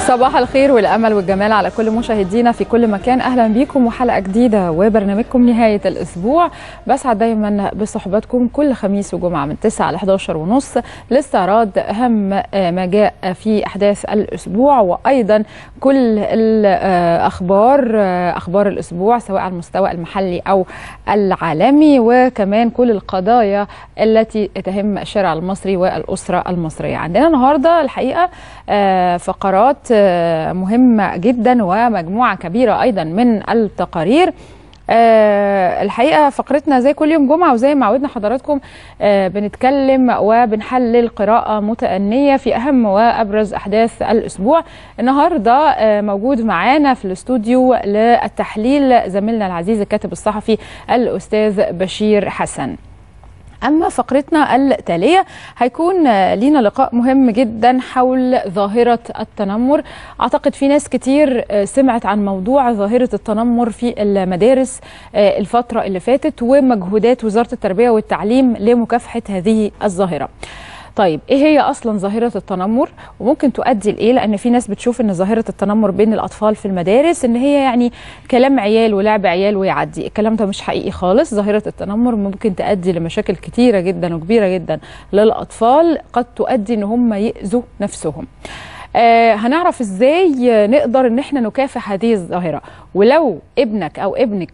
صباح الخير والامل والجمال على كل مشاهدينا في كل مكان اهلا بيكم وحلقه جديده وبرنامجكم نهايه الاسبوع بسعد دايما بصحبتكم كل خميس وجمعه من 9 ل 11 ونص لاستعراض اهم ما جاء في احداث الاسبوع وايضا كل الاخبار اخبار الاسبوع سواء على المستوى المحلي او العالمي وكمان كل القضايا التي تهم الشارع المصري والاسره المصريه عندنا النهارده الحقيقه فقرات مهمة جدا ومجموعة كبيرة أيضا من التقارير أه الحقيقه فقرتنا زي كل يوم جمعه وزي ما عودنا حضراتكم أه بنتكلم وبنحلل قراءه متأنيه في اهم وابرز احداث الاسبوع النهارده أه موجود معانا في الاستوديو للتحليل زميلنا العزيز الكاتب الصحفي الاستاذ بشير حسن أما فقرتنا التالية هيكون لينا لقاء مهم جدا حول ظاهرة التنمر أعتقد في ناس كتير سمعت عن موضوع ظاهرة التنمر في المدارس الفترة اللي فاتت ومجهودات وزارة التربية والتعليم لمكافحة هذه الظاهرة طيب ايه هي اصلا ظاهره التنمر وممكن تؤدي لايه لان في ناس بتشوف ان ظاهره التنمر بين الاطفال في المدارس ان هي يعني كلام عيال ولعب عيال ويعدي الكلام ده مش حقيقي خالص ظاهره التنمر ممكن تؤدي لمشاكل كتيره جدا وكبيره جدا للاطفال قد تؤدي ان هم ياذوا نفسهم آه هنعرف ازاي نقدر ان احنا نكافح هذه الظاهره ولو ابنك او ابنك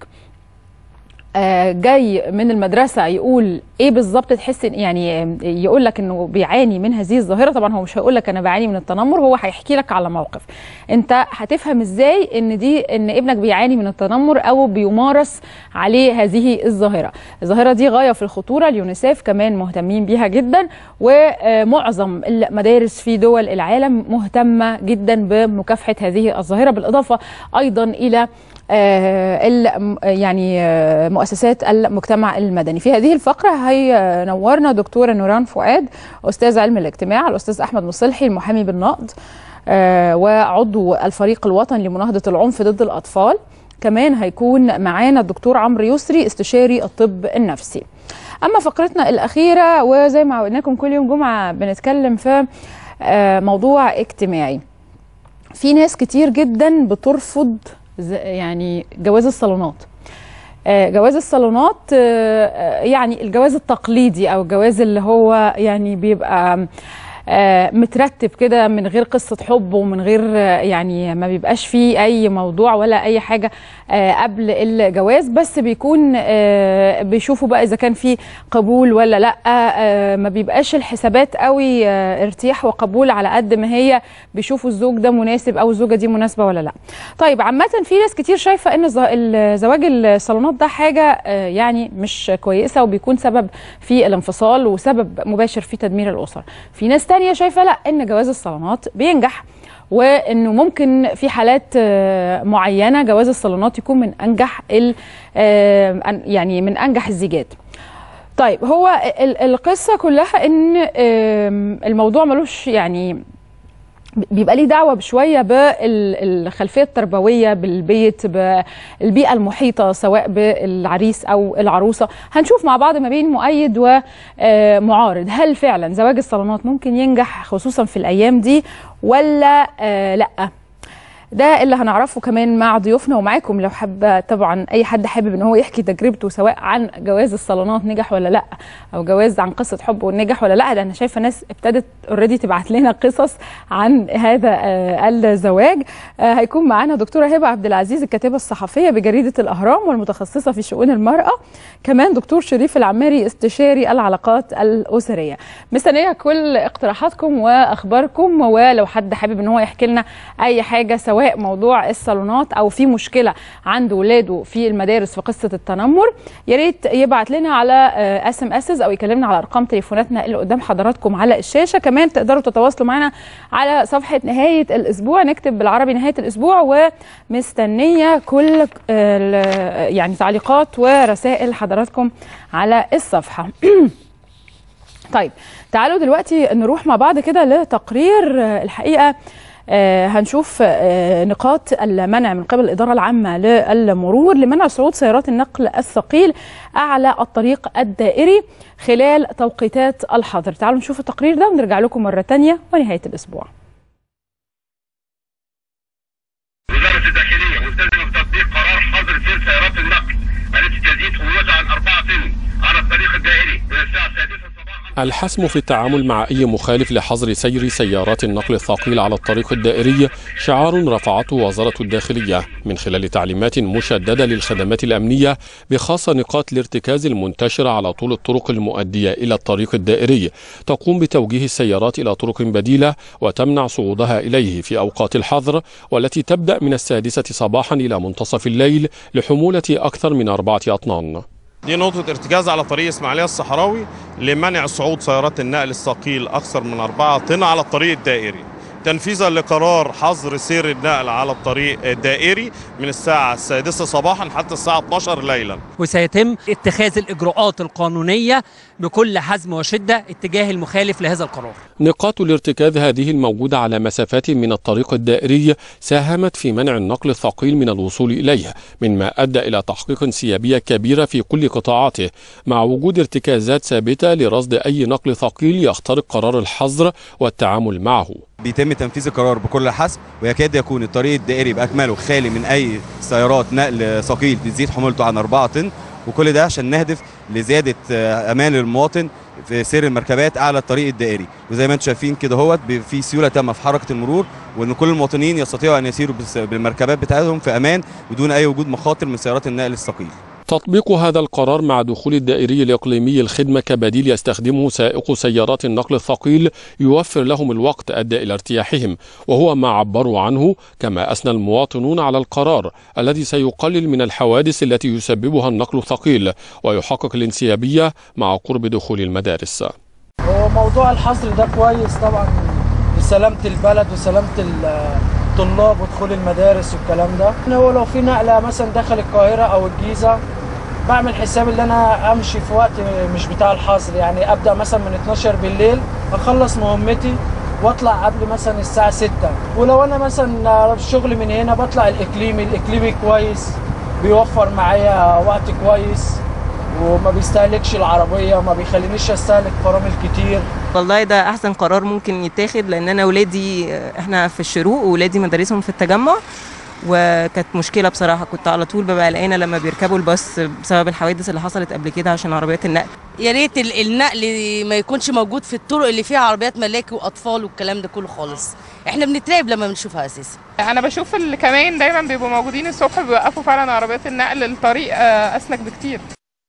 جاي من المدرسه يقول ايه بالظبط تحس يعني يقول لك انه بيعاني من هذه الظاهره طبعا هو مش هيقول لك انا بعاني من التنمر هو هيحكي لك على موقف انت هتفهم ازاي ان دي ان ابنك بيعاني من التنمر او بيمارس عليه هذه الظاهره الظاهره دي غايه في الخطوره اليونيسيف كمان مهتمين بيها جدا ومعظم المدارس في دول العالم مهتمه جدا بمكافحه هذه الظاهره بالاضافه ايضا الى آه يعني آه مؤسسات المجتمع المدني في هذه الفقرة هينورنا دكتورة نوران فؤاد أستاذ علم الاجتماع الأستاذ أحمد مصلحي المحامي بالنقد آه وعضو الفريق الوطني لمناهضة العنف ضد الأطفال كمان هيكون معانا الدكتور عمرو يسري استشاري الطب النفسي أما فقرتنا الأخيرة وزي ما عودناكم كل يوم جمعة بنتكلم في موضوع اجتماعي في ناس كتير جدا بترفض يعني جواز الصالونات جواز الصالونات يعني الجواز التقليدي او الجواز اللي هو يعني بيبقى مترتب كده من غير قصة حب ومن غير يعني ما بيبقاش فيه أي موضوع ولا أي حاجة قبل الجواز بس بيكون بيشوفوا بقى إذا كان في قبول ولا لأ ما بيبقاش الحسابات قوي ارتياح وقبول على قد ما هي بيشوفوا الزوج ده مناسب أو الزوجة دي مناسبة ولا لأ طيب عامة في ناس كتير شايفة إن زواج الصالونات ده حاجة يعني مش كويسة وبيكون سبب في الانفصال وسبب مباشر في تدمير الأسر في ناس تانية شايفه لا ان جواز الصالونات بينجح وانه ممكن في حالات معينه جواز الصالونات يكون من انجح يعني من انجح الزيجات طيب هو القصه كلها ان الموضوع ملوش يعني بيبقى ليه دعوه بشويه بالخلفيه التربويه بالبيت بالبيئه المحيطه سواء بالعريس او العروسه هنشوف مع بعض ما بين مؤيد ومعارض هل فعلا زواج الصالونات ممكن ينجح خصوصا في الايام دي ولا لا ده اللي هنعرفه كمان مع ضيوفنا ومعاكم لو حابه طبعا اي حد حابب ان هو يحكي تجربته سواء عن جواز الصالونات نجح ولا لا او جواز عن قصه حب ونجح ولا لا ده انا شايفه ناس ابتدت اوريدي تبعت لنا قصص عن هذا آه الزواج آه هيكون معانا دكتوره هبه عبد العزيز الكاتبه الصحفيه بجريده الاهرام والمتخصصه في شؤون المراه كمان دكتور شريف العماري استشاري العلاقات الاسريه مستنيه كل اقتراحاتكم واخباركم ولو حد حابب ان هو يحكي لنا اي حاجه سواء سواء موضوع الصالونات او في مشكله عند ولاده في المدارس في قصه التنمر يا ريت يبعت لنا على اس ام اس او يكلمنا على ارقام تليفوناتنا اللي قدام حضراتكم على الشاشه كمان تقدروا تتواصلوا معنا على صفحه نهايه الاسبوع نكتب بالعربي نهايه الاسبوع ومستنيه كل يعني تعليقات ورسائل حضراتكم على الصفحه طيب تعالوا دلوقتي نروح مع بعض كده لتقرير الحقيقه آه هنشوف آه نقاط المنع من قبل الإدارة العامة للمرور لمنع صعود سيارات النقل الثقيل أعلى الطريق الدائري خلال توقيتات الحظر تعالوا نشوف التقرير ده ونرجع لكم مرة تانية ونهاية الأسبوع الحسم في التعامل مع أي مخالف لحظر سير سيارات النقل الثقيل على الطريق الدائري شعار رفعته وزارة الداخلية من خلال تعليمات مشددة للخدمات الأمنية بخاصة نقاط الارتكاز المنتشرة على طول الطرق المؤدية إلى الطريق الدائري تقوم بتوجيه السيارات إلى طرق بديلة وتمنع صعودها إليه في أوقات الحظر والتي تبدأ من السادسة صباحا إلى منتصف الليل لحمولة أكثر من أربعة أطنان دي نقطة ارتكاز على طريق إسماعيلية الصحراوي لمنع صعود سيارات النقل الثقيل أكثر من أربعة طن على الطريق الدائري تنفيذا لقرار حظر سير النقل على الطريق الدائري من الساعة السادسة صباحا حتى الساعة 12 ليلا وسيتم اتخاذ الإجراءات القانونية بكل حزم وشدة اتجاه المخالف لهذا القرار نقاط الارتكاز هذه الموجودة على مسافات من الطريق الدائري ساهمت في منع النقل الثقيل من الوصول إليه مما أدى إلى تحقيق انسيابية كبيرة في كل قطاعاته مع وجود ارتكازات ثابتة لرصد أي نقل ثقيل يخترق قرار الحظر والتعامل معه بيتم تنفيذ القرار بكل حسب ويكاد يكون الطريق الدائري باكمله خالي من اي سيارات نقل ثقيل بتزيد حمولته عن 4 طن وكل ده عشان نهدف لزياده امان المواطن في سير المركبات على الطريق الدائري وزي ما انتم شايفين كده هوت في سيوله تامه في حركه المرور وان كل المواطنين يستطيعوا ان يسيروا بالمركبات بتاعتهم في امان بدون اي وجود مخاطر من سيارات النقل الثقيل تطبيق هذا القرار مع دخول الدائري الإقليمي الخدمة كبديل يستخدمه سائق سيارات النقل الثقيل يوفر لهم الوقت أدى إلى ارتياحهم وهو ما عبروا عنه كما أثنى المواطنون على القرار الذي سيقلل من الحوادث التي يسببها النقل الثقيل ويحقق الانسيابية مع قرب دخول المدارس هو موضوع الحظر ده كويس طبعا لسلامة البلد وسلامة الطلاب ودخول المدارس والكلام ده هو لو في نقله مثلا داخل القاهره او الجيزه بعمل حساب ان انا امشي في وقت مش بتاع الحظر يعني ابدا مثلا من 12 بالليل اخلص مهمتي واطلع قبل مثلا الساعه 6 ولو انا مثلا الشغل من هنا بطلع الاقليمي الاقليمي كويس بيوفر معايا وقت كويس وما بيستهلكش العربيه ما بيخلينيش استهلك فرامل كتير والله ده احسن قرار ممكن يتاخد لان انا ولادي احنا في الشروق وولادي مدارسهم في التجمع وكانت مشكله بصراحه كنت على طول ببقى قلقانه لما بيركبوا الباص بسبب الحوادث اللي حصلت قبل كده عشان عربيات النقل يا ريت النقل ما يكونش موجود في الطرق اللي فيها عربيات ملاكي واطفال والكلام ده كله خالص احنا بنترعب لما بنشوفها اساسا انا بشوف اللي كمان دايما بيبقوا موجودين الصبح بيوقفوا فعلا عربيات النقل الطريق اسلك بكتير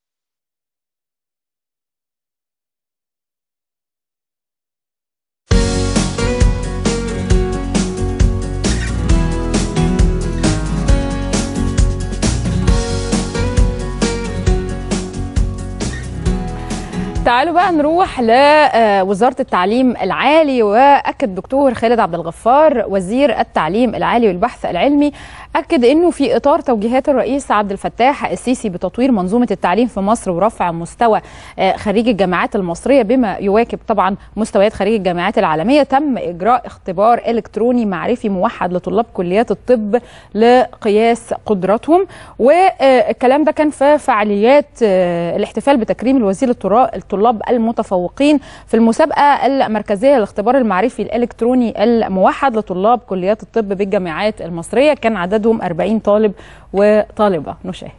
تعالوا بقى نروح لوزاره التعليم العالي واكد دكتور خالد عبد الغفار وزير التعليم العالي والبحث العلمي اكد انه في اطار توجيهات الرئيس عبد الفتاح السيسي بتطوير منظومه التعليم في مصر ورفع مستوى خريج الجامعات المصريه بما يواكب طبعا مستويات خريج الجامعات العالميه تم اجراء اختبار الكتروني معرفي موحد لطلاب كليات الطب لقياس قدراتهم والكلام ده كان في فعاليات الاحتفال بتكريم الوزير الطلاب المتفوقين في المسابقه المركزيه للاختبار المعرفي الالكتروني الموحد لطلاب كليات الطب بالجامعات المصريه كان عددهم 40 طالب وطالبه نشاهد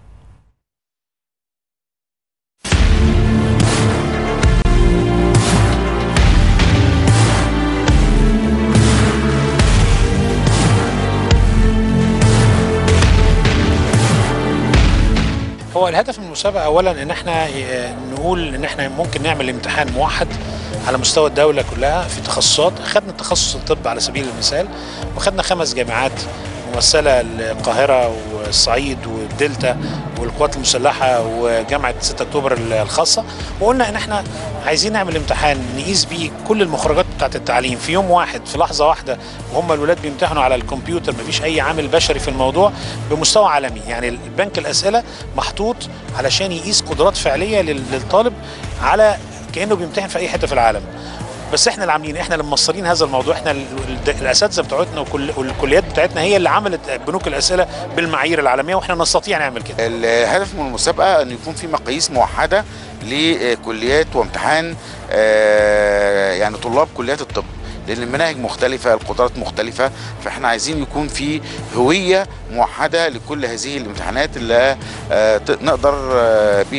هو الهدف من المسابقه اولا ان احنا نقول ان احنا ممكن نعمل امتحان موحد على مستوى الدوله كلها في تخصصات خدنا تخصص الطب على سبيل المثال وخدنا خمس جامعات ممثله القاهره والصعيد والدلتا والقوات المسلحه وجامعه 6 اكتوبر الخاصه وقلنا ان احنا عايزين نعمل امتحان نقيس بيه كل المخرجات بتاعه التعليم في يوم واحد في لحظه واحده وهم الولاد بيمتحنوا على الكمبيوتر مفيش اي عامل بشري في الموضوع بمستوى عالمي يعني البنك الاسئله محطوط علشان يقيس قدرات فعليه للطالب على كانه بيمتحن في اي حته في العالم بس احنا اللي عاملين احنا اللي موصلين هذا الموضوع احنا الاساتذه بتوعتنا والكليات بتاعتنا هي اللي عملت بنوك الاسئله بالمعايير العالميه واحنا نستطيع نعمل كده الهدف من المسابقه ان يكون في مقاييس موحده لكليات وامتحان يعني طلاب كليات الطب لان المناهج مختلفه القدرات مختلفه فاحنا عايزين يكون في هويه موحده لكل هذه الامتحانات اللي نقدر بيها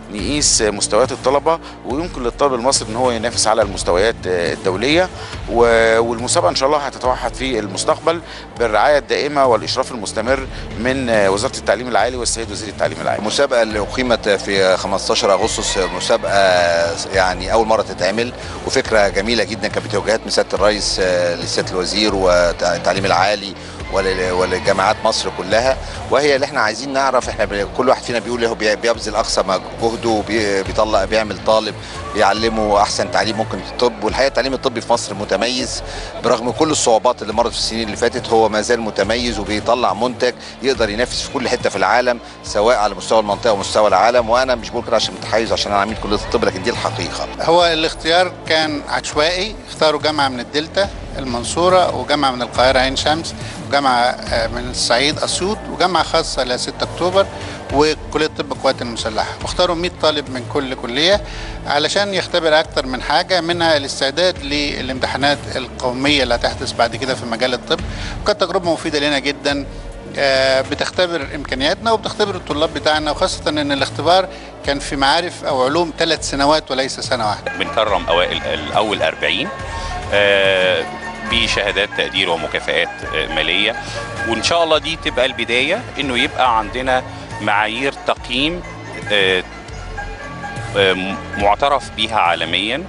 نقيس مستويات الطلبه ويمكن للطالب المصري ان هو ينافس على المستويات الدوليه و- والمسابقه ان شاء الله هتتوحد في المستقبل بالرعايه الدائمه والاشراف المستمر من وزاره التعليم العالي والسيد وزير التعليم العالي المسابقة اللي أقيمت في 15 أغسطس مسابقة يعني أول مرة تتعمل وفكرة جميلة جدا كانت بتوجيهات من سيادة الرئيس آه، لسيادة الوزير والتعليم العالي ول- ولجامعات مصر كلها وهي اللي احنا عايزين نعرف احنا ب- كل واحد فينا بيقول هو بي- بيبذل اقصى ما جهده وبي- بيطلع بيعمل طالب بيعلمه احسن تعليم ممكن في الطب والحقيقه التعليم الطبي في مصر متميز برغم كل الصعوبات اللي مرت في السنين اللي فاتت هو ما زال متميز وبيطلع منتج يقدر ينافس في كل حته في العالم سواء على مستوى المنطقه ومستوى العالم وانا مش بقول كده عشان متحيز عشان انا عميد كليه الطب لكن دي الحقيقه هو الاختيار كان عشوائي اختاروا جامعة من الدلتا المنصورة وجامعة من القاهرة عين شمس وجامعة آه، من الصعيد أسيوط وجامعة خاصة ل 6 أكتوبر وكلية طب القوات المسلحة واختاروا 100 طالب من كل كلية علشان يختبر أكتر من حاجة منها الاستعداد للامتحانات القومية اللي هتحدث بعد كده في مجال الطب وكانت تجربة مفيدة لنا جدا آه، بتختبر امكانياتنا وبتختبر الطلاب بتاعنا وخاصه ان الاختبار كان في معارف او علوم ثلاث سنوات وليس سنه واحده بنكرم اوائل الاول 40 آه، بشهادات تقدير ومكافآت آه، ماليه وان شاء الله دي تبقى البدايه انه يبقى عندنا معايير تقييم آه، آه، م- معترف بيها عالميا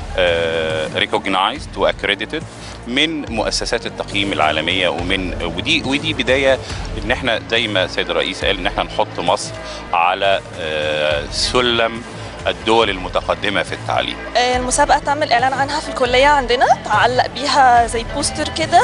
ريكوجنايزد واكريديتد من مؤسسات التقييم العالميه ومن ودي ودي بدايه ان احنا زي ما السيد الرئيس قال ان احنا نحط مصر على آه، سلم الدول المتقدمه في التعليم آه، المسابقة تم الإعلان عنها في الكلية عندنا تعلق بيها زي بوستر كده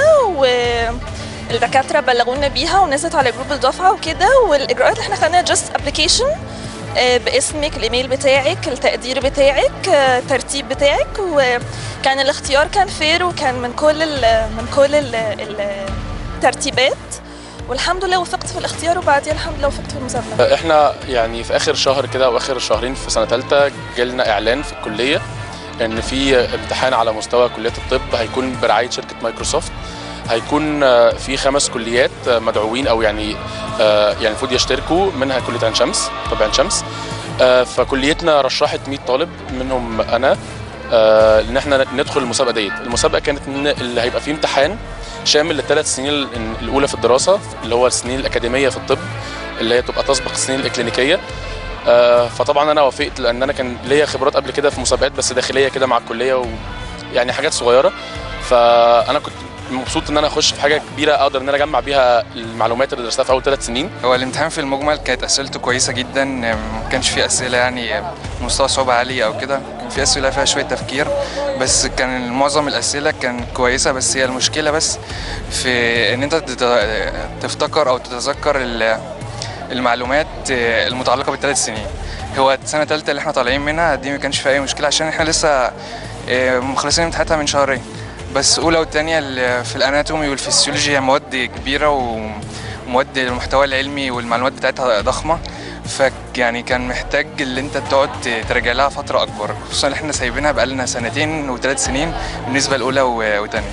والدكاترة بلغونا بيها ونزلت على جروب الدفعة وكده والإجراءات اللي احنا خدناها جاست ابلكيشن باسمك الإيميل بتاعك التقدير بتاعك آه، الترتيب بتاعك وكان الاختيار كان فير وكان من كل ال من كل ال- ال- الترتيبات والحمد لله وفقت في الاختيار وبعدين الحمد لله وفقت في المسابقة احنا يعني في اخر شهر كده او اخر شهرين في سنه ثالثه جالنا اعلان في الكليه ان في امتحان على مستوى كليه الطب هيكون برعايه شركه مايكروسوفت هيكون آه، في خمس كليات آه، مدعوين او يعني آه، يعني المفروض يشتركوا منها كليه عين شمس طب عين شمس آه، فكليتنا رشحت 100 طالب منهم انا آه، ان احنا ندخل المسابقه ديت المسابقه كانت ان اللي هيبقى فيه امتحان شامل للثلاث سنين ال- الاولى في الدراسه اللي هو السنين الاكاديميه في الطب اللي هي تبقى تسبق السنين الاكلينيكيه آه، فطبعا انا وافقت لان انا كان ليا خبرات قبل كده في مسابقات بس داخليه كده مع الكليه ويعني حاجات صغيره فانا كنت مبسوط ان انا اخش في حاجه كبيره اقدر ان انا اجمع بيها المعلومات اللي درستها في اول ثلاث سنين هو الامتحان في المجمل كانت اسئلته كويسه جدا ما كانش فيه اسئله يعني مستوى صعوبه عالي او كده كان في اسئله فيها شويه تفكير بس كان معظم الاسئله كان كويسه بس هي المشكله بس في ان انت تت- تفتكر او تتذكر ال- المعلومات المتعلقه بالثلاث سنين هو السنه الثالثه اللي احنا طالعين منها دي ما كانش فيها اي مشكله عشان احنا لسه آه، مخلصين امتحاناتها من شهرين بس اولى والثانيه في الاناتومي والفسيولوجي هي مواد كبيره ومواد المحتوى العلمي والمعلومات بتاعتها ضخمه ف يعني كان محتاج اللي انت تقعد تراجع لها فتره اكبر خصوصا ان احنا سايبينها بقالنا سنتين وثلاث سنين بالنسبه لاولى و- وثانيه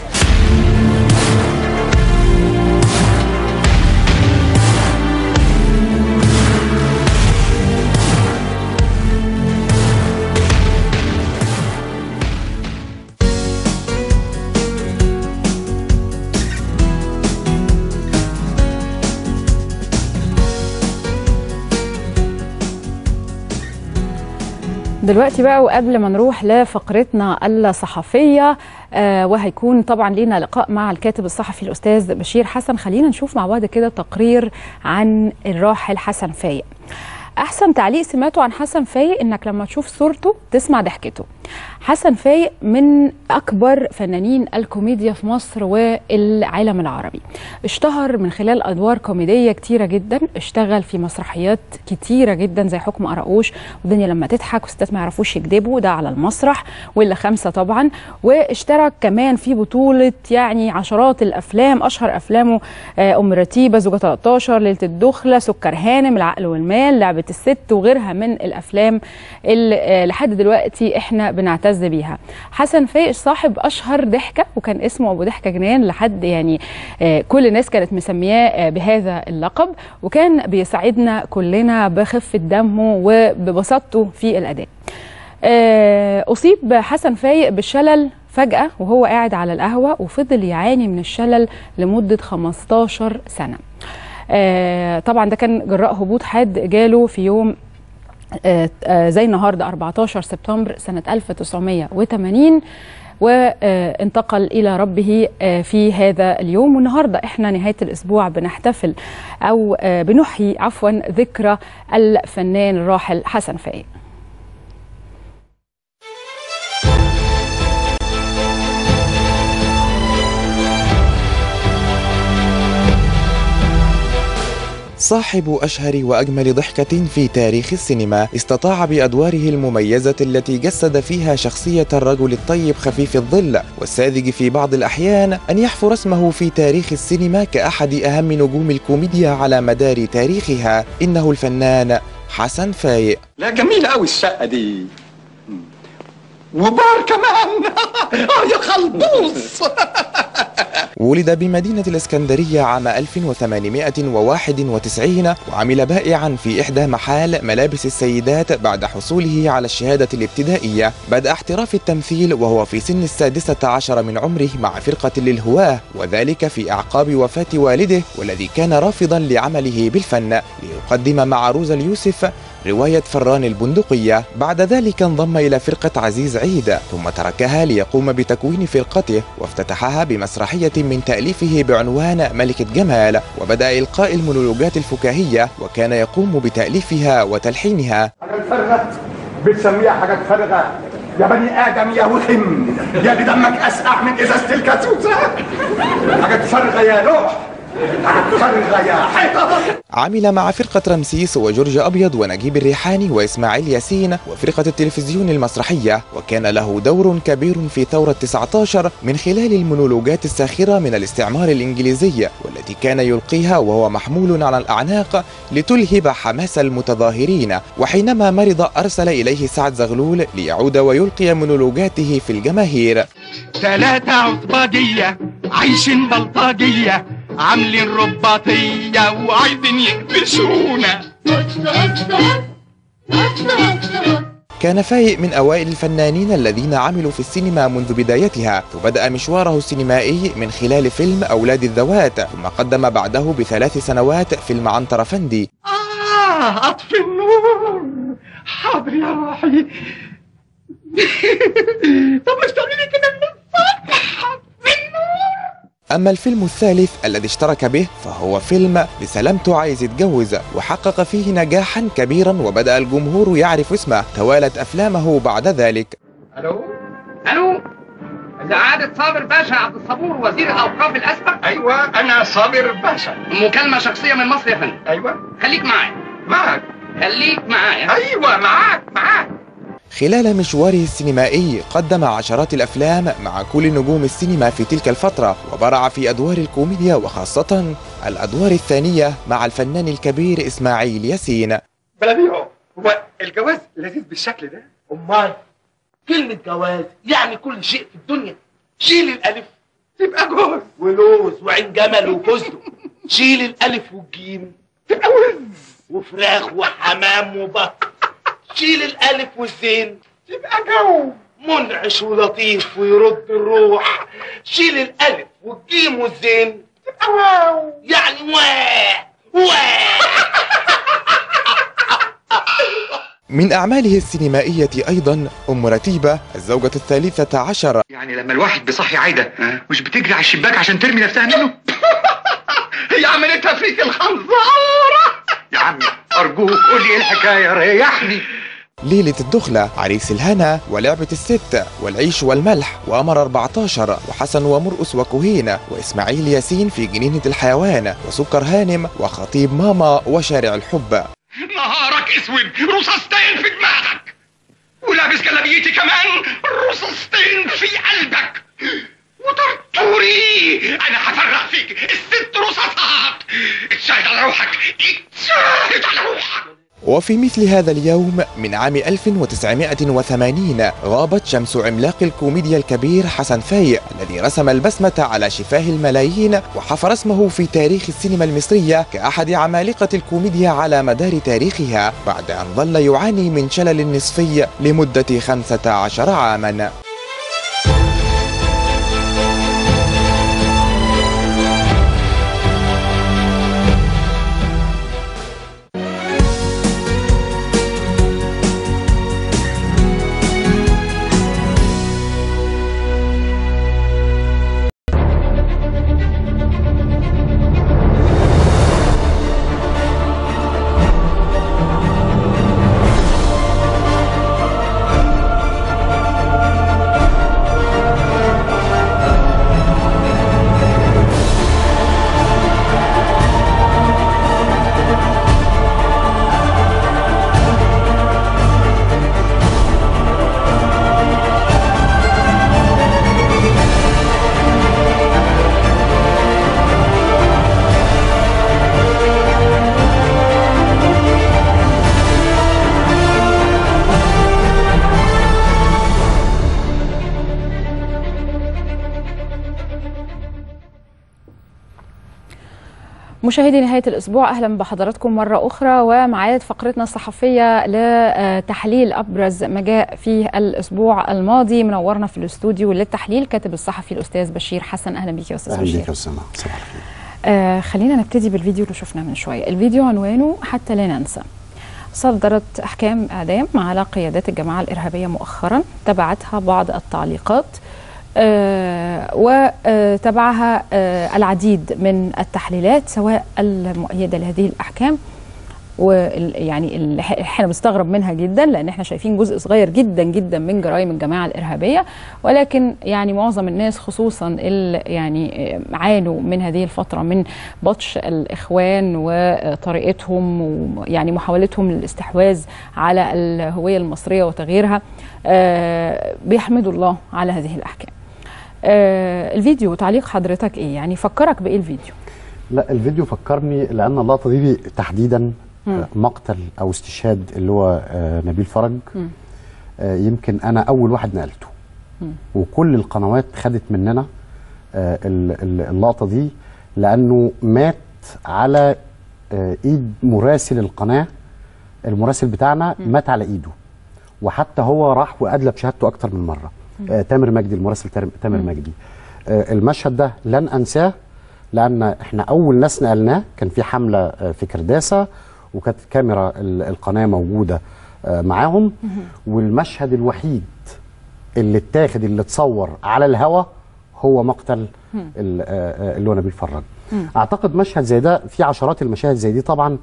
دلوقتي بقى وقبل ما نروح لفقرتنا الصحفية آه وهيكون طبعا لينا لقاء مع الكاتب الصحفي الأستاذ بشير حسن خلينا نشوف مع بعض كده تقرير عن الراحل حسن فايق أحسن تعليق سمعته عن حسن فايق إنك لما تشوف صورته تسمع ضحكته حسن فايق من أكبر فنانين الكوميديا في مصر والعالم العربي اشتهر من خلال أدوار كوميدية كتيرة جدا اشتغل في مسرحيات كتيرة جدا زي حكم قراقوش والدنيا لما تضحك وستات ما يعرفوش يكذبوا ده على المسرح واللي خمسة طبعا واشترك كمان في بطولة يعني عشرات الأفلام أشهر أفلامه آه، أم رتيبة زوجة 13 ليلة الدخلة سكر هانم العقل والمال لعبة الست وغيرها من الافلام اللي آه، لحد دلوقتي احنا بنعتز بيها حسن فايق صاحب اشهر ضحكه وكان اسمه ابو ضحكه جنان لحد يعني آه، كل الناس كانت مسمياه آه، بهذا اللقب وكان بيسعدنا كلنا بخفه دمه وببساطته في الاداء آه، أصيب حسن فايق بالشلل فجأة وهو قاعد على القهوة وفضل يعاني من الشلل لمدة 15 سنة آه، طبعا ده كان جراء هبوط حاد جاله في يوم آه، آه، زي النهارده 14 سبتمبر سنة 1980 وانتقل إلى ربه آه، في هذا اليوم والنهارده احنا نهاية الأسبوع بنحتفل أو آه، بنحيي عفوا ذكرى الفنان الراحل حسن فايق صاحب أشهر وأجمل ضحكة في تاريخ السينما استطاع بأدواره المميزة التي جسد فيها شخصية الرجل الطيب خفيف الظل والساذج في بعض الأحيان أن يحفر اسمه في تاريخ السينما كأحد أهم نجوم الكوميديا على مدار تاريخها إنه الفنان حسن فايق لا جميلة قوي الشقة دي وبار كمان اه يا خلبوص ولد بمدينة الإسكندرية عام 1891 وعمل بائعا في إحدى محال ملابس السيدات بعد حصوله على الشهادة الابتدائية بدأ احتراف التمثيل وهو في سن السادسة عشر من عمره مع فرقة للهواة وذلك في أعقاب وفاة والده والذي كان رافضا لعمله بالفن ليقدم مع روزا اليوسف رواية فران البندقية بعد ذلك انضم إلى فرقة عزيز عيد ثم تركها ليقوم بتكوين فرقته وافتتحها بمسرحية من تأليفه بعنوان ملكة جمال وبدأ إلقاء المونولوجات الفكاهية وكان يقوم بتأليفها وتلحينها حاجات فارغة بتسميها حاجات فارغة يا بني آدم يا وخم يا اللي دمك أسقع من إزازة الكاتوزة حاجات فارغة يا لوح حاجات فارغة يا حيطة عمل مع فرقة رمسيس وجورج أبيض ونجيب الريحاني وإسماعيل ياسين وفرقة التلفزيون المسرحية وكان له دور كبير في ثورة 19 من خلال المونولوجات الساخرة من الاستعمار الإنجليزي والتي كان يلقيها وهو محمول على الأعناق لتلهب حماس المتظاهرين وحينما مرض أرسل إليه سعد زغلول ليعود ويلقي مونولوجاته في الجماهير ثلاثة عصباجية عايشين بلطجية عاملين رباطية وعايزين يكبشونا كان فايق من أوائل الفنانين الذين عملوا في السينما منذ بدايتها فبدأ مشواره السينمائي من خلال فيلم أولاد الذوات ثم قدم بعده بثلاث سنوات فيلم عنتر فندي آه أطفي النور حاضر يا روحي طب مش تعملي كده من الصبح أما الفيلم الثالث الذي اشترك به فهو فيلم بسلامته عايز يتجوز وحقق فيه نجاحا كبيرا وبدأ الجمهور يعرف اسمه توالت أفلامه بعد ذلك الو الو سعادة صابر باشا عبد الصبور وزير الأوقاف الأسبق أيوة أنا صابر باشا مكالمة شخصية من مصر يا فندم أيوة خليك معايا معك خليك معايا أيوة معاك معاك خلال مشواره السينمائي قدم عشرات الأفلام مع كل نجوم السينما في تلك الفترة وبرع في أدوار الكوميديا وخاصة الأدوار الثانية مع الفنان الكبير إسماعيل ياسين بلديهو هو الجواز لذيذ بالشكل ده امال كلمة جواز يعني كل شيء في الدنيا شيل الألف تبقى جوز ولوز وعين جمل وفستق شيل الألف والجيم تبقى وز وفراخ وحمام وبط شيل الألف والزين تبقى جو منعش ولطيف ويرد الروح شيل الألف والجيم والزين تبقى واو يعني واه واه من أعماله السينمائية أيضا أم رتيبة الزوجة الثالثة عشر يعني لما الواحد بيصحي عايدة مش بتجري على الشباك عشان ترمي نفسها منه هي عملتها فيك الخنزارة يا عمي أرجوك قول لي إيه الحكاية ريحني ليلة الدخلة عريس الهنا ولعبة الست والعيش والملح وأمر 14 وحسن ومرقس وكهينة وإسماعيل ياسين في جنينة الحيوان وسكر هانم وخطيب ماما وشارع الحب نهارك اسود رصاصتين في دماغك ولابس جلابيتي كمان رصاصتين في قلبك وطرطوري انا هفرغ فيك الست رصاصات اتشاهد على روحك اتشاهد على روحك وفي مثل هذا اليوم من عام 1980 غابت شمس عملاق الكوميديا الكبير حسن فايق الذي رسم البسمة على شفاه الملايين وحفر اسمه في تاريخ السينما المصرية كأحد عمالقة الكوميديا على مدار تاريخها بعد أن ظل يعاني من شلل نصفي لمدة 15 عاما مشاهدي نهاية الأسبوع أهلا بحضراتكم مرة أخرى ومعاد فقرتنا الصحفية لتحليل أبرز ما جاء في الأسبوع الماضي منورنا في الاستوديو للتحليل كاتب الصحفي الأستاذ بشير حسن أهلا بيك يا أستاذ اهلا بشير بيك يا استاذ صباح الخير آه خلينا نبتدي بالفيديو اللي شفناه من شوية الفيديو عنوانه حتى لا ننسى صدرت أحكام إعدام على قيادات الجماعة الإرهابية مؤخرا تبعتها بعض التعليقات آه وتبعها آه العديد من التحليلات سواء المؤيدة لهذه الأحكام ويعني احنا بنستغرب منها جدا لان احنا شايفين جزء صغير جدا جدا من جرائم الجماعه الارهابيه ولكن يعني معظم الناس خصوصا اللي يعني عانوا من هذه الفتره من بطش الاخوان وطريقتهم ويعني محاولتهم للاستحواذ على الهويه المصريه وتغييرها بيحمدوا الله على هذه الاحكام. الفيديو تعليق حضرتك ايه؟ يعني فكرك بايه الفيديو؟ لا الفيديو فكرني لان اللقطه دي تحديدا مم. مقتل او استشهاد اللي هو آه، نبيل فرج مم. آه، يمكن انا اول واحد نقلته مم. وكل القنوات خدت مننا آه، ال- ال- اللقطه دي لانه مات على آه، ايد مراسل القناه المراسل بتاعنا مات على ايده وحتى هو راح وادلى بشهادته اكتر من مره مم. آه، تامر مجدي المراسل تامر- تامر مم. مجدي آه، المشهد ده لن انساه لان احنا اول ناس نقلناه كان في حمله آه، في كرداسه وكانت كاميرا ال- القناه موجوده آه، معاهم والمشهد الوحيد اللي اتاخد اللي اتصور على الهوا هو مقتل مم. ال- آه، آه، اللي هو نبيل فرج مم. اعتقد مشهد زي ده في عشرات المشاهد زي دي طبعا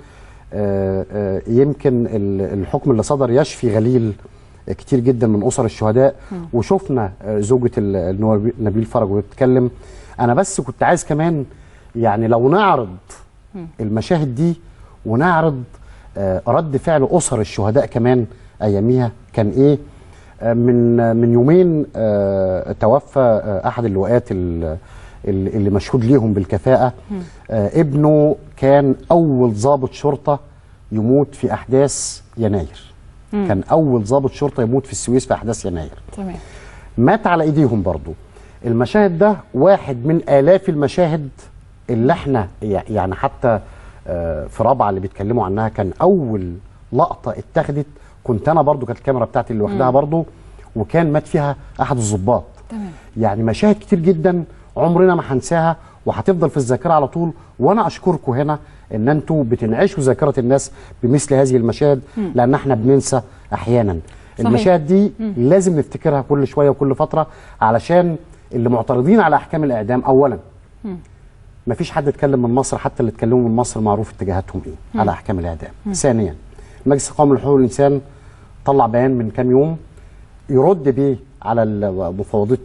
آه، آه، يمكن ال- الحكم اللي صدر يشفي غليل كتير جدا من اسر الشهداء مم. وشفنا وشفنا آه، زوجة ال- اللي هو نبيل فرج وهي بتتكلم انا بس كنت عايز كمان يعني لو نعرض مم. المشاهد دي ونعرض آه، رد فعل اسر الشهداء كمان اياميها كان ايه آه، من آه، من يومين آه، توفى آه، احد اللواءات ال- اللي اللي مشهود ليهم بالكفاءه آه، ابنه كان اول ضابط شرطه يموت في احداث يناير مم. كان اول ضابط شرطه يموت في السويس في احداث يناير تمام مات على ايديهم برضو المشاهد ده واحد من الاف المشاهد اللي احنا يع- يعني حتى آه، في رابعه اللي بيتكلموا عنها كان اول لقطه اتخذت كنت انا برضو كانت الكاميرا بتاعتي اللي واخداها مم. برضو وكان مات فيها احد الضباط تمام يعني مشاهد كتير جدا عمرنا ما هنساها وهتفضل في الذاكره على طول وانا اشكركم هنا ان انتوا بتنعشوا ذاكره الناس بمثل هذه المشاهد مم. لان احنا بننسى احيانا صحيح. المشاهد دي مم. لازم نفتكرها كل شويه وكل فتره علشان اللي معترضين على احكام الاعدام اولا مم. ما فيش حد اتكلم من مصر حتى اللي اتكلموا من مصر معروف اتجاهاتهم ايه مم. على احكام الاعدام مم. ثانيا المجلس القومي لحقوق الانسان طلع بيان من كام يوم يرد بيه على المفوضيه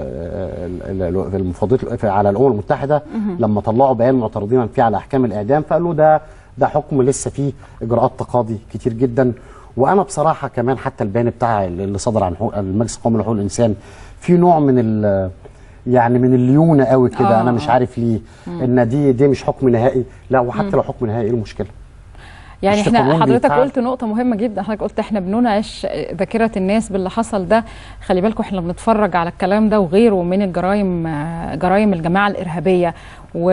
المفوضيه على الامم المتحده مهم. لما طلعوا بيان معترضين فيه على احكام الاعدام فقالوا ده ده حكم لسه فيه اجراءات تقاضي كتير جدا وانا بصراحه كمان حتى البيان بتاع اللي صدر عن حقوق المجلس القومي لحقوق الانسان في نوع من ال يعني من الليونه قوي كده آه، انا مش آه. عارف ليه مم. ان دي دي مش حكم نهائي لا وحتى مم. لو حكم نهائي ايه المشكله يعني مش احنا قانون حضرتك بيتفعل. قلت نقطة مهمة جدا حضرتك قلت احنا بننعش ذاكرة الناس باللي حصل ده خلي بالكم احنا بنتفرج على الكلام ده وغيره من الجرائم آه، جرائم الجماعة الإرهابية و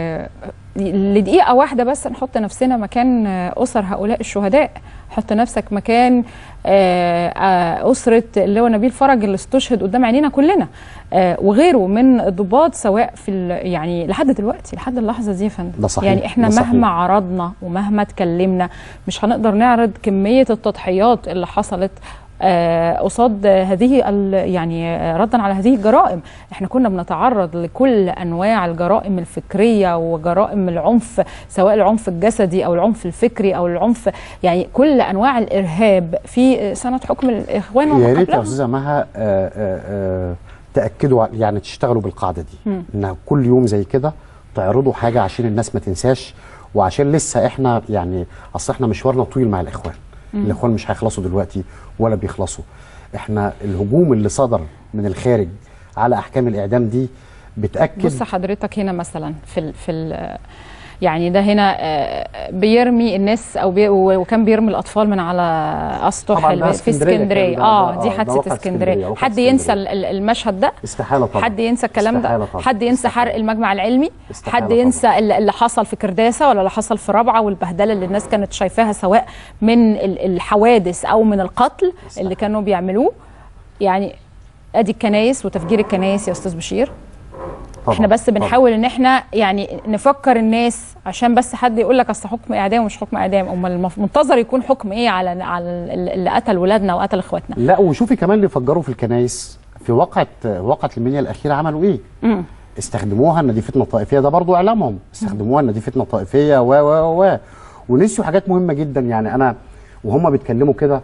لدقيقة واحدة بس نحط نفسنا مكان آه، أسر هؤلاء الشهداء حط نفسك مكان آه، آه، أسرة اللي هو نبيل فرج اللي استشهد قدام عينينا كلنا آه، وغيره من الضباط سواء في ال- يعني لحد دلوقتي لحد اللحظة دي يا فندم ده صحيح، يعني احنا ده صحيح. مهما عرضنا ومهما اتكلمنا مش هنقدر نعرض كمية التضحيات اللي حصلت آه، قصاد هذه ال- يعني آه، ردا على هذه الجرائم احنا كنا بنتعرض لكل انواع الجرائم الفكريه وجرائم العنف سواء العنف الجسدي او العنف الفكري او العنف يعني كل انواع الارهاب في سنه حكم الاخوان وما يا ريت يا قبلهم. استاذه مها آه، آه، آه، تاكدوا ع- يعني تشتغلوا بالقاعده دي مم. ان كل يوم زي كده تعرضوا حاجه عشان الناس ما تنساش وعشان لسه احنا يعني اصل احنا مشوارنا طويل مع الاخوان مم. الاخوان مش هيخلصوا دلوقتي ولا بيخلصوا احنا الهجوم اللي صدر من الخارج على احكام الاعدام دي بتاكد بص حضرتك هنا مثلا في ال في ال يعني ده هنا آه، بيرمي الناس او بي وكان بيرمي الاطفال من على اسطح طبعاً ال- ده في اسكندرية كان اسكندريه ده- اه ده- دي آه، ده حادثه واقع اسكندرية، اسكندريه واقع حد ينسى اسكندرية. ال- ال- المشهد ده استحاله طبعا حد ينسى الكلام استحالة ده طبعاً. حد ينسى حرق المجمع العلمي استحالة حد ينسى ال- اللي حصل في كرداسه ولا اللي حصل في رابعه والبهدله اللي الناس كانت شايفاها سواء من ال- الحوادث او من القتل اللي كانوا بيعملوه يعني ادي الكنايس وتفجير الكنايس يا استاذ بشير طبعاً، احنا بس طبعاً. بنحاول ان احنا يعني نفكر الناس عشان بس حد يقول لك اصل حكم اعدام ومش حكم اعدام امال المف- المنتظر يكون حكم ايه على على اللي قتل ولادنا وقتل اخواتنا لا وشوفي كمان اللي فجروا في الكنايس في وقعه وقعه المنيا الاخيره عملوا ايه؟ مم. استخدموها ان دي فتنه طائفيه ده برضو اعلامهم استخدموها ان دي فتنه طائفيه و و و ونسيوا حاجات مهمه جدا يعني انا وهم بيتكلموا كده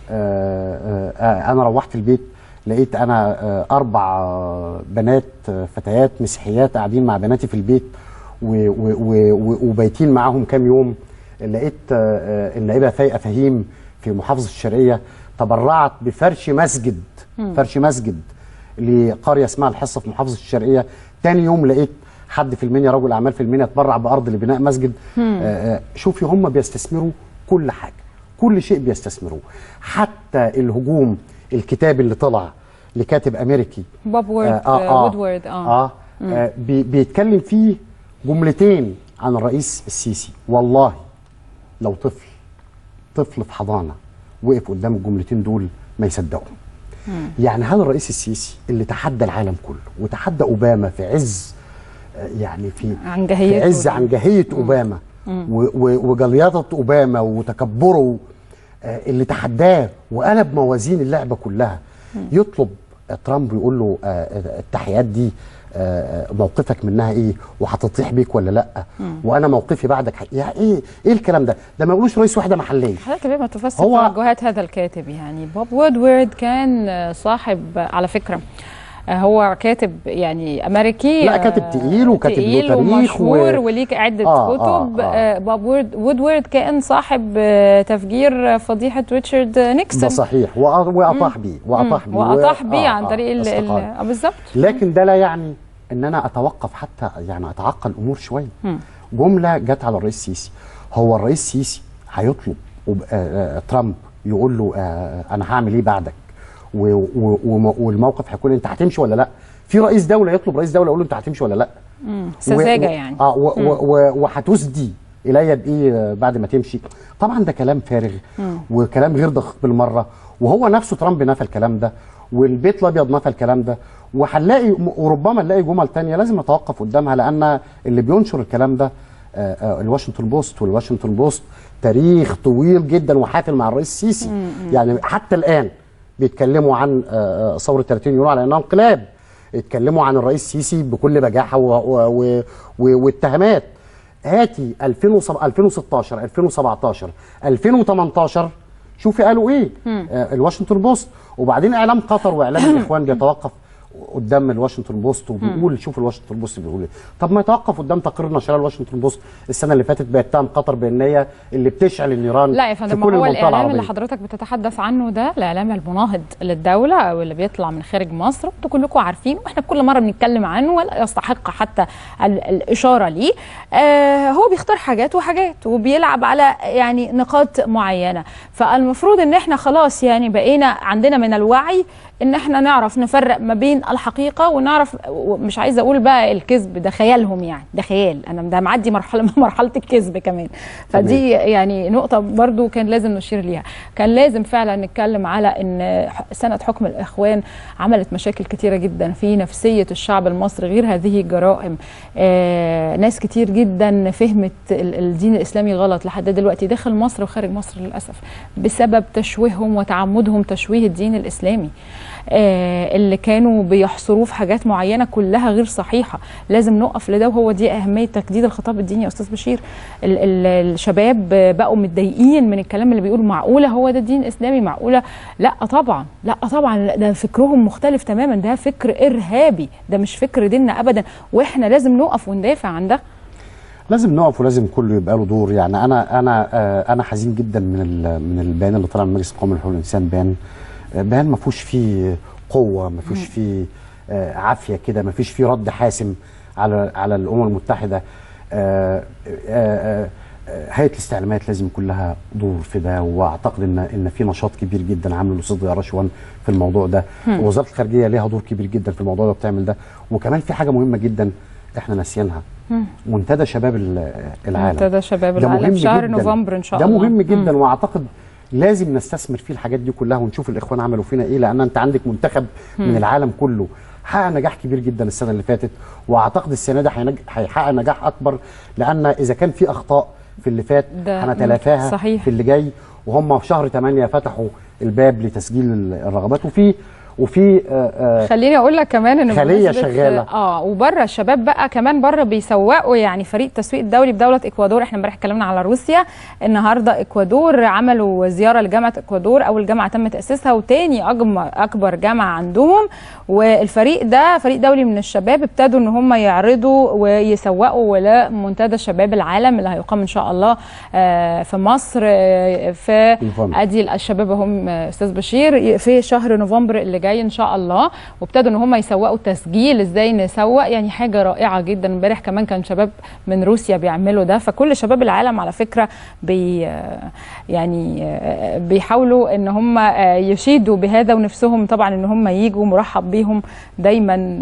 آه، آه، انا روحت البيت لقيت انا آه، اربع آه، بنات آه، فتيات مسيحيات قاعدين مع بناتي في البيت و- و- و- و- وبايتين معاهم كام يوم لقيت آه، آه، النائبه فايقه فهيم في محافظه الشرقيه تبرعت بفرش مسجد مم. فرش مسجد لقريه اسمها الحصه في محافظه الشرقيه تاني يوم لقيت حد في المنيا رجل اعمال في المنيا تبرع بارض لبناء مسجد مم. آه، آه، شوفي هم بيستثمروا كل حاجه كل شيء بيستثمروه حتى الهجوم الكتاب اللي طلع لكاتب امريكي بوب وورد آه آه آه وودورد اه, آه, آه بي بيتكلم فيه جملتين عن الرئيس السيسي والله لو طفل طفل في حضانه وقف قدام الجملتين دول ما يصدقهم يعني هذا الرئيس السيسي اللي تحدى العالم كله وتحدى اوباما في عز آه، يعني في عنجهيته في عز دي. عنجهيه اوباما مم. و- و- وجليطه اوباما وتكبره آه، اللي تحداه وقلب موازين اللعبه كلها يطلب ترامب يقول له آه، التحيات دي آه، موقفك منها ايه وهتطيح بيك ولا لا مم. وانا موقفي بعدك ح- يعني ايه ايه الكلام ده ده ما يقولوش رئيس وحده محليه حضرتك بما تفسر هو- توجهات هذا الكاتب يعني بوب وودورد كان آه، صاحب على فكره آه، هو كاتب يعني امريكي لا، آه، كاتب تقيل وكاتب له تقيل تاريخ ومشهور و- وليه عده آه، كتب آه، آه. آه، بوب وورد- وودورد كان صاحب آه، تفجير فضيحه ريتشارد نيكسون ده صحيح وأ- واطاح مم. بيه واطاح مم. بيه واطاح و- بيه آه، عن آه، طريق ال- ال- استقال. آه، بالظبط لكن ده لا يعني ان انا اتوقف حتى يعني اتعقل الامور شويه مم. جمله جت على الرئيس السيسي هو الرئيس السيسي هيطلب وب- آه، آه، ترامب يقول له آه، انا هعمل ايه بعدك و- و- وم- والموقف هيكون انت هتمشي ولا لا في رئيس دوله يطلب رئيس دوله يقول له انت هتمشي ولا لا مم. سذاجه و- يعني اه و- مم. و- و- وهتسدي الي بايه آه، بعد ما تمشي طبعا ده كلام فارغ مم. وكلام غير دقيق بالمره وهو نفسه ترامب نفى الكلام ده والبيت الابيض نفى الكلام ده وهنلاقي وربما نلاقي جمل تانية لازم نتوقف قدامها لان اللي بينشر الكلام ده آه، آه، الواشنطن بوست والواشنطن بوست تاريخ طويل جدا وحافل مع الرئيس السيسي مم. يعني حتى الان بيتكلموا عن آه، آه، ثوره 30 يونيو على انها انقلاب اتكلموا عن الرئيس السيسي بكل بجاحه و- و- و- و- واتهامات هاتي 2007 2016 2017 2018 شوفي قالوا ايه مم. آه الواشنطن بوست وبعدين اعلام قطر واعلام الاخوان بيتوقف قدام الواشنطن بوست وبيقول شوف الواشنطن بوست بيقول ايه طب ما يتوقف قدام تقرير نشرها الواشنطن بوست السنه اللي فاتت بيتهم قطر بان هي اللي بتشعل النيران لا يا في فندم كل ما هو المنطقه الاعلام اللي العربيه حضرتك بتتحدث عنه ده الاعلام المناهض للدوله او اللي بيطلع من خارج مصر انتوا كلكم عارفين واحنا كل مره بنتكلم عنه ولا يستحق حتى ال- الاشاره ليه آه هو بيختار حاجات وحاجات وبيلعب على يعني نقاط معينه فالمفروض ان احنا خلاص يعني بقينا عندنا من الوعي ان احنا نعرف نفرق ما بين الحقيقه ونعرف مش عايزه اقول بقى الكذب ده خيالهم يعني ده خيال انا ده معدي مرحله مرحله الكذب كمان فدي يعني نقطه برضو كان لازم نشير ليها كان لازم فعلا نتكلم على ان ح- سنه حكم الاخوان عملت مشاكل كتيره جدا في نفسيه الشعب المصري غير هذه الجرائم آه ناس كتير جدا فهمت ال- الدين الاسلامي غلط لحد دلوقتي داخل مصر وخارج مصر للاسف بسبب تشويههم وتعمدهم تشويه الدين الاسلامي آه، اللي كانوا بيحصروه في حاجات معينه كلها غير صحيحه لازم نقف لده وهو دي اهميه تجديد الخطاب الديني يا استاذ بشير ال ال الشباب بقوا متضايقين من الكلام اللي بيقول معقوله هو ده الدين الاسلامي معقوله لا طبعا لا طبعا لا، ده فكرهم مختلف تماما ده فكر ارهابي ده مش فكر ديننا ابدا واحنا لازم نقف وندافع عن ده لازم نقف ولازم كله يبقى له دور يعني انا انا آه انا حزين جدا من ال- من البيان اللي طلع من مجلس القومي لحقوق الانسان بيان آه، بيان ما فيهوش فيه قوه ما فيهوش فيه آه عافيه كده ما فيش فيه رد حاسم على على الامم المتحده آه آه آه هيئه الاستعلامات لازم يكون لها دور في ده واعتقد ان ان في نشاط كبير جدا عامله الاستاذ ضياء رشوان في الموضوع ده هم. وزاره الخارجيه ليها دور كبير جدا في الموضوع ده وبتعمل ده وكمان في حاجه مهمه جدا احنا ناسيينها منتدى شباب ال- العالم منتدى شباب ده العالم مهم شهر جداً. نوفمبر ان شاء ده الله مهم جدا مم. واعتقد لازم نستثمر فيه الحاجات دي كلها ونشوف الاخوان عملوا فينا ايه لان انت عندك منتخب مم. من العالم كله حقق نجاح كبير جدا السنه اللي فاتت واعتقد السنه دي هينج- هيحقق نجاح اكبر لان اذا كان في اخطاء في اللي فات ده هنتلافاها صحيح. في اللي جاي وهم في شهر 8 فتحوا الباب لتسجيل الرغبات وفي وفي آه، آه، خليني اقول لك كمان ان خلية بمناسبة- شغالة. اه وبره الشباب بقى كمان بره بيسوقوا يعني فريق التسويق الدولي بدوله اكوادور احنا امبارح اتكلمنا على روسيا النهارده اكوادور عملوا زياره لجامعه اكوادور اول جامعه تم تاسيسها وتاني اكبر اكبر جامعه عندهم والفريق ده فريق دولي من الشباب ابتدوا ان هم يعرضوا ويسوقوا لمنتدى شباب العالم اللي هيقام ان شاء الله آه، في مصر آه، في نوفمبر. ادي الشباب هم استاذ بشير في شهر نوفمبر اللي جاي ان شاء الله وابتدوا ان هم يسوقوا تسجيل ازاي نسوق يعني حاجه رائعه جدا امبارح كمان كان شباب من روسيا بيعملوا ده فكل شباب العالم على فكره بي يعني بيحاولوا ان هم يشيدوا بهذا ونفسهم طبعا ان هم يجوا مرحب بيهم دايما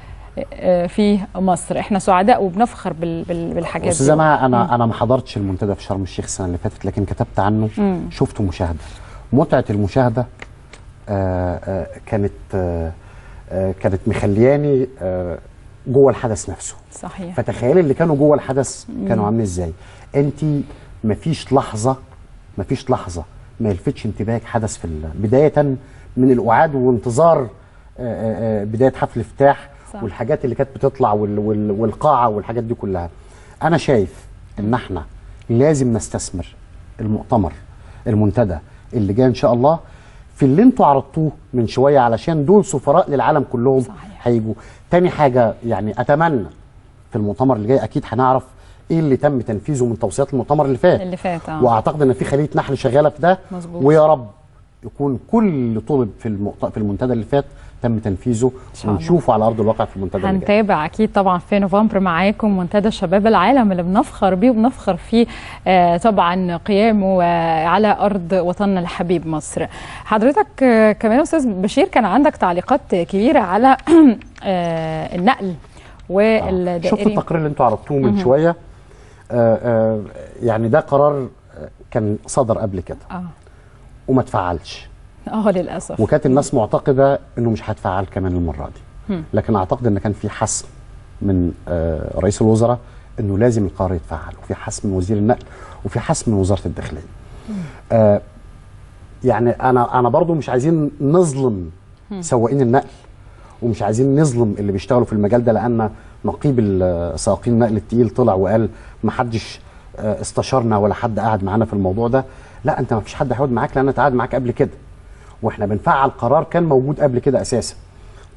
في مصر احنا سعداء وبنفخر بال- بال- بالحاجات دي استاذه مها انا انا ما حضرتش المنتدى في شرم الشيخ السنه اللي فاتت لكن كتبت عنه مم. شفته مشاهده متعه المشاهده آه، آه، كانت آه، آه، كانت مخلياني آه، جوه الحدث نفسه صحيح فتخيلي اللي كانوا جوه الحدث كانوا مم. عاملين ازاي انت مفيش لحظه مفيش لحظه ما يلفتش انتباهك حدث في ال- بدايه من القعاد وانتظار آه، آه، آه، بدايه حفل افتتاح صح. والحاجات اللي كانت بتطلع وال- وال- والقاعه والحاجات دي كلها انا شايف ان احنا لازم نستثمر المؤتمر المنتدى اللي جاي ان شاء الله في اللي انتوا عرضتوه من شويه علشان دول سفراء للعالم كلهم هيجوا تاني حاجه يعني اتمنى في المؤتمر اللي جاي اكيد هنعرف ايه اللي تم تنفيذه من توصيات المؤتمر اللي فات اللي فات اه واعتقد ان في خليه نحل شغاله في ده مظبوط. ويا رب يكون كل اللي طلب في المؤت... في المنتدى اللي فات تم تنفيذه شاء الله. ونشوفه على ارض الواقع في المنتدى اللي جاي هنتابع اكيد طبعا في نوفمبر معاكم منتدى شباب العالم اللي بنفخر بيه وبنفخر فيه آه طبعا قيامه آه على ارض وطننا الحبيب مصر حضرتك آه كمان استاذ بشير كان عندك تعليقات كبيره على آه النقل والدائري شفت التقرير اللي انتوا عرضتوه من مهم. شويه آه آه يعني ده قرار آه، كان صدر قبل كده اه وما اتفعلش اه للاسف وكانت الناس معتقده انه مش هتفعل كمان المره دي هم. لكن اعتقد ان كان في حسم من آه، رئيس الوزراء انه لازم القرار يتفعل وفي حسم من وزير النقل وفي حسم من وزاره الداخليه آه، يعني انا انا برضو مش عايزين نظلم هم. سواقين النقل ومش عايزين نظلم اللي بيشتغلوا في المجال ده لان نقيب ال- سائقين النقل التقيل طلع وقال ما حدش آه، استشارنا ولا حد قعد معانا في الموضوع ده لا انت ما فيش حد هيقعد معاك لان انت قاعد معاك قبل كده واحنا بنفعل قرار كان موجود قبل كده اساسا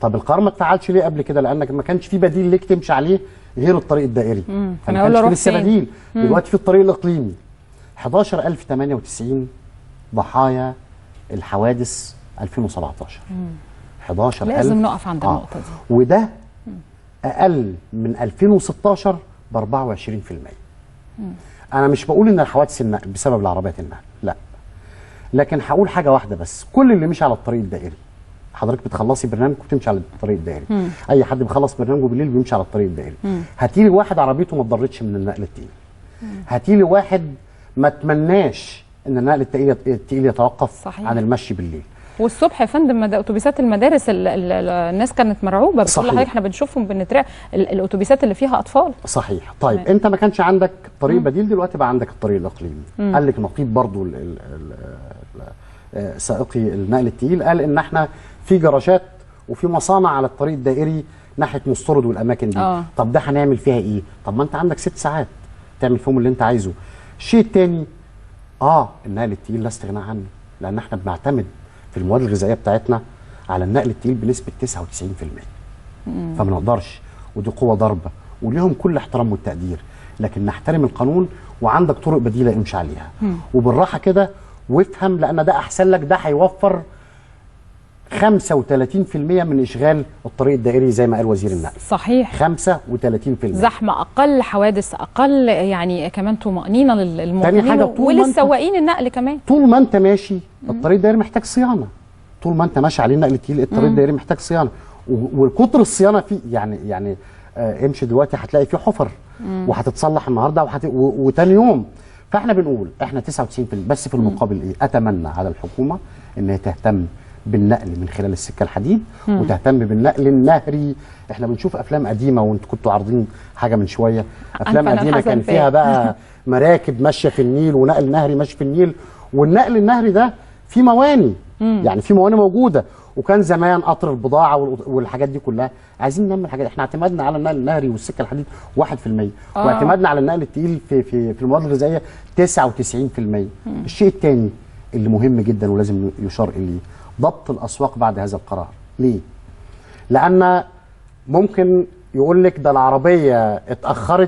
طب القرار ما اتفعلش ليه قبل كده لانك ما كانش في بديل ليك تمشي عليه غير الطريق الدائري مم. فما فأنا أقول كانش له في روح لسه فين؟ بديل مم. دلوقتي في الطريق الاقليمي 11098 ضحايا الحوادث 2017 11000 لازم نقف عند آه. النقطه دي وده اقل من 2016 ب 24% انا مش بقول ان الحوادث النقل بسبب العربيات النقل لا لكن هقول حاجه واحده بس كل اللي مشي على الطريق الدائري حضرتك بتخلصي برنامج وبتمشي على الطريق الدائري مم. اي حد بيخلص برنامجه بالليل بيمشي على الطريق الدائري مم. هاتيلي واحد عربيته ما اتضرتش من النقل التقيل هاتيلي واحد ما تمناش ان النقل التقيل التقيل يتوقف صحيح. عن المشي بالليل والصبح يا فندم مد- اتوبيسات المدارس ال ال ال الناس كانت مرعوبه بتقول صحيح. لحضرتك احنا بنشوفهم بنترعب ال- الاتوبيسات اللي فيها اطفال صحيح طيب تمام. انت ما كانش عندك طريق مم. بديل دلوقتي بقى عندك الطريق الاقليمي مم. قال لك نقيب برضو ال ال ال ال سائقي النقل التقيل قال ان احنا في جراشات وفي مصانع على الطريق الدائري ناحيه مسترد والاماكن دي آه. طب ده هنعمل فيها ايه طب ما انت عندك ست ساعات تعمل فيهم اللي انت عايزه الشيء الثاني اه النقل التقيل لا استغناء عنه لان احنا بنعتمد في المواد الغذائيه بتاعتنا على النقل التقيل بنسبه 99% فما نقدرش ودي قوه ضربه وليهم كل احترام والتقدير لكن نحترم القانون وعندك طرق بديله امشي عليها مم. وبالراحه كده وافهم لان ده احسن لك ده هيوفر 35% من اشغال الطريق الدائري زي ما قال وزير النقل صحيح 35% زحمه اقل حوادث اقل يعني كمان طمانينه لل- للمواطنين حاجة طول ما أنت- وللسواقين النقل كمان طول ما انت ماشي الطريق الدائري محتاج صيانه طول ما انت ماشي عليه النقل التقيل الطريق مم. الدائري محتاج صيانه و- وكتر الصيانه فيه يعني يعني آه امشي دلوقتي هتلاقي فيه حفر مم. وهتتصلح النهارده وهت... و... وتاني يوم فاحنا بنقول احنا 99 بس في المقابل ايه اتمنى على الحكومه ان هي تهتم بالنقل من خلال السكه الحديد مم. وتهتم بالنقل النهري احنا بنشوف افلام قديمه وانتوا كنتوا عارضين حاجه من شويه افلام أنفنا قديمه الحسن كان فيه. فيها بقى مراكب ماشيه في النيل ونقل نهري ماشي في النيل والنقل النهري ده في مواني مم. يعني في مواني موجوده وكان زمان قطر البضاعه وال- والحاجات دي كلها عايزين نعمل حاجات احنا اعتمدنا على النقل النهري والسكه الحديد 1% آه. واعتمدنا على النقل التقيل في في في المواد الغذائيه 99% الشيء الثاني اللي مهم جدا ولازم يشار اليه ضبط الاسواق بعد هذا القرار ليه لان ممكن يقول لك ده العربيه اتاخرت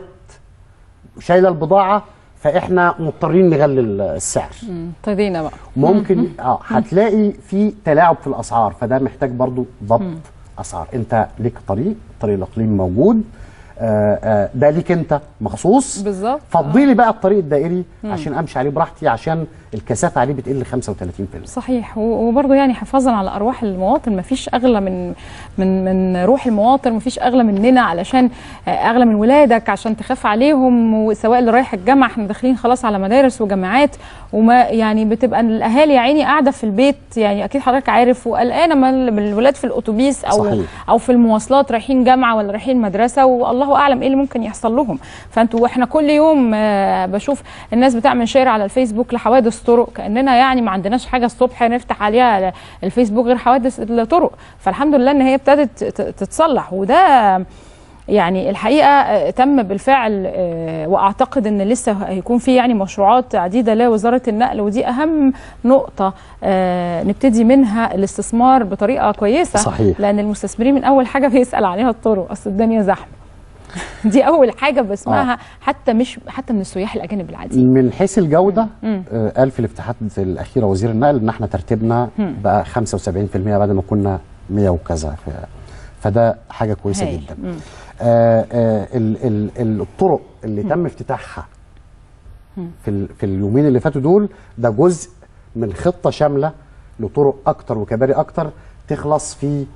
شايله البضاعه فاحنا مضطرين نغلي السعر مم. ابتدينا بقى ممكن اه هتلاقي في تلاعب في الاسعار فده محتاج برضو ضبط مم. اسعار انت ليك طريق طريق الاقليم موجود آه آه ده ليك انت مخصوص بالظبط فضي لي بقى الطريق الدائري مم. عشان امشي عليه براحتي عشان الكثافه عليه بتقل 35% صحيح و- وبرضه يعني حفاظا على ارواح المواطن ما فيش اغلى من من من روح المواطن ما فيش اغلى مننا علشان آه، اغلى من ولادك عشان تخاف عليهم وسواء اللي رايح الجامعه احنا داخلين خلاص على مدارس وجامعات وما يعني بتبقى الاهالي يا عيني قاعده في البيت يعني اكيد حضرتك عارف وقلقانه من من الولاد في الاتوبيس او صحيح. او في المواصلات رايحين جامعه ولا رايحين مدرسه والله اعلم ايه اللي ممكن يحصل لهم فانتوا واحنا كل يوم آه، بشوف الناس بتعمل شير على الفيسبوك لحوادث طرق كاننا يعني ما عندناش حاجه الصبح نفتح عليها الفيسبوك غير حوادث الطرق فالحمد لله ان هي ابتدت ت- تتصلح وده يعني الحقيقه آه، تم بالفعل آه، واعتقد ان لسه هيكون في يعني مشروعات عديده لوزاره النقل ودي اهم نقطه آه، نبتدي منها الاستثمار بطريقه كويسه صحيح. لان المستثمرين من اول حاجه بيسال عليها الطرق اصل الدنيا زحمه دي اول حاجه بسمعها حتى مش حتى من السياح الاجانب العاديين من حيث الجوده مم. آه قال في الافتتاحات الاخيره وزير النقل ان احنا ترتيبنا مم. بقى 75% بعد ما كنا 100 وكذا ف- فده حاجه كويسه هايل. جدا مم. آه آه ال ال ال الطرق اللي مم. تم افتتاحها مم. في ال- في اليومين اللي فاتوا دول ده جزء من خطه شامله لطرق اكتر وكباري اكتر تخلص في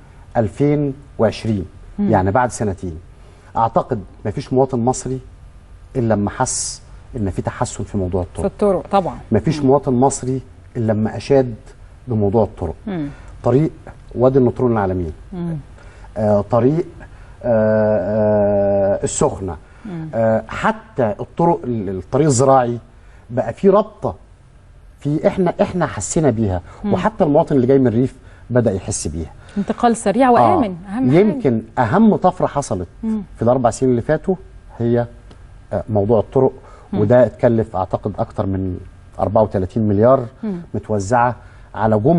2020 مم. يعني بعد سنتين اعتقد مفيش مواطن مصري الا لما حس ان في تحسن في موضوع في الطرق الطرق طبعا مفيش مواطن مصري الا لما اشاد بموضوع الطرق مم. طريق وادي النطرون العالمين مم. آه طريق آه آه السخنه مم. آه حتى الطرق ال- الطريق الزراعي بقى في رابطه في احنا احنا حسينا بيها مم. وحتى المواطن اللي جاي من الريف بدا يحس بيها انتقال سريع وامن اهم حاجه يمكن اهم طفره حصلت مم. في الاربع سنين اللي فاتوا هي آه، موضوع الطرق مم. وده اتكلف اعتقد اكتر من 34 مليار مم. متوزعه على جمله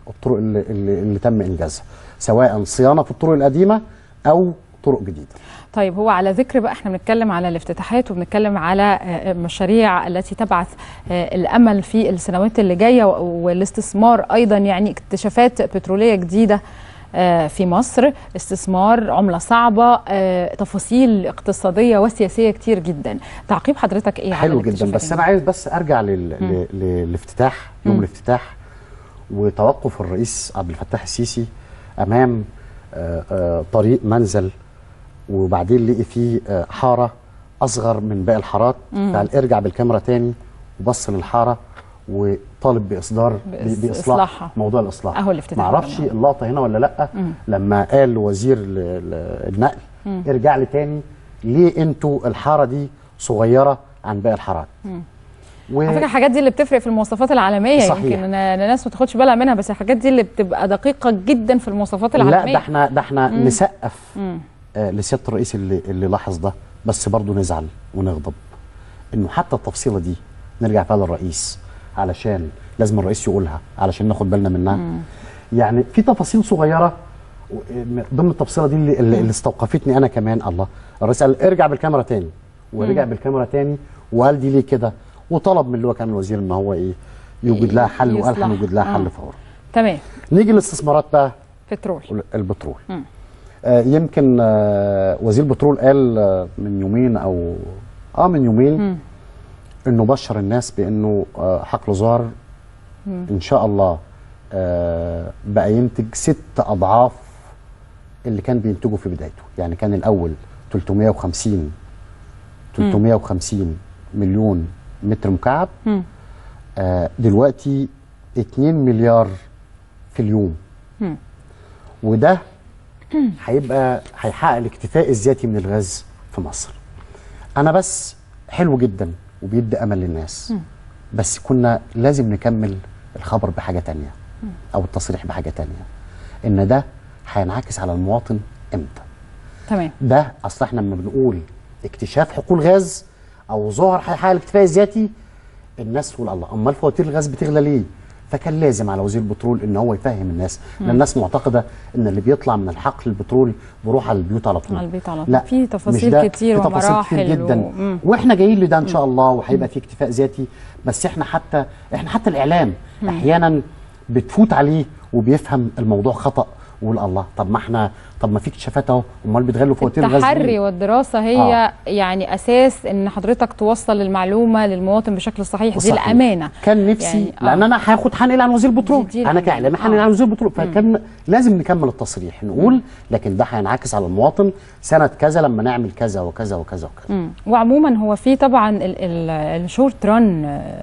الطرق اللي, اللي, اللي تم انجازها سواء صيانه في الطرق القديمه او طرق جديده طيب هو على ذكر بقى احنا بنتكلم على الافتتاحات وبنتكلم على آه، مشاريع التي تبعث آه، الامل في السنوات اللي جايه و- والاستثمار ايضا يعني اكتشافات بتروليه جديده آه، في مصر استثمار عمله صعبه آه، تفاصيل اقتصاديه وسياسيه كتير جدا تعقيب حضرتك ايه على حلو جدا الاكتشافات بس انا عايز بس ارجع لل... مم. ل- للافتتاح يوم مم. الافتتاح وتوقف الرئيس عبد الفتاح السيسي امام آه، آه، طريق منزل وبعدين لقي فيه آه، حاره اصغر من باقي الحارات مم. فقال ارجع بالكاميرا تاني وبص للحاره وطالب باصدار ب- بإص- باصلاح إصلاحها. موضوع الاصلاح أهو الافتتاح معرفش طبعاً. اللقطه هنا ولا لا مم. لما قال لوزير ال- ال- النقل مم. ارجع لي تاني ليه انتوا الحاره دي صغيره عن باقي الحارات مم. و... على فكره الحاجات دي اللي بتفرق في المواصفات العالميه صحيح. يمكن إن الناس ما تاخدش بالها منها بس الحاجات دي اللي بتبقى دقيقه جدا في المواصفات العالميه لا ده احنا ده احنا مم. نسقف مم. آه لسياده الرئيس اللي اللي لاحظ ده بس برضه نزعل ونغضب انه حتى التفصيله دي نرجع فيها للرئيس علشان لازم الرئيس يقولها علشان ناخد بالنا منها مم. يعني في تفاصيل صغيره و- ضمن التفصيله دي اللي, اللي اللي استوقفتني انا كمان الله الرئيس قال ارجع بالكاميرا تاني ورجع مم. بالكاميرا تاني وقال دي ليه كده وطلب من اللي هو كان الوزير ان هو ايه يوجد لها حل وقال يصلح. هنوجد لها آه. حل فوري تمام نيجي للاستثمارات بقى بترول البترول مم. آه، يمكن آه، وزير البترول قال آه، من يومين او اه من يومين مم. انه بشر الناس بانه آه، حقل زهر مم. ان شاء الله آه، بقى ينتج ست اضعاف اللي كان بينتجه في بدايته يعني كان الاول 350 350 مليون متر مكعب مم. آه، دلوقتي 2 مليار في اليوم مم. وده هيبقى هيحقق الاكتفاء الذاتي من الغاز في مصر انا بس حلو جدا وبيدي امل للناس مم. بس كنا لازم نكمل الخبر بحاجه تانية مم. او التصريح بحاجه تانية ان ده هينعكس على المواطن امتى تمام ده اصل احنا لما بنقول اكتشاف حقول غاز او ظهر هيحقق الاكتفاء الذاتي الناس تقول الله امال فواتير الغاز بتغلى ليه فكان لازم على وزير البترول ان هو يفهم الناس لان مم. الناس معتقده ان اللي بيطلع من الحقل البترول بيروح على البيوت على طول على البيت على طول لا في مش تفاصيل ده. كتير في تفاصيل ومراحل كتير جدا و... مم. واحنا جايين لده ان شاء الله وهيبقى في اكتفاء ذاتي بس احنا حتى احنا حتى الاعلام مم. احيانا بتفوت عليه وبيفهم الموضوع خطا ويقول الله طب ما احنا طب ما في اكتشافات اهو امال بتغلوا فواتير الغاز ليه؟ التحري والدراسة هي آه. يعني أساس إن حضرتك توصل المعلومة للمواطن بشكل صحيح دي صحيح. الأمانة كان نفسي يعني يعني لان انا هاخد هنقل عن وزير البترول دي انا الأمانة. كاعلامي هنقل آه. عن وزير البترول فكان لازم نكمل التصريح نقول لكن ده هينعكس على المواطن سنه كذا لما نعمل كذا وكذا وكذا وكذا مم. وعموما هو في طبعا ال- ال- الشورت ران آه،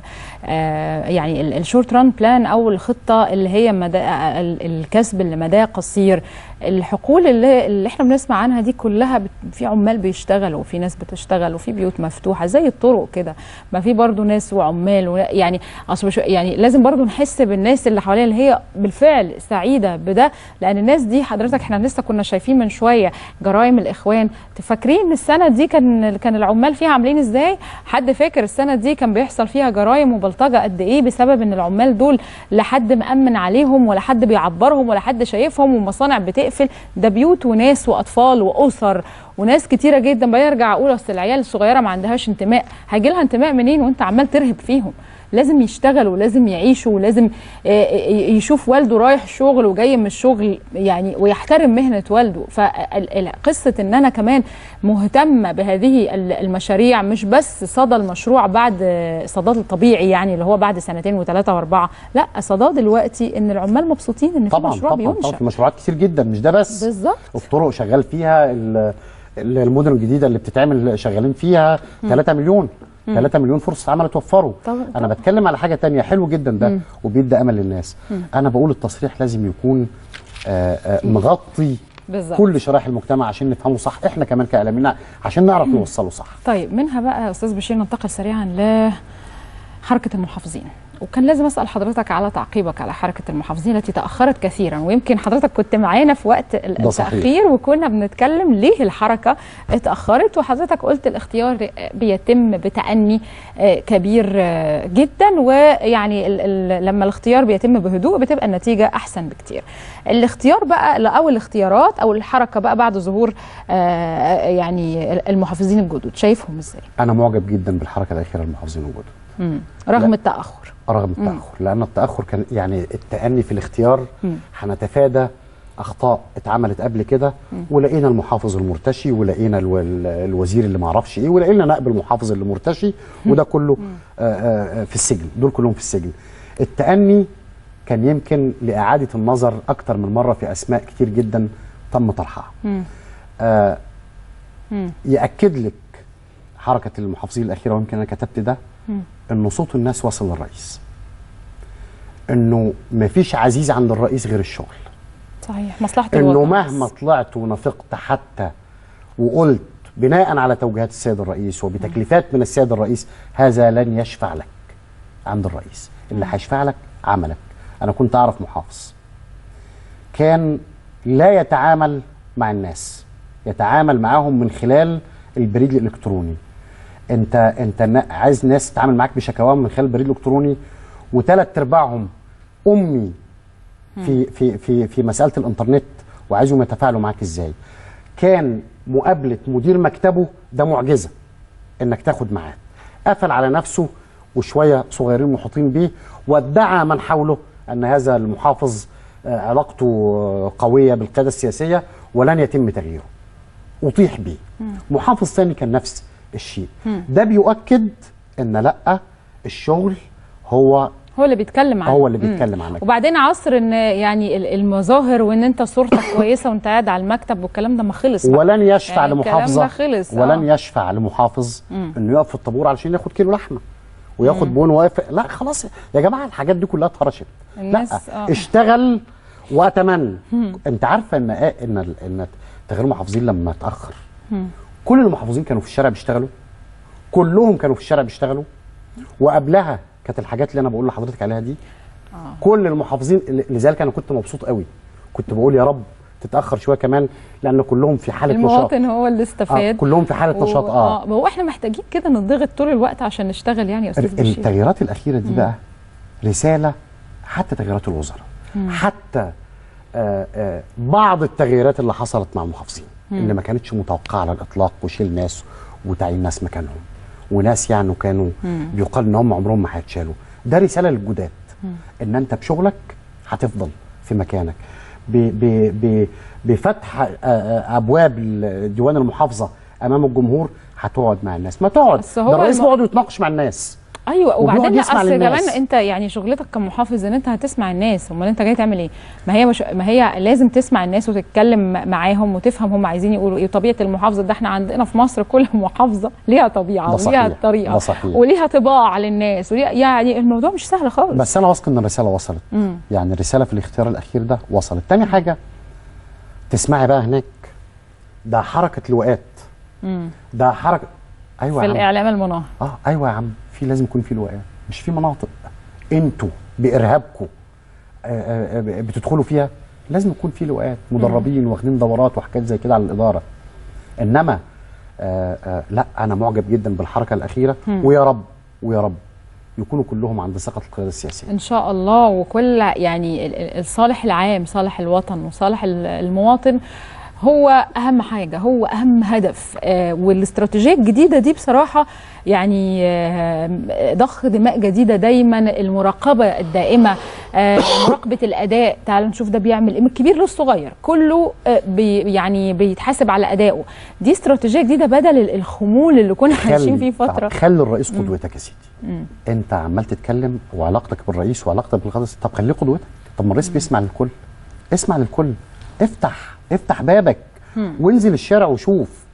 آه، يعني ال- الشورت ران بلان او الخطه اللي هي مدى ال- الكسب اللي مداه قصير الحقول اللي, اللي احنا بنسمع عنها دي كلها بت- في عمال بيشتغلوا وفي ناس بتشتغل وفي بيوت مفتوحه زي الطرق كده ما في برضو ناس وعمال و- يعني اصل مش- يعني لازم برضو نحس بالناس اللي حوالينا اللي هي بالفعل سعيده بده لان الناس دي حضرتك احنا لسه كنا شايفين من شويه جرائم الاخوان تفكرين السنه دي كان كان العمال فيها عاملين ازاي حد فاكر السنه دي كان بيحصل فيها جرائم وبلطجه قد ايه بسبب ان العمال دول لا حد مأمن عليهم ولا حد بيعبرهم ولا حد شايفهم ومصانع بتقفل ده بيوت وناس واطفال واسر وناس كتيره جدا بيرجع اقول اصل العيال الصغيره ما عندهاش انتماء هيجي لها انتماء منين وانت عمال ترهب فيهم لازم يشتغلوا لازم يعيشوا ولازم آه، آه، يشوف والده رايح الشغل وجاي من الشغل يعني ويحترم مهنه والده فقصه ان انا كمان مهتمه بهذه ال- المشاريع مش بس صدى المشروع بعد آه، صداه الطبيعي يعني اللي هو بعد سنتين وثلاثه واربعه لا صداه دلوقتي ان العمال مبسوطين ان في طبعا مشروع طبعا طبعا بينشا في مشروعات كتير جدا مش ده بس بالظبط الطرق شغال فيها ال- ال- المدن الجديده اللي بتتعمل شغالين فيها مم. 3 مليون مم. 3 مليون فرصه عمل اتوفروا طبعا انا بتكلم على حاجه تانية حلو جدا ده مم. وبيدي امل للناس مم. انا بقول التصريح لازم يكون آه، آه، مغطي بالظبط. كل شرائح المجتمع عشان نفهمه صح احنا كمان كاعلاميين عشان نعرف نوصله صح طيب منها بقى يا استاذ بشير ننتقل سريعا ل حركه المحافظين وكان لازم اسال حضرتك على تعقيبك على حركه المحافظين التي تاخرت كثيرا ويمكن حضرتك كنت معانا في وقت ال- ده صحيح. التاخير وكنا بنتكلم ليه الحركه اتاخرت وحضرتك قلت الاختيار بيتم بتأني آه، كبير آه، جدا ويعني ال- ال- لما الاختيار بيتم بهدوء بتبقى النتيجه احسن بكتير الاختيار بقى او الاختيارات او الحركه بقى بعد ظهور آه، يعني المحافظين الجدد شايفهم ازاي انا معجب جدا بالحركه الاخيره للمحافظين الجدد مم. رغم لا. التاخر رغم مم. التاخر لان التاخر كان يعني التاني في الاختيار مم. هنتفادى اخطاء اتعملت قبل كده مم. ولقينا المحافظ المرتشي ولقينا الو- ال- الوزير اللي ما اعرفش ايه ولقينا نائب المحافظ اللي مرتشي وده كله آه، آه، آه، في السجن دول كلهم في السجن التاني كان يمكن لاعاده النظر اكتر من مره في اسماء كتير جدا تم طرحها مم. آه، مم. ياكد لك حركه المحافظين الاخيره ويمكن انا كتبت ده مم. ان صوت الناس وصل للرئيس انه مفيش عزيز عند الرئيس غير الشغل صحيح مصلحه انه الوطن مهما طلعت ونفقت حتى وقلت بناء على توجيهات السيد الرئيس وبتكليفات من السيد الرئيس هذا لن يشفع لك عند الرئيس اللي هيشفع لك عملك انا كنت اعرف محافظ كان لا يتعامل مع الناس يتعامل معاهم من خلال البريد الالكتروني انت انت نا- عايز ناس تتعامل معاك بشكاواهم من خلال البريد الالكتروني وثلاث ارباعهم امي في في في في مساله الانترنت وعايزهم يتفاعلوا معاك ازاي كان مقابله مدير مكتبه ده معجزه انك تاخد معاه قفل على نفسه وشويه صغيرين محيطين بيه وادعى من حوله ان هذا المحافظ آه، علاقته آه، قويه بالقياده السياسيه ولن يتم تغييره اطيح بيه محافظ ثاني كان نفس الشيء مم. ده بيؤكد ان لا الشغل هو هو اللي بيتكلم عنه هو اللي مم. بيتكلم عنك وبعدين عصر ان يعني ال- المظاهر وان انت صورتك كويسه وانت قاعد على المكتب والكلام ده ما خلص بقى. ولن يشفع يعني الكلام لمحافظه ده خلص ولن آه. يشفع لمحافظ مم. انه يقف في الطابور علشان ياخد كيلو لحمه وياخد مم. بون وافق لا خلاص يا جماعه الحاجات دي كلها اتهرشت الناس- لا آه. اشتغل واتمنى مم. انت عارفه ان ان ان تغيير المحافظين لما اتاخر مم. كل المحافظين كانوا في الشارع بيشتغلوا كلهم كانوا في الشارع بيشتغلوا وقبلها كانت الحاجات اللي انا بقول لحضرتك عليها دي كل المحافظين لذلك انا كنت مبسوط قوي كنت بقول يا رب تتاخر شويه كمان لان كلهم في حاله نشاط المواطن هو اللي استفاد آه، كلهم في حالة نشاط، آه. ما هو احنا محتاجين كده نضغط طول الوقت عشان نشتغل يعني يا استاذ بشير التغييرات الاخيره دي مم. بقى رساله حتى تغييرات الوزراء مم. حتى آه آه بعض التغييرات اللي حصلت مع المحافظين مم. اللي ما كانتش متوقعه على الاطلاق وشيل ناس وتعيين ناس مكانهم وناس يعني كانوا مم. بيقال ان هم عمرهم ما هيتشالوا ده رساله للجداد مم. ان انت بشغلك هتفضل في مكانك ب ب ب بفتح آه، آه، ابواب ال- ديوان المحافظه امام الجمهور هتقعد مع الناس ما تقعد بس هو ده الرئيس الم- بيقعد يتناقش مع الناس ايوه وبيقعد وبعدين لا يسمع اصل للناس. كمان انت يعني شغلتك كمحافظ ان انت هتسمع الناس امال انت جاي تعمل ايه ما هي مش ما هي لازم تسمع الناس وتتكلم معاهم وتفهم هم عايزين يقولوا ايه طبيعه المحافظه ده احنا عندنا في مصر كل محافظه ليها طبيعه ده وليها صحيح، طريقه ده صحيح. وليها طباع للناس وليها يعني الموضوع مش سهل خالص بس انا واثق ان الرساله وصلت مم. يعني الرساله في الاختيار الاخير ده وصلت تاني حاجه تسمعي بقى هناك ده حركه لواءات مم. ده حركه ايوه في يا عم. الاعلام المناهض اه ايوه يا عم في لازم يكون في لواءات مش في مناطق انتوا بارهابكم آه، آه، آه، بتدخلوا فيها لازم يكون في لواءات مدربين واخدين دورات وحاجات زي كده على الاداره انما آه آه لا انا معجب جدا بالحركه الاخيره مم. ويا رب ويا رب يكونوا كلهم عند ثقه القياده السياسيه ان شاء الله وكل يعني ال- ال- الصالح العام صالح الوطن وصالح ال- المواطن هو اهم حاجه هو اهم هدف آه والاستراتيجيه الجديده دي بصراحه يعني آه ضخ دماء جديده دايما المراقبه الدائمه آه مراقبه الاداء تعالوا نشوف ده بيعمل ايه من الكبير للصغير كله آه بي يعني بيتحاسب على ادائه دي استراتيجيه جديده بدل ال- الخمول اللي كنا عايشين فيه فتره خلي الرئيس مم. قدوتك يا سيدي مم. انت عمال تتكلم وعلاقتك بالرئيس وعلاقتك بالقياده طب خليه قدوتك طب ما الرئيس بيسمع للكل اسمع للكل افتح افتح بابك مم. وانزل الشارع وشوف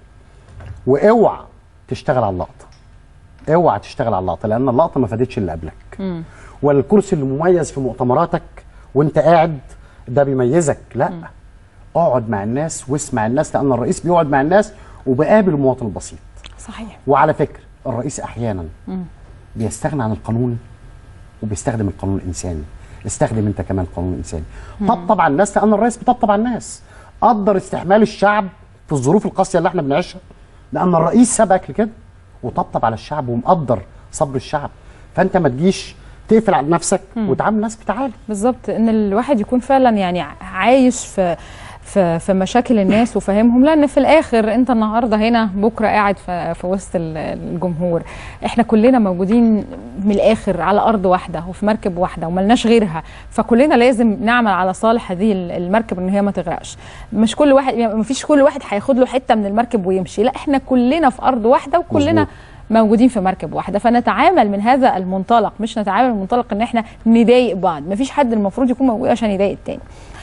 واوعى تشتغل على اللقطه اوعى تشتغل على اللقطه لان اللقطه ما فادتش اللي قبلك مم. ولا الكرسي اللي مميز في مؤتمراتك وانت قاعد ده بيميزك لا اقعد مع الناس واسمع الناس لان الرئيس بيقعد مع الناس وبقابل المواطن البسيط صحيح وعلى فكره الرئيس احيانا مم. بيستغنى عن القانون وبيستخدم القانون الانساني استخدم انت كمان القانون الانساني طبطب على الناس لان الرئيس بيطبطب على الناس قدر استحمال الشعب في الظروف القاسيه اللي احنا بنعيشها لان الرئيس سبقك لكده وطبطب على الشعب ومقدر صبر الشعب فانت ما تجيش تقفل على نفسك وتعامل الناس بتعالي بالظبط ان الواحد يكون فعلا يعني عايش في في في مشاكل الناس وفاهمهم لان في الاخر انت النهارده هنا بكره قاعد في, في وسط ال- الجمهور احنا كلنا موجودين من الاخر على ارض واحده وفي مركب واحده وملناش غيرها فكلنا لازم نعمل على صالح هذه ال- المركب ان هي ما تغرقش مش كل واحد يعني مفيش كل واحد هياخد له حته من المركب ويمشي لا احنا كلنا في ارض واحده وكلنا مظبوط. موجودين في مركب واحده فنتعامل من هذا المنطلق مش نتعامل من منطلق ان احنا نضايق بعض مفيش حد المفروض يكون موجود عشان يضايق التاني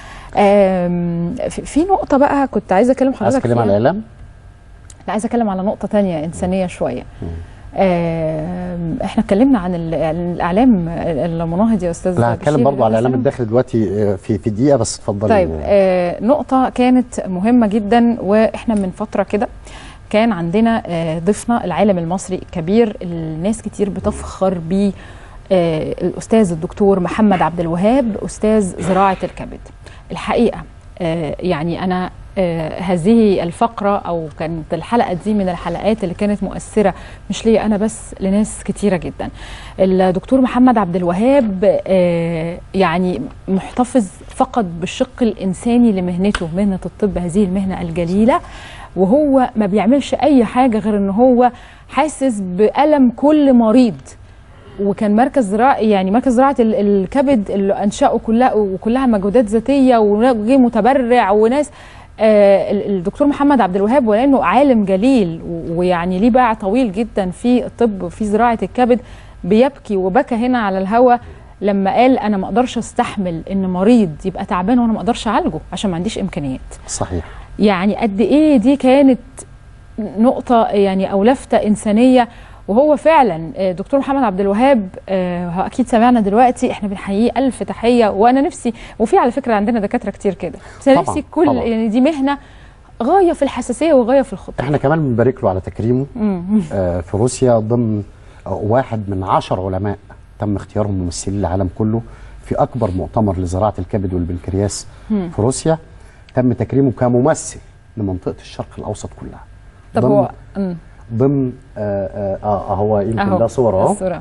آم، في في نقطة بقى كنت عايزة أكلم حضرتك عايز اتكلم فيها. على الاعلام لا عايزة أتكلم على نقطة تانية إنسانية شوية آم، احنا اتكلمنا عن ال- الإعلام المناهض يا أستاذ لا هتكلم بشير برضو على الاعلام مثلاً. الداخلي دلوقتي آه، في في دقيقه بس اتفضلي طيب آه نقطة كانت مهمة جدا وإحنا من فترة كده كان عندنا آه ضيفنا العالم المصري الكبير الناس كتير بتفخر بيه آه الأستاذ الدكتور محمد عبد الوهاب أستاذ زراعة الكبد الحقيقة آه يعني أنا آه هذه الفقرة أو كانت الحلقة دي من الحلقات اللي كانت مؤثرة مش ليا أنا بس لناس كتيرة جدا الدكتور محمد عبد الوهاب آه يعني محتفظ فقط بالشق الإنساني لمهنته مهنة الطب هذه المهنة الجليلة وهو ما بيعملش أي حاجة غير إن هو حاسس بألم كل مريض وكان مركز زراعي يعني مركز زراعه ال- الكبد اللي انشاه كلها وكلها مجهودات ذاتيه وجه متبرع وناس آه ال- الدكتور محمد عبد الوهاب ولانه عالم جليل و- ويعني ليه باع طويل جدا في الطب وفي زراعه الكبد بيبكي وبكى هنا على الهوا لما قال انا ما اقدرش استحمل ان مريض يبقى تعبان وانا ما اقدرش اعالجه عشان ما عنديش امكانيات صحيح يعني قد ايه دي كانت نقطة يعني أو لفتة إنسانية وهو فعلا آه، دكتور محمد عبد الوهاب آه، هو أكيد سمعنا دلوقتي إحنا بنحييه ألف تحية وأنا نفسي وفي على فكرة عندنا دكاترة كتير كده بس أنا طبعاً، نفسي كل طبعاً. يعني دي مهنة غاية في الحساسية وغاية في الخطة احنا كمان بنبارك له على تكريمه مم. آه، في روسيا ضمن آه، واحد من عشر علماء تم اختيارهم ممثلين العالم كله في اكبر مؤتمر لزراعه الكبد والبنكرياس مم. في روسيا تم تكريمه كممثل لمنطقه الشرق الاوسط كلها طب ضمن هو مم. ضمن آه, آه, آه, آه هو يمكن أهو، ده صور اهو الصورة.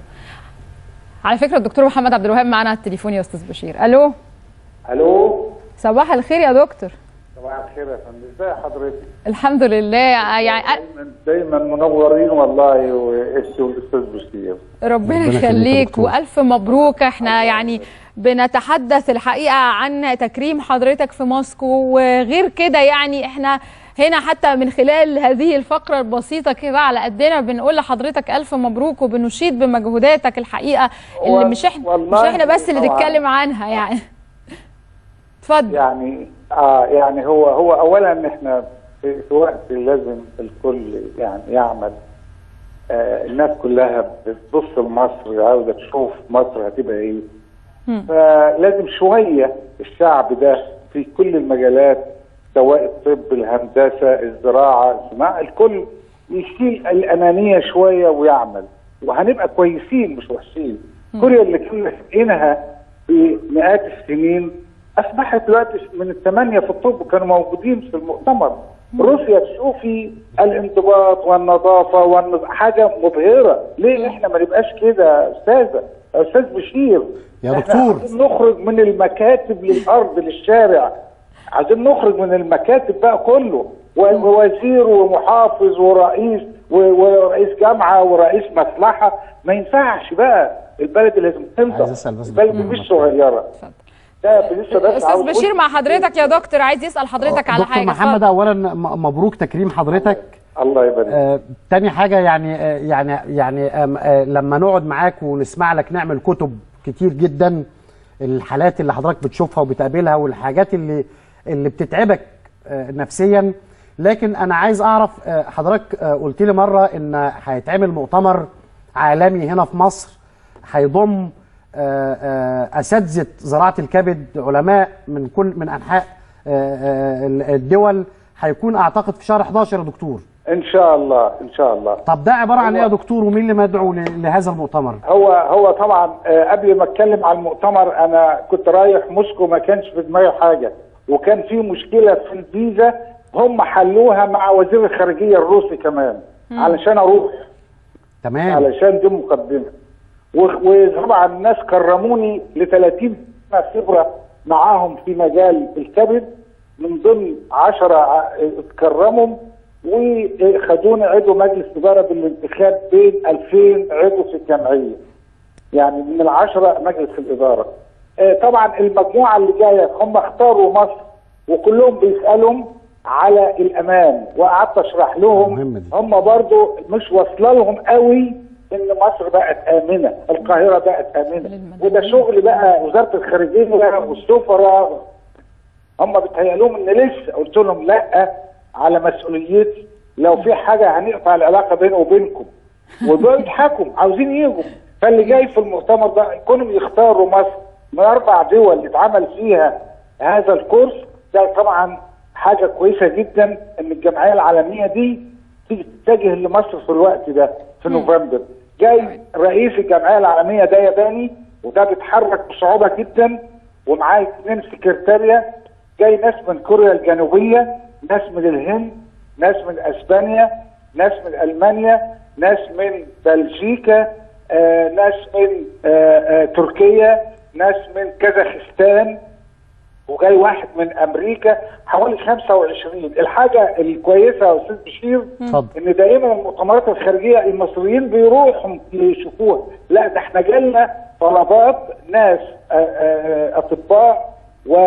على فكرة الدكتور محمد عبد الوهاب معانا على التليفون يا أستاذ بشير ألو الو صباح الخير يا دكتور صباح الخير يا فندم ازي حضرتك الحمد لله يعني دايما منورين والله واسي والاستاذ بشير ربنا ربنا يخليك يا يخليك دكتور. والف مبروك احنا يعني بنتحدث الحقيقه عن تكريم حضرتك في موسكو وغير كده يعني احنا هنا حتى من خلال هذه الفقره البسيطه كده على قدنا بنقول لحضرتك الف مبروك وبنشيد بمجهوداتك الحقيقه اللي و- مش احنا مش والله احنا بس اللي طبعاً. نتكلم عنها يعني اتفضل يعني اه يعني هو هو اولا احنا في, في وقت لازم الكل يعني يعمل آه الناس كلها بتبص لمصر عاوزه تشوف مصر هتبقى ايه فلازم شويه الشعب ده في كل المجالات سواء الطب الهندسه الزراعه الصناعه الكل يشيل الانانيه شويه ويعمل وهنبقى كويسين مش وحشين كوريا اللي كنا سابقينها بمئات السنين اصبحت دلوقتي من الثمانيه في الطب كانوا موجودين في المؤتمر روسيا تشوفي الانضباط والنظافه والنظ... حاجه مبهره ليه احنا ما نبقاش كده يا استاذه يا استاذ بشير يا إحنا دكتور. عايزين نخرج من المكاتب للارض للشارع عايزين نخرج من المكاتب بقى كله و- ووزير ومحافظ ورئيس و- ورئيس جامعه ورئيس مصلحه ما ينفعش بقى البلد لازم عايز تنضف اسال بس البلد مش صغيره ده لسه بس استاذ عاوز بشير أقول- مع حضرتك يا دكتور عايز يسال حضرتك على دكتور حاجه محمد اتفضل. اولا م- مبروك تكريم حضرتك الله يبارك آه تاني حاجه يعني آه يعني يعني آم، آه لما نقعد معاك ونسمع لك نعمل كتب كتير جدا الحالات اللي حضرتك بتشوفها وبتقابلها والحاجات اللي اللي بتتعبك آه نفسيا لكن انا عايز اعرف آه حضرتك آه قلت لي مره ان هيتعمل مؤتمر عالمي هنا في مصر هيضم آه، آه، اساتذه زراعه الكبد علماء من كل من انحاء آه، آه، الدول هيكون اعتقد في شهر 11 يا دكتور ان شاء الله ان شاء الله طب ده عباره عن هو- ايه يا دكتور ومين اللي مدعو ل- لهذا المؤتمر هو هو طبعا آه، قبل ما اتكلم على المؤتمر انا كنت رايح موسكو ما كانش في دماغي حاجه وكان في مشكله في الفيزا هم حلوها مع وزير الخارجيه الروسي كمان علشان اروح تمام علشان دي مقدمه و- وطبعا الناس كرموني ل 30 سنه خبره معاهم في مجال الكبد من ضمن 10 اتكرموا وخدوني عضو مجلس اداره بالانتخاب بين 2000 عضو في الجمعيه يعني من العشرة مجلس الإدارة آه، طبعا المجموعة اللي جاية هم اختاروا مصر وكلهم بيسألهم على الأمان وقعدت أشرح لهم هم برضو مش واصلة لهم قوي إن مصر بقت آمنة القاهرة بقت آمنة وده شغل بقى وزارة الخارجية والسفراء هم بيتهيألهم إن لسه قلت لهم لا على مسؤوليتي لو في حاجة هنقطع العلاقة بيني وبينكم ودول يضحكوا عاوزين يجوا فاللي جاي في المؤتمر ده يكونوا يختاروا مصر من اربع دول اتعمل فيها هذا الكورس ده طبعا حاجه كويسه جدا ان الجمعيه العالميه دي تيجي تتجه لمصر في الوقت ده في نوفمبر جاي رئيس الجمعيه العالميه ده ياباني وده بيتحرك بصعوبه جدا ومعاه اثنين سكرتاريا جاي ناس من كوريا الجنوبيه ناس من الهند ناس من اسبانيا ناس من المانيا ناس من بلجيكا آه، ناس من آه، آه، تركيا ناس من كازاخستان وجاي واحد من امريكا حوالي 25 الحاجه الكويسه يا استاذ بشير اتفضل. ان دائما المؤتمرات الخارجيه المصريين بيروحوا يشوفوها لا ده احنا جالنا طلبات ناس آه، آه، اطباء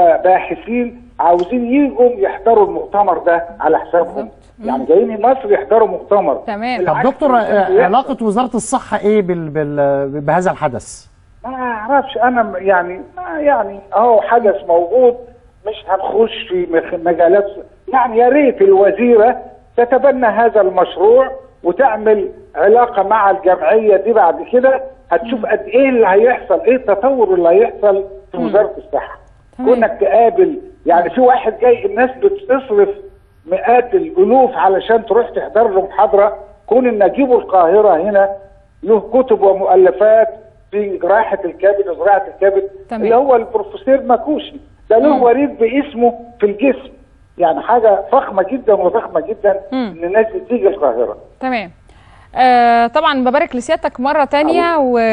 وباحثين عاوزين يجوا يحضروا المؤتمر ده على حسابهم يعني جايين مصر يحضروا مؤتمر تمام طب دكتور آه، علاقه وزاره الصحه ايه بال... بال... بهذا الحدث ما اعرفش انا م- يعني ما يعني اهو حدث موجود مش هنخش في مخ- مجالات يعني يا ريت الوزيره تتبنى هذا المشروع وتعمل علاقه مع الجمعيه دي بعد كده هتشوف قد ايه اللي هيحصل ايه التطور اللي هيحصل في وزاره الصحه كونك تقابل يعني في واحد جاي الناس بتصرف مئات الالوف علشان تروح تحضر له محاضره كون ان اجيبه القاهره هنا له كتب ومؤلفات في جراحه الكبد وزراعه الكبد تمام. اللي هو البروفيسور ماكوشي ده له وريد باسمه في الجسم يعني حاجه فخمه جدا وضخمه جدا ان الناس تيجي القاهره تمام آه طبعا ببارك لسيادتك مرة تانية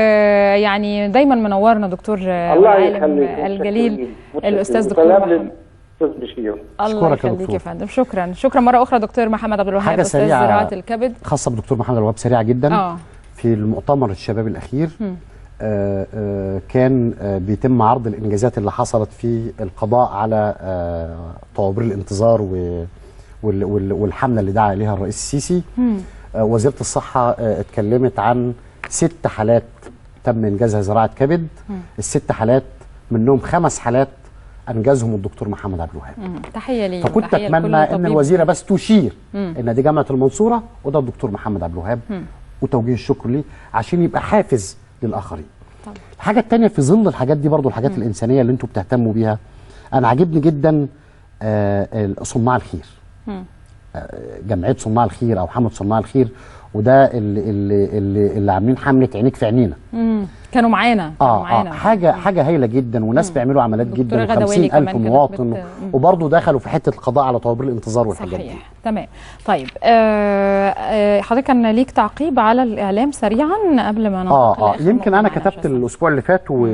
ويعني دايما منورنا دكتور آه، الله والعالم يخليك الجليل متشكرين. الأستاذ دكتور وسلام محمد للاستاذ بشير الله أشكرك يا يخليك يا دكتور. فندم شكرا شكرا مرة أخرى دكتور محمد عبد الوهاب حاجه أستاذ سريعه زراعة الكبد خاصه بدكتور محمد الوهاب سريعه جدا اه في المؤتمر الشباب الاخير مم. آه، آه، كان آه، بيتم عرض الانجازات اللي حصلت في القضاء على آه، طوابير الانتظار و- وال- وال- والحمله اللي دعا اليها الرئيس السيسي مم. آه، وزيره الصحه آه، اتكلمت عن ست حالات تم انجازها زراعه كبد مم. الست حالات منهم خمس حالات انجزهم الدكتور محمد عبد الوهاب مم. تحية لي فكنت وتحية اتمنى لكل ان طبيب. الوزيره بس تشير مم. ان دي جامعه المنصوره وده الدكتور محمد عبد الوهاب مم. وتوجيه الشكر ليه عشان يبقى حافز للاخرين طبعا. الحاجه الثانيه في ظل الحاجات دي برضو الحاجات مم. الانسانيه اللي انتم بتهتموا بيها انا عاجبني جدا آه، صناع الخير مم. جمعيه صناع الخير او حمله صناع الخير وده اللي اللي اللي, اللي عاملين حمله عينيك في عينينا مم. كانوا معانا كانوا اه اه معانا حاجه حاجه هايله جدا وناس بيعملوا عمليات دكتورة جدا غدواني و50 كمان الف كانت مواطن بت- مم. وبرضه دخلوا في حته القضاء على طوابير الانتظار والحاجات دي صحيح تمام طيب آه آه حضرتك كان ليك تعقيب على الإعلام سريعا قبل ما ننتقل اه اه لآخر يمكن نقطة انا معانا كتبت الاسبوع اللي فات و...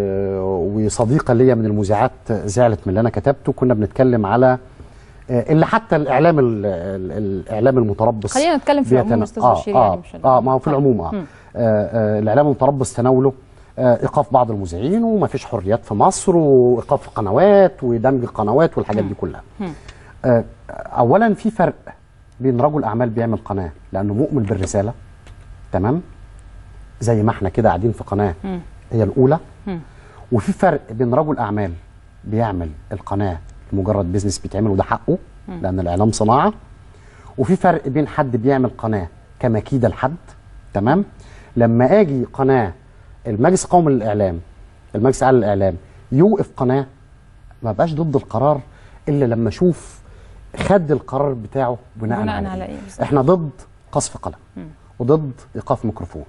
وصديقه ليا من المذيعات زعلت من اللي انا كتبته كنا بنتكلم على آه، اللي حتى الاعلام ال... ال... الاعلام المتربص خلينا نتكلم في العموم بيتنا- أستاذ آه بشير آه يعني مش اه ما هو في العموم اه, مم. آه, آه الاعلام المتربص تناوله آه ايقاف بعض المذيعين ومفيش حريات في مصر وايقاف قنوات ودمج قنوات والحاجات دي كلها مم. آه، اولا في فرق بين رجل اعمال بيعمل قناه لانه مؤمن بالرساله تمام زي ما احنا كده قاعدين في قناه مم. هي الاولى مم. وفي فرق بين رجل اعمال بيعمل القناه لمجرد بيزنس بيتعمل وده حقه مم. لان الاعلام صناعه وفي فرق بين حد بيعمل قناه كمكيده لحد تمام لما اجي قناه المجلس القومي للاعلام المجلس الاعلى للاعلام يوقف قناه ما بقاش ضد القرار الا لما اشوف خد القرار بتاعه بناء, بناء على, على إيه؟ إيه بالظبط؟ احنا ضد قصف قلم مم. وضد ايقاف ميكروفون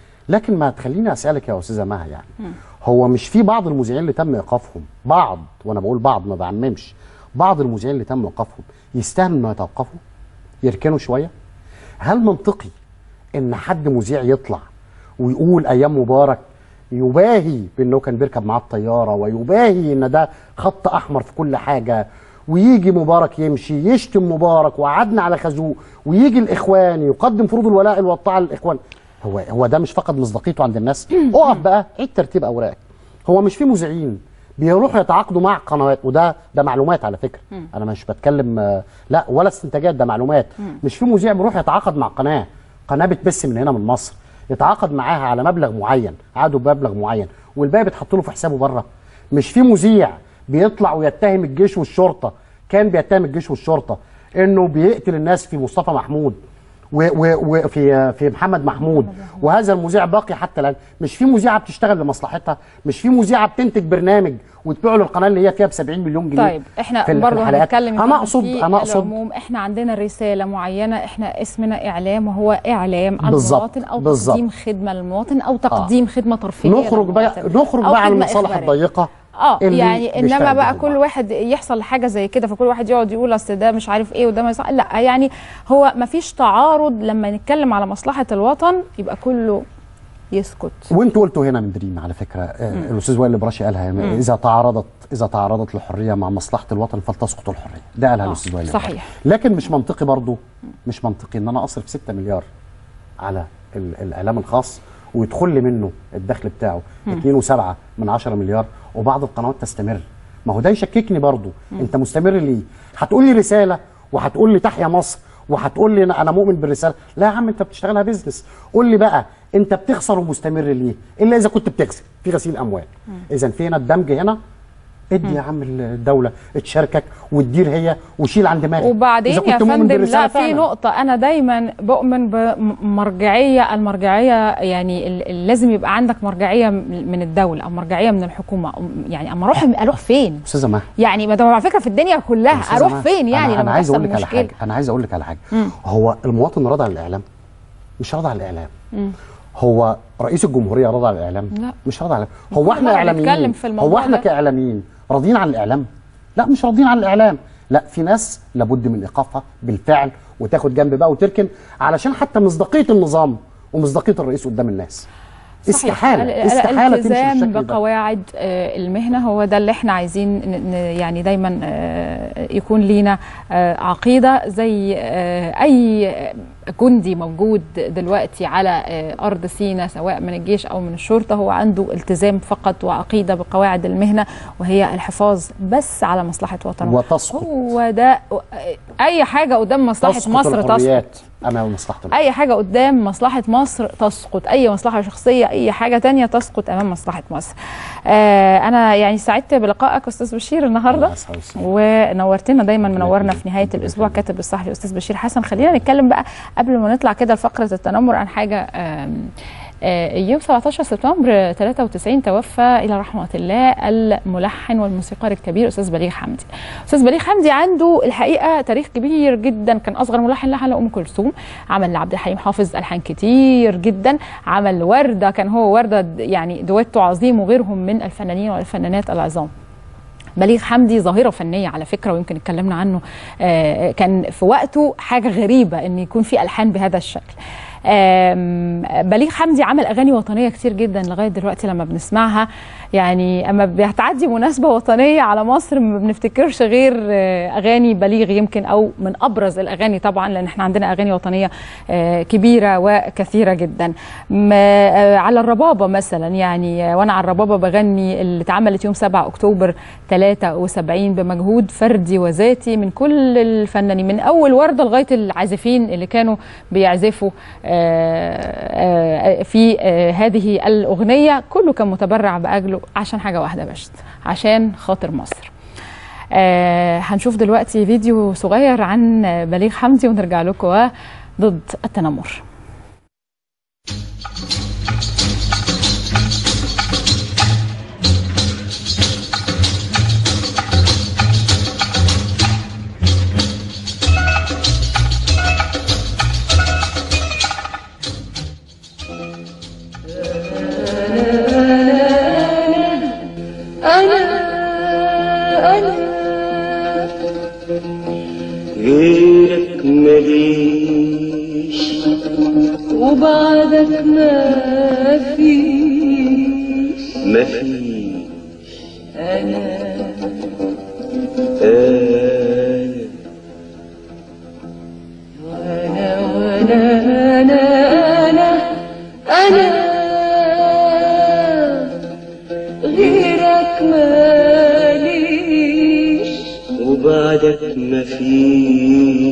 لكن ما تخليني اسالك يا استاذه مها يعني مم. هو مش في بعض المذيعين اللي تم ايقافهم بعض وانا بقول بعض ما بعممش بعض المذيعين اللي تم ايقافهم يستاهلوا انه يتوقفوا يركنوا شويه هل منطقي ان حد مذيع يطلع ويقول ايام مبارك يباهي بانه كان بيركب معاه الطياره ويباهي ان ده خط احمر في كل حاجه ويجي مبارك يمشي يشتم مبارك وقعدنا على خازوق ويجي الاخوان يقدم فروض الولاء والطاعه للاخوان هو هو ده مش فقد مصداقيته عند الناس اقف بقى عيد ترتيب اوراقك هو مش في مذيعين بيروحوا يتعاقدوا مع قنوات وده ده معلومات على فكره مم. انا مش بتكلم آه، لا ولا استنتاجات ده معلومات مم. مش في مذيع بيروح يتعاقد مع قناه قناه بتبث من هنا من مصر يتعاقد معاها على مبلغ معين عقده بمبلغ معين والباقي بيتحط له في حسابه بره مش في مذيع بيطلع ويتهم الجيش والشرطه كان بيتهم الجيش والشرطه انه بيقتل الناس في مصطفى محمود و- و- وفي في محمد محمود وهذا المذيع باقي حتى الان مش في مذيعه بتشتغل لمصلحتها مش في مذيعه بتنتج برنامج وتبيعه للقناه اللي هي فيها ب 70 مليون جنيه طيب احنا في ال- في برضه الحلقات. هنتكلم يا انا فندم اقصد في انا اقصد العموم احنا عندنا رساله معينه احنا اسمنا اعلام وهو اعلام عن بالظبط، المواطن او بالظبط. تقديم خدمه للمواطن او تقديم خدمه ترفيهيه نخرج بقى للمواطن، نخرج أو بقى عن خدمة المصالح إخبارية. الضيقه اه اللي يعني انما بيشتغل بقى بيها كل واحد يحصل حاجه زي كده فكل واحد يقعد يقول اصل ده مش عارف ايه وده ما يصح لا يعني هو ما فيش تعارض لما نتكلم على مصلحه الوطن يبقى كله يسكت وانتوا قلتوا هنا من دريم على فكره آه، مم. الاستاذ وائل البراشي قالها مم. اذا تعارضت اذا تعارضت الحريه مع مصلحه الوطن فلتسقط الحريه ده قالها الاستاذ وائل البراشي. صحيح لكن مش منطقي برضو مش منطقي ان انا اصرف 6 مليار على ال- الاعلام الخاص ويدخل لي منه الدخل بتاعه مم. 2.7 من 10 مليار وبعض القنوات تستمر ما هو ده يشككني برضو مم. انت مستمر ليه هتقول لي رساله وهتقول لي تحيا مصر وهتقول لي انا أنا مؤمن بالرساله لا يا عم انت بتشتغلها بيزنس قول لي بقى انت بتخسر ومستمر ليه الا اذا كنت بتكسب في غسيل اموال اذا في هنا الدمج هنا ادي يا عم الدوله تشاركك وتدير هي وشيل عن دماغك وبعدين إذا يا كنت مؤمن فندم بالرسالة لا في فعلاً. نقطة أنا دايما بؤمن بمرجعية المرجعية يعني ال- ال- لازم يبقى عندك مرجعية من الدولة أو مرجعية من الحكومة يعني أما أروح أروح فين؟ استاذه مها يعني ما ده على فكرة في الدنيا كلها أستاذة أروح مها، فين يعني انا, أنا لما عايز اقول تحصل لك على مشكلة؟ حاجه انا عايز اقول لك على حاجه مم. هو المواطن راضي على الاعلام مش راضي على الاعلام مم. هو رئيس الجمهوريه راضي على الاعلام لا. مش راضي على هو كل احنا مرة اعلاميين بنتكلم في الموضوع هو احنا ده. كاعلاميين راضيين عن الاعلام لا مش راضيين عن الاعلام لا في ناس لابد من ايقافها بالفعل وتاخد جنب بقى وتركن علشان حتى مصداقيه النظام ومصداقيه الرئيس قدام الناس استحاله ال- استحاله تمشي الالتزام بالشكل ده بقواعد آه، المهنه هو ده اللي احنا عايزين ن- ن- يعني دايما آه، يكون لينا آه، عقيده زي آه، اي جندي موجود دلوقتي على آه، ارض سينا سواء من الجيش او من الشرطه هو عنده التزام فقط وعقيده بقواعد المهنه وهي الحفاظ بس على مصلحه وطنه وتسقط هو ده اي حاجه قدام مصلحه تسقط مصر تسقط الحريات امام مصلحه الوطن. اي حاجه قدام مصلحه مصر تسقط اي مصلحه شخصيه اي حاجه تانية تسقط امام مصلحه مصر آه انا يعني سعدت بلقائك استاذ بشير النهارده ونورتنا دايما منورنا في نهايه الاسبوع كاتب الصحفي استاذ بشير حسن خلينا نتكلم بقى قبل ما نطلع كده لفقره التنمر عن حاجه آم، آه، يوم 17 سبتمبر 93 توفى الى رحمه الله الملحن والموسيقار الكبير استاذ بليغ حمدي. استاذ بليغ حمدي عنده الحقيقه تاريخ كبير جدا كان اصغر ملحن لحن لام كلثوم عمل لعبد الحليم حافظ الحان كتير جدا عمل ورده كان هو ورده يعني دويتو عظيم وغيرهم من الفنانين والفنانات العظام. بليغ حمدي ظاهرة فنية على فكرة ويمكن اتكلمنا عنه آه، كان في وقته حاجة غريبة ان يكون في ألحان بهذا الشكل آم، بليغ حمدي عمل اغاني وطنيه كتير جدا لغايه دلوقتي لما بنسمعها يعني اما بتعدي مناسبه وطنيه على مصر ما بنفتكرش غير آه، اغاني بليغ يمكن او من ابرز الاغاني طبعا لان احنا عندنا اغاني وطنيه آه، كبيره وكثيره جدا م- آه، على الربابه مثلا يعني آه، وانا على الربابه بغني اللي اتعملت يوم 7 اكتوبر 73 بمجهود فردي وذاتي من كل الفنانين من اول ورده لغايه العازفين اللي كانوا بيعزفوا آه، آه، في آه، هذه الاغنيه كله كان متبرع باجله عشان حاجه واحده بس عشان خاطر مصر آه، هنشوف دلوقتي فيديو صغير عن بليغ حمدي ونرجع لكم ضد التنمر فيش ما فيش أنا أنا وأنا وأنا أنا أنا غيرك ماليش وبعدك ما فيش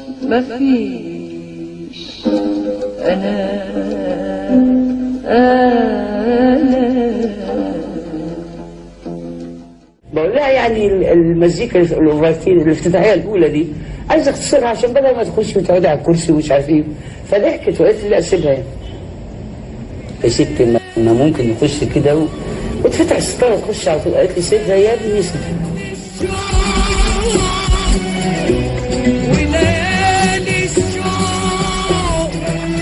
مفيش أنا أنا بقول لها يعني ال- المزيكا الاوفرتين الافتتاحيه الاولى دي عايز اختصرها عشان بدل ما تخش وتقعدي على الكرسي ومش عارف ايه فضحكت وقالت لي لا سيبها يعني يا ست ما- ما ممكن يخش كده و... وتفتح الستاره تخش على طول قالت لي سيبها يا ابني سيبها وليالي الشوق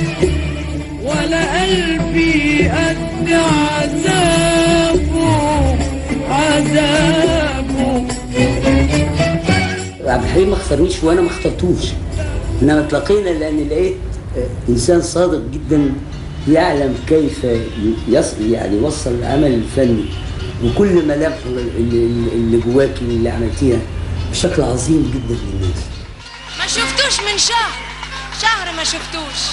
ولا قلبي قد عذابه عذابه عبد الحليم ما اختارنيش وانا ما اخترتوش انما تلاقينا لان لقيت آه، انسان صادق جدا يعلم كيف يص يعني يوصل العمل الفني وكل ملامحه اللي, اللي جواكي اللي عملتيها بشكل عظيم جدا للناس ما شفتوش من شهر شهر ما شفتوش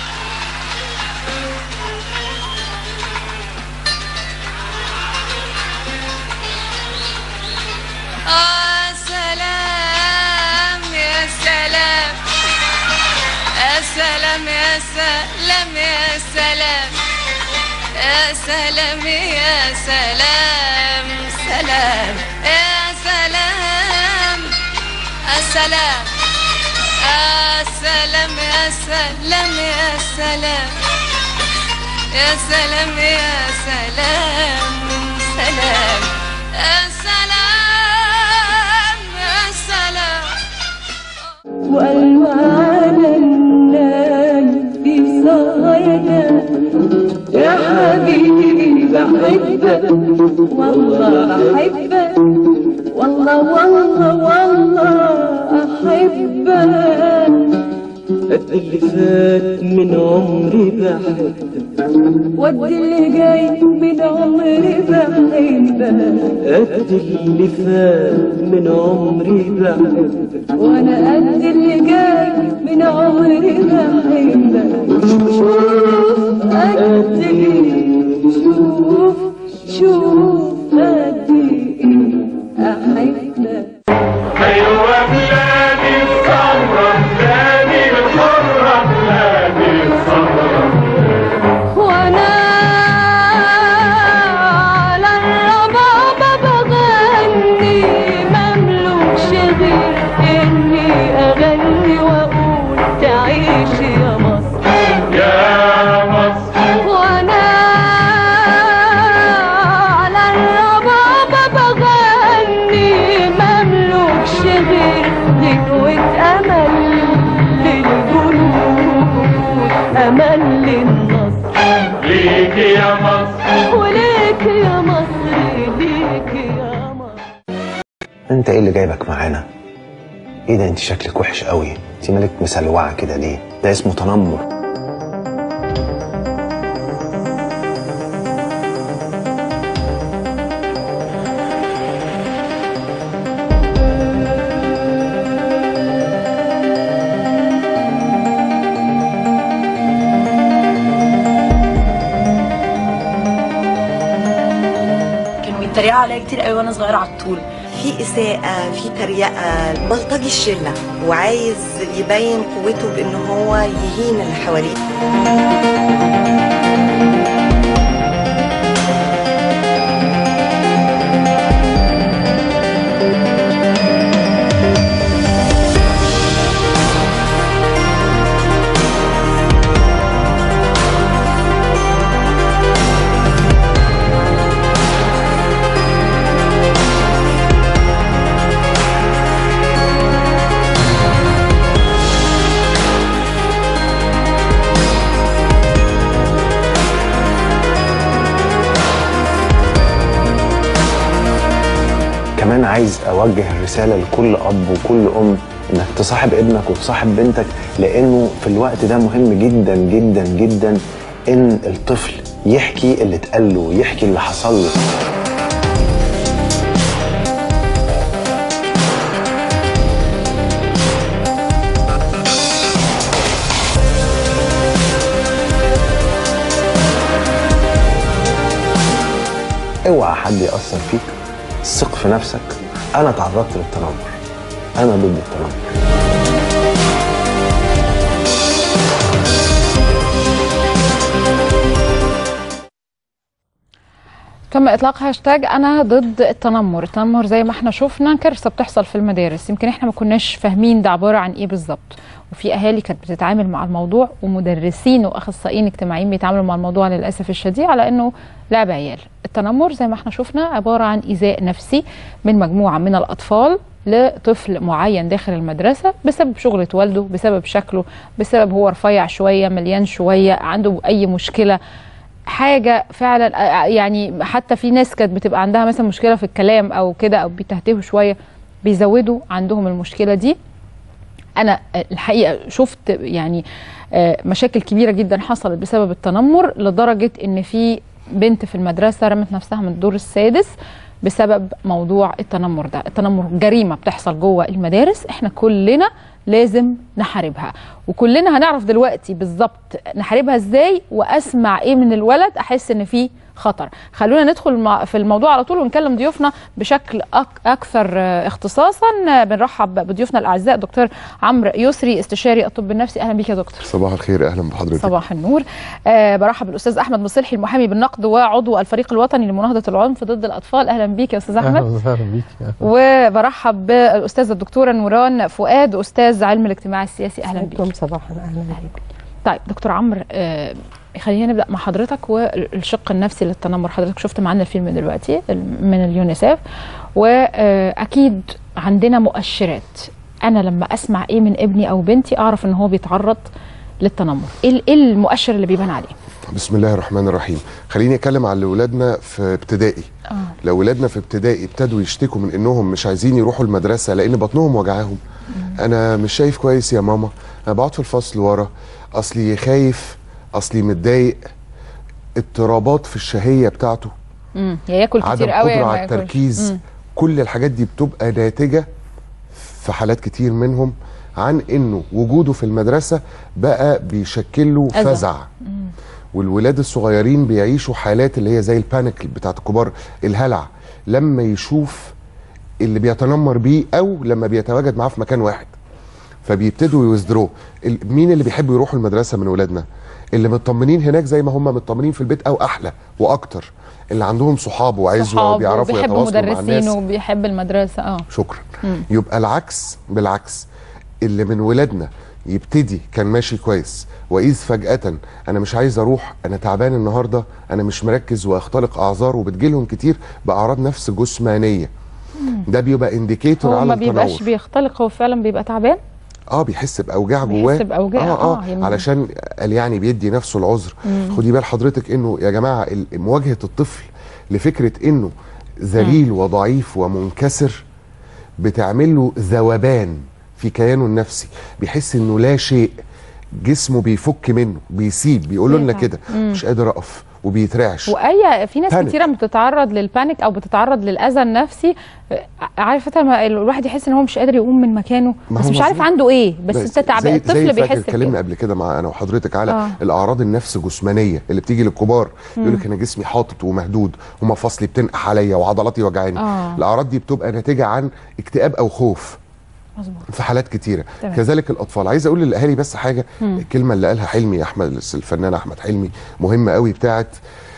آه سلام يا سلام يا سلام يا سلام يا سلام يا سلام يا سلام سلام يا سلام يا سلام يا سلام يا سلام يا سلام يا سلام يا سلام سلام يا سلام يا سلام والوان الناي في صغينا يا حبيبي بحبك والله أحبك والله والله والله أحبك قد اللي فات من عمري بحبك ود اللي جاي من عمري بحبك قد اللي فات من عمري بحبك وانا قد اللي جاي من عمري بحبك شوف قد ايه شوف شوف قد ايه احبك ايوه بلادي السمرة بلادي الحرة بلادي السمرة وانا على الربابة بغني مملوكش غير اني اغني واقول تعيش يا مصر يا مصر وانا على الربابة بغني مملوكش غير غنوة امل للجنود امل للنصر ليك يا مصر وليك يا مصر ليك يا انت ايه اللي جايبك معانا ايه ده انت شكلك وحش قوي انت مالك مسلوعه كده ليه ده اسمه تنمر كانوا بيتريقوا عليا كتير قوي وانا صغيره على الطول في إساءة في تريقة بلطجي الشلة وعايز يبين قوته بإن هو يهين اللي حواليه كمان عايز اوجه رساله لكل اب وكل ام انك تصاحب ابنك وتصاحب بنتك لانه في الوقت ده مهم جدا جدا جدا ان الطفل يحكي اللي اتقال له يحكي اللي حصل له اوعى حد يأثر فيك ثق في نفسك انا تعرضت للتنمر انا ضد التنمر تم اطلاق هاشتاج انا ضد التنمر التنمر زي ما احنا شفنا كارثه بتحصل في المدارس يمكن احنا ما كناش فاهمين ده عباره عن ايه بالظبط وفي اهالي كانت بتتعامل مع الموضوع ومدرسين واخصائيين اجتماعيين بيتعاملوا مع الموضوع للاسف الشديد على انه لعب عيال التنمر زي ما احنا شفنا عباره عن ايذاء نفسي من مجموعه من الاطفال لطفل معين داخل المدرسه بسبب شغله والده بسبب شكله بسبب هو رفيع شويه مليان شويه عنده اي مشكله حاجه فعلا آه، يعني حتى في ناس كانت بتبقى عندها مثلا مشكله في الكلام او كده او بيتهتهوا شويه بيزودوا عندهم المشكله دي انا الحقيقه شفت يعني آه، مشاكل كبيره جدا حصلت بسبب التنمر لدرجه ان في بنت في المدرسه رمت نفسها من الدور السادس بسبب موضوع التنمر ده التنمر جريمه بتحصل جوه المدارس احنا كلنا لازم نحاربها وكلنا هنعرف دلوقتي بالظبط نحاربها ازاي واسمع ايه من الولد احس ان في خطر خلونا ندخل مع- في الموضوع على طول ونكلم ضيوفنا بشكل أك اكثر آه، اختصاصا آه، بنرحب بضيوفنا الاعزاء دكتور عمرو يسري استشاري الطب النفسي اهلا بيك يا دكتور صباح الخير اهلا بحضرتك صباح النور أه برحب بالاستاذ احمد مصلحي المحامي بالنقد وعضو الفريق الوطني لمناهضه العنف ضد الاطفال اهلا بيك يا استاذ احمد اهلا بيك وبرحب بالاستاذه الدكتوره نوران فؤاد استاذ علم الاجتماع السياسي اهلا بيك صباحا اهلا بيك طيب دكتور عمرو آه خلينا نبدا مع حضرتك والشق النفسي للتنمر حضرتك شفت معانا الفيلم دلوقتي من اليونيسيف واكيد عندنا مؤشرات انا لما اسمع ايه من ابني او بنتي اعرف ان هو بيتعرض للتنمر ايه إيه المؤشر اللي بيبان عليه بسم الله الرحمن الرحيم خليني اتكلم عن اولادنا في ابتدائي آه. لو اولادنا في ابتدائي ابتدوا يشتكوا من انهم مش عايزين يروحوا المدرسه لان بطنهم وجعاهم انا مش شايف كويس يا ماما انا بقعد في الفصل ورا اصلي خايف اصلي متضايق اضطرابات في الشهيه بتاعته امم يا ياكل عدم كتير قوي يا قدره ما على ياكلش. التركيز مم. كل الحاجات دي بتبقى ناتجه في حالات كتير منهم عن انه وجوده في المدرسه بقى بيشكل له أذى. فزع والولاد الصغيرين بيعيشوا حالات اللي هي زي البانيك بتاعت الكبار الهلع لما يشوف اللي بيتنمر بيه او لما بيتواجد معاه في مكان واحد فبيبتدوا يوزدرو ال- مين اللي بيحبوا يروحوا المدرسه من ولادنا اللي مطمنين هناك زي ما هم مطمنين في البيت او احلى واكتر اللي عندهم صحاب وعزوه صحاب وبيعرفوا وبيحب يتواصلوا مع مدرسين الناس وبيحب المدرسه اه شكرا مم. يبقى العكس بالعكس اللي من ولادنا يبتدي كان ماشي كويس واذ فجاه انا مش عايز اروح انا تعبان النهارده انا مش مركز واختلق اعذار وبتجيلهم كتير باعراض نفس جسمانيه ده بيبقى انديكيتور هو على ما بيبقاش التنور بيختلق هو فعلا بيبقى تعبان اه بيحس باوجاع بيحس جواه بأوجاع، اه اه, آه، يعني- علشان قال يعني بيدي نفسه العذر مم. خدي بال حضرتك انه يا جماعه ال- مواجهه الطفل لفكره انه ذليل وضعيف ومنكسر بتعمل له ذوبان في كيانه النفسي بيحس انه لا شيء جسمه بيفك منه بيسيب بيقولوا لنا يتعب. كده مم. مش قادر اقف وبيترعش واي في ناس بانيك. كتيره بتتعرض للبانيك او بتتعرض للاذى النفسي آه، عارف لما الواحد يحس ان هو مش قادر يقوم من مكانه ما بس هو مش عارف مظبوط. عنده ايه بس انت تعبان زي الطفل زي بيحس فاكر اتكلمنا بكده قبل كده مع انا وحضرتك على آه. آه. الاعراض النفس جسمانيه اللي بتيجي للكبار مم. يقول لك انا جسمي حاطط ومهدود ومفاصلي بتنقح عليا وعضلاتي وجعاني آه. الاعراض دي بتبقى ناتجه عن اكتئاب او خوف مظبوط في حالات كتيره تمام. كذلك الاطفال عايز اقول للاهالي بس حاجه مم. الكلمه اللي قالها حلمي احمد الفنان احمد حلمي مهمه قوي بتاعت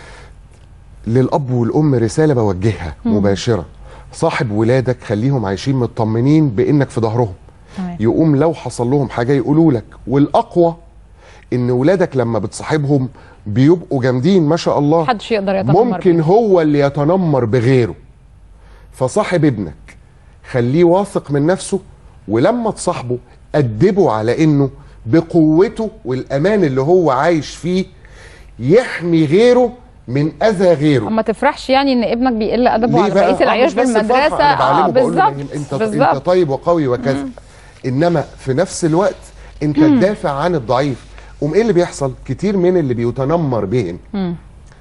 للاب والام رساله بوجهها مم. مباشره صاحب ولادك خليهم عايشين مطمنين بانك في ظهرهم تمام. يقوم لو حصل لهم حاجه يقولوا لك والاقوى ان ولادك لما بتصاحبهم بيبقوا جامدين ما شاء الله محدش يقدر يتنمر ممكن بيه. هو اللي يتنمر بغيره فصاحب ابنك خليه واثق من نفسه ولما تصاحبه أدبه على انه بقوته والامان اللي هو عايش فيه يحمي غيره من اذى غيره ما تفرحش يعني ان ابنك بيقل ادبه ليه على بقى؟ بقيه آه، العيال مش في بس فرحة، المدرسه أنا بعلمه اه بقول له بالظبط انت انت بالظبط طيب وقوي وكذا انما في نفس الوقت انت مم. تدافع عن الضعيف قوم ايه اللي بيحصل كتير من اللي بيتنمر بهم مم.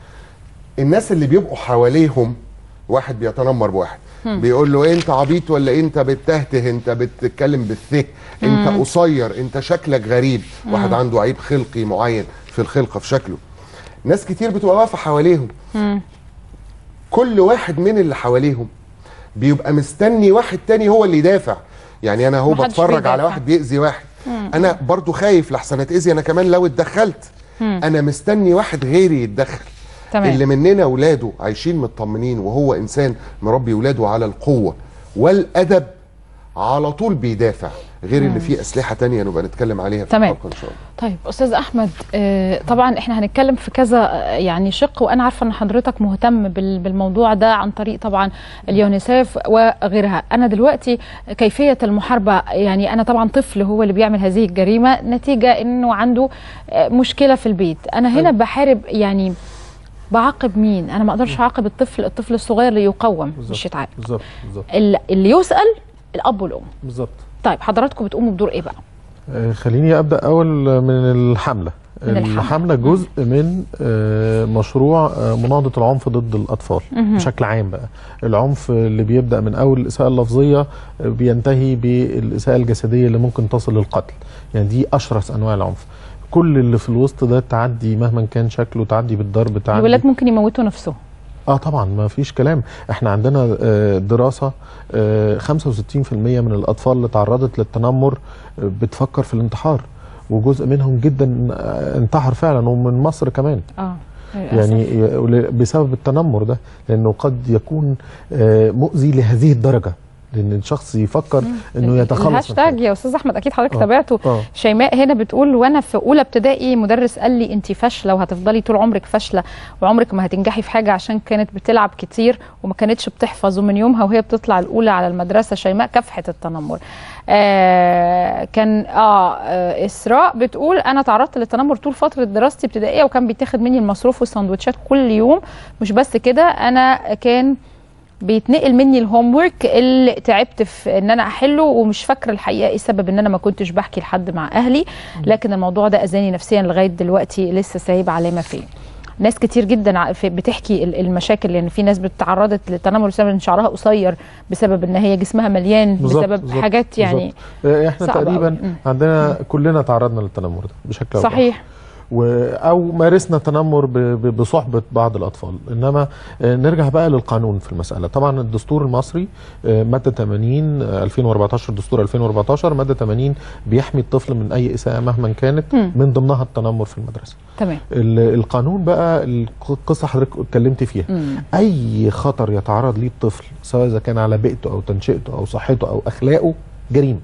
الناس اللي بيبقوا حواليهم واحد بيتنمر بواحد مم. بيقول له انت عبيط ولا انت بتهته انت بتتكلم بالثه انت مم. قصير انت شكلك غريب مم. واحد عنده عيب خلقي معين في الخلقه في شكله ناس كتير بتبقى واقفه حواليهم مم. كل واحد من اللي حواليهم بيبقى مستني واحد تاني هو اللي يدافع يعني انا هو محدش بتفرج بيدافع. على واحد بيأذي واحد مم. انا برضو خايف لحسن اتأذي انا كمان لو اتدخلت مم. انا مستني واحد غيري يتدخل تمام. اللي مننا ولاده عايشين مطمنين وهو انسان مربي ولاده على القوه والادب على طول بيدافع غير مم. اللي فيه اسلحه تانية نبقى نتكلم عليها في تمام. الحلقه ان شاء الله طيب استاذ احمد آه، طبعا احنا هنتكلم في كذا آه، يعني شق وانا عارفه ان حضرتك مهتم بال- بالموضوع ده عن طريق طبعا اليونيسيف وغيرها انا دلوقتي كيفيه المحاربه يعني انا طبعا طفل هو اللي بيعمل هذه الجريمه نتيجه انه عنده آه، مشكله في البيت انا هنا بحارب يعني بعاقب مين انا ما اقدرش اعاقب الطفل الطفل الصغير اللي يقوم مش يتعاقب بالظبط بالظبط ال- اللي يسال الاب والام بالظبط طيب حضراتكم بتقوموا بدور ايه بقى آه، خليني ابدا اول من الحمله من الحملة. الحمله جزء من آه، مشروع آه، مناهضه العنف ضد الاطفال مهم. بشكل عام بقى العنف اللي بيبدا من اول الاساءه اللفظيه آه، بينتهي بالاساءه الجسديه اللي ممكن تصل للقتل يعني دي اشرس انواع العنف كل اللي في الوسط ده تعدي مهما كان شكله تعدي بالضرب تعدي الولاد ممكن يموتوا نفسهم اه طبعا ما فيش كلام احنا عندنا آه، دراسه آه، 65% من الاطفال اللي تعرضت للتنمر آه، بتفكر في الانتحار وجزء منهم جدا آه، انتحر فعلا ومن مصر كمان اه يعني ي- بسبب التنمر ده لانه قد يكون آه، مؤذي لهذه الدرجه لان الشخص يفكر انه يتخلص من الهاشتاج يا استاذ احمد اكيد حضرتك آه. تابعته آه. شيماء هنا بتقول وانا في اولى ابتدائي مدرس قال لي انت فاشله وهتفضلي طول عمرك فاشله وعمرك ما هتنجحي في حاجه عشان كانت بتلعب كتير وما كانتش بتحفظ ومن يومها وهي بتطلع الاولى على المدرسه شيماء كافحت التنمر آه كان اه آه، اسراء بتقول انا تعرضت للتنمر طول فتره دراستي ابتدائيه وكان بيتاخد مني المصروف والسندوتشات كل يوم مش بس كده انا كان بيتنقل مني الهوم ورك اللي تعبت في ان انا احله ومش فاكره الحقيقه ايه السبب ان انا ما كنتش بحكي لحد مع اهلي لكن الموضوع ده اذاني نفسيا لغايه دلوقتي لسه سايب علامه فيه ناس كتير جدا ع- في- بتحكي ال- المشاكل لان في ناس بتعرضت للتنمر بسبب ان شعرها قصير بسبب ان هي جسمها مليان بالظبط، بسبب بالظبط، حاجات يعني بالظبط. آه، احنا صعبة تقريبا أوي. مم. عندنا كلنا تعرضنا للتنمر ده بشكل أو بآخر. صحيح و او مارسنا تنمر ب- ب- بصحبه بعض الاطفال انما آه، نرجع بقى للقانون في المساله طبعا الدستور المصري آه، ماده 80 آه، 2014 دستور 2014 ماده 80 بيحمي الطفل من اي اساءه مهما كانت مم. من ضمنها التنمر في المدرسه تمام ال- القانون بقى القصه حضرتك اتكلمت فيها مم. اي خطر يتعرض ليه الطفل سواء اذا كان على بيئته او تنشئته او صحته او اخلاقه جريمه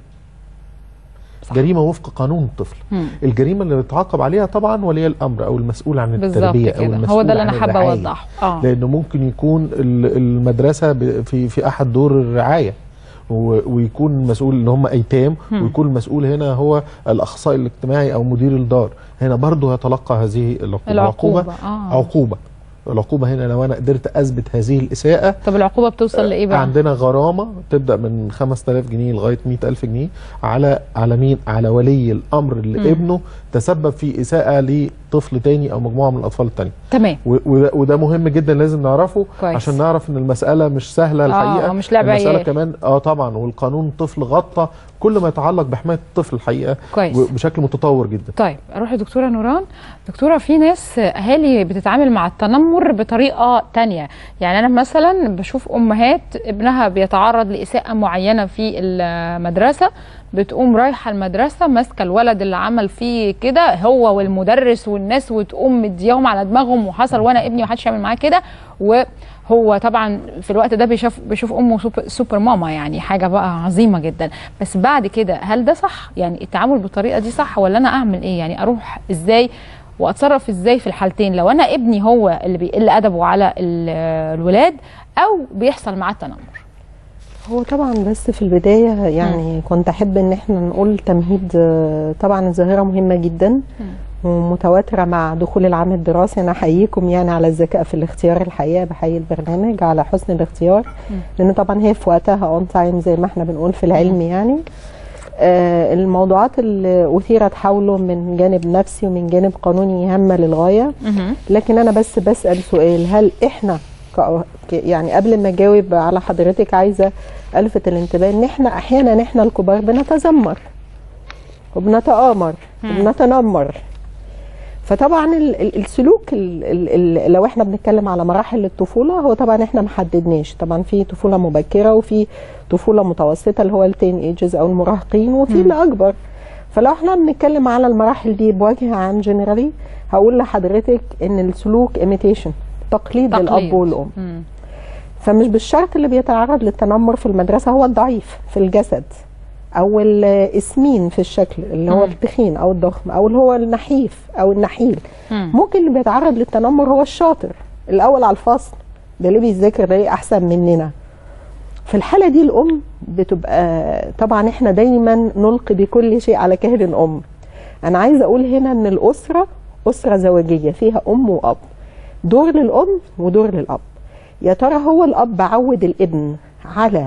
صح. جريمه وفق قانون الطفل مم. الجريمه اللي بيتعاقب عليها طبعا ولي الامر او المسؤول عن بالظبط التربيه او كده. المسؤول هو ده اللي عن انا حابه الرعاية. اوضحه اه لانه ممكن يكون ال- المدرسه ب- في في احد دور الرعايه و- ويكون المسؤول ان هم ايتام هم. ويكون المسؤول هنا هو الاخصائي الاجتماعي او مدير الدار هنا برضه يتلقى هذه العقوبه العقوبة، عقوبه, آه. عقوبة. العقوبه هنا لو انا قدرت اثبت هذه الاساءه طب العقوبه بتوصل لايه بقى عندنا غرامه تبدا من 5000 جنيه لغايه 100000 جنيه على على مين على ولي الامر اللي مم. ابنه تسبب في اساءه لطفل تاني او مجموعه من الاطفال التانية تمام و- وده, وده مهم جدا لازم نعرفه كويس. عشان نعرف ان المساله مش سهله آه، الحقيقه مش لعب المساله عيال. كمان اه طبعا والقانون الطفل غطى كل ما يتعلق بحمايه الطفل الحقيقه كويس. بشكل متطور جدا طيب اروح لدكتوره نوران دكتوره في ناس اهالي بتتعامل مع التنمر بطريقه تانية يعني انا مثلا بشوف امهات ابنها بيتعرض لاساءه معينه في المدرسه بتقوم رايحه المدرسه ماسكه الولد اللي عمل فيه كده هو والمدرس والناس وتقوم مدياهم على دماغهم وحصل وانا ابني محدش يعمل معاه كده وهو طبعا في الوقت ده بيشوف بيشوف امه سوبر, سوبر ماما يعني حاجه بقى عظيمه جدا بس بعد كده هل ده صح يعني التعامل بالطريقه دي صح ولا انا اعمل ايه يعني اروح ازاي واتصرف ازاي في الحالتين لو انا ابني هو اللي بيقل ادبه على ال- الولاد او بيحصل معاه التنمر هو طبعا بس في البداية يعني كنت أحب إن احنا نقول تمهيد آه، طبعا الظاهرة مهمة جدا ومتواترة مع دخول العام الدراسي أنا أحييكم يعني على الذكاء في الاختيار الحقيقة بحيي البرنامج على حسن الاختيار لأن طبعا هي في وقتها اون تايم زي ما احنا بنقول في العلم يعني آه، الموضوعات اللي اثيرت حوله من جانب نفسي ومن جانب قانوني هامه للغايه لكن انا بس بسال سؤال هل احنا ك- ك- يعني قبل ما اجاوب على حضرتك عايزه الفت الانتباه ان احنا احيانا احنا الكبار بنتذمر وبنتآمر وبنتنمر فطبعا ال- ال- السلوك ال- ال- ال- لو احنا بنتكلم على مراحل الطفوله هو طبعا احنا محددناش طبعا في طفوله مبكره وفي طفوله متوسطه اللي هو التين ايجز او المراهقين وفي اللي اكبر فلو احنا بنتكلم على المراحل دي بوجه عام جنرالي هقول لحضرتك ان السلوك ايميتيشن تقليد, تقليد. للاب والام مم. فمش بالشرط اللي بيتعرض للتنمر في المدرسه هو الضعيف في الجسد او الاسمين في الشكل اللي هو مم. التخين او الضخم او اللي هو النحيف او النحيل مم. ممكن اللي بيتعرض للتنمر هو الشاطر الاول على الفصل ده اللي بيذاكر ده إيه احسن مننا في الحاله دي الام بتبقى طبعا احنا دايما نلقي بكل شيء على كاهل الام انا عايزه اقول هنا ان الاسره اسره زواجيه فيها ام واب دور للام ودور للاب يا ترى هو الاب عود الابن على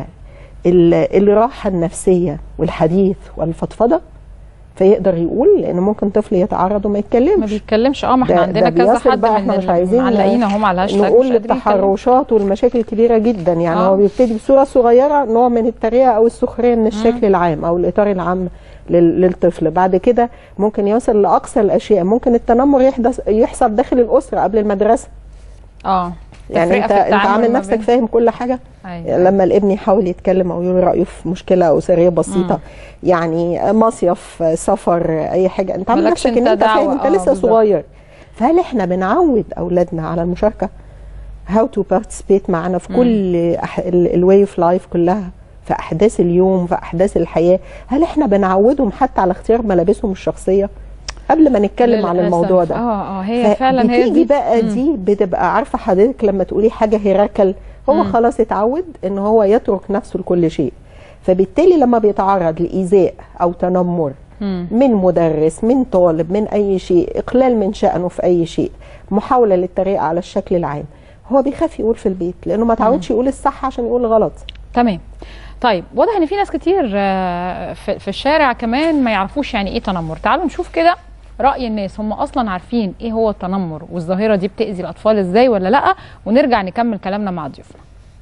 ال- الراحه النفسيه والحديث والفضفضه فيقدر يقول لان ممكن طفل يتعرض وما يتكلمش ما بيتكلمش اه ما احنا ده- عندنا ده كذا بيصل حد بقى من احنا مش عايزين معلقين اهم على الهاشتاج مش نقول قادرين يتكلموا. التحرشات والمشاكل كبيره جدا يعني آه. هو بيبتدي بصوره صغيره نوع من التريقه او السخريه من الشكل العام او الاطار العام لل- للطفل بعد كده ممكن يوصل لاقصى الاشياء ممكن التنمر يحدث يحصل داخل الاسره قبل المدرسه اه يعني تفرقة انت في انت التعامل عامل ما نفسك بين- فاهم كل حاجه أيوة. لما الابن يحاول يتكلم او يقول رايه في مشكله اسريه بسيطه مم. يعني مصيف سفر اي حاجه انت عامل مالكش نفسك ان انت انت فاهم دعوة. انت آه، لسه بالظبط. صغير فهل احنا بنعود اولادنا على المشاركه هاو تو بارتيسيبيت معانا في مم. كل الواي اوف لايف كلها في احداث اليوم في احداث الحياه هل احنا بنعودهم حتى على اختيار ملابسهم الشخصيه قبل ما نتكلم عن للأسف. الموضوع ده اه اه هي فعلا هي بتيجي دي بقى مم. دي بتبقى عارفه حضرتك لما تقولي حاجه هيراكل هو مم. خلاص اتعود ان هو يترك نفسه لكل شيء فبالتالي لما بيتعرض لايذاء او تنمر مم. من مدرس من طالب من اي شيء اقلال من شانه في اي شيء محاوله للتريقه على الشكل العام هو بيخاف يقول في البيت لانه ما تعودش يقول الصح عشان يقول الغلط تمام طيب واضح ان في ناس كتير آه، في في الشارع كمان ما يعرفوش يعني ايه تنمر تعالوا نشوف كده راي الناس هم اصلا عارفين ايه هو التنمر والظاهره دي بتاذي الاطفال ازاي ولا لا ونرجع نكمل كلامنا مع ضيوفنا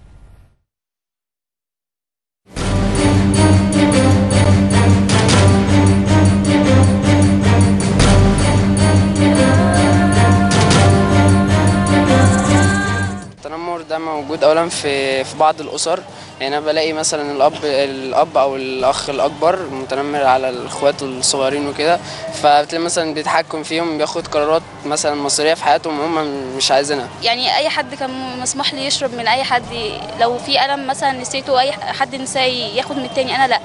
التنمر ده موجود اولا في في بعض الاسر يعني انا بلاقي مثلا الاب الاب او الاخ الاكبر متنمر على الاخوات الصغيرين وكده فبتلاقي مثلا بيتحكم فيهم بياخد قرارات مثلا مصيريه في حياتهم هم مش عايزينها يعني اي حد كان مسموح لي يشرب من اي حد لو في قلم مثلا نسيته اي حد نساه ياخد من التاني انا لا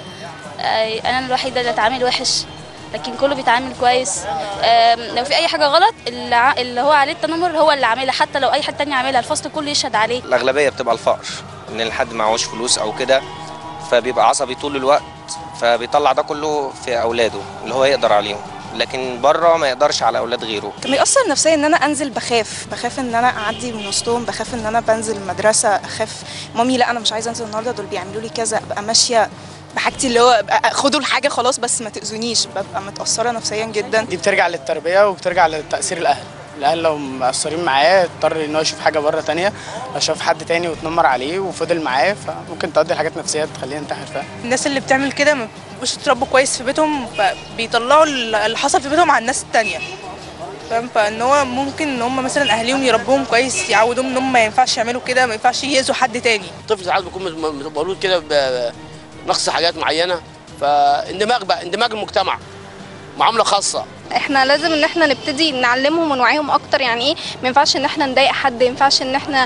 آه، انا الوحيده اللي اتعامل وحش لكن كله بيتعامل كويس آم، لو في اي حاجه غلط اللي ع- اللي هو عليه التنمر هو اللي عاملها حتى لو اي حد تاني عاملها الفصل كله يشهد عليه الاغلبيه بتبقى الفقر ان الحد معهوش فلوس او كده فبيبقى عصبي طول الوقت فبيطلع ده كله في اولاده اللي هو يقدر عليهم لكن بره ما يقدرش على اولاد غيره كان بيأثر نفسيا ان انا انزل بخاف بخاف ان انا اعدي من وسطهم بخاف ان انا بنزل المدرسه اخاف مامي لا انا مش عايزه انزل النهارده دول بيعملوا لي كذا ابقى ماشيه بحاجتي اللي هو أبقى خدوا الحاجه خلاص بس ما تاذونيش ببقى متاثره نفسيا جدا دي بترجع للتربيه وبترجع لتاثير الاهل الاهل لو مقصرين معاه اضطر ان هو يشوف حاجه بره تانية لو شاف حد تاني واتنمر عليه وفضل معاه فممكن تؤدي لحاجات نفسيه تخليه ينتحر فعلا الناس اللي بتعمل كده ما بيبقوش اتربوا كويس في بيتهم فبيطلعوا اللي حصل في بيتهم على الناس التانية فاهم فان هو ممكن ان هم مثلا اهاليهم يربوهم كويس يعودوهم ان هم ما ينفعش يعملوا كده ما ينفعش يأذوا حد تاني الطفل ساعات بيكون مت- مولود كده ب- بنقص حاجات معينه فاندماج بقى اندماج المجتمع معامله خاصه احنا لازم ان احنا نبتدي نعلمهم ونوعيهم اكتر يعني ايه ما ينفعش ان احنا نضايق حد ما ينفعش ان احنا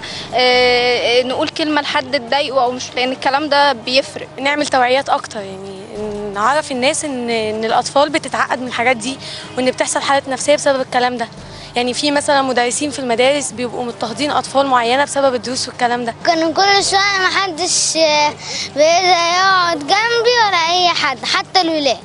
اه نقول كلمه لحد تضايقه او مش لان الكلام ده بيفرق نعمل توعيات اكتر يعني نعرف الناس ان ان الاطفال بتتعقد من الحاجات دي وان بتحصل حالات نفسيه بسبب الكلام ده يعني في مثلا مدرسين في المدارس بيبقوا مضطهدين اطفال معينه بسبب الدروس والكلام ده كانوا كل شوية محدش آه، بيقدر يقعد جنبي ولا أي حد حتى الولاد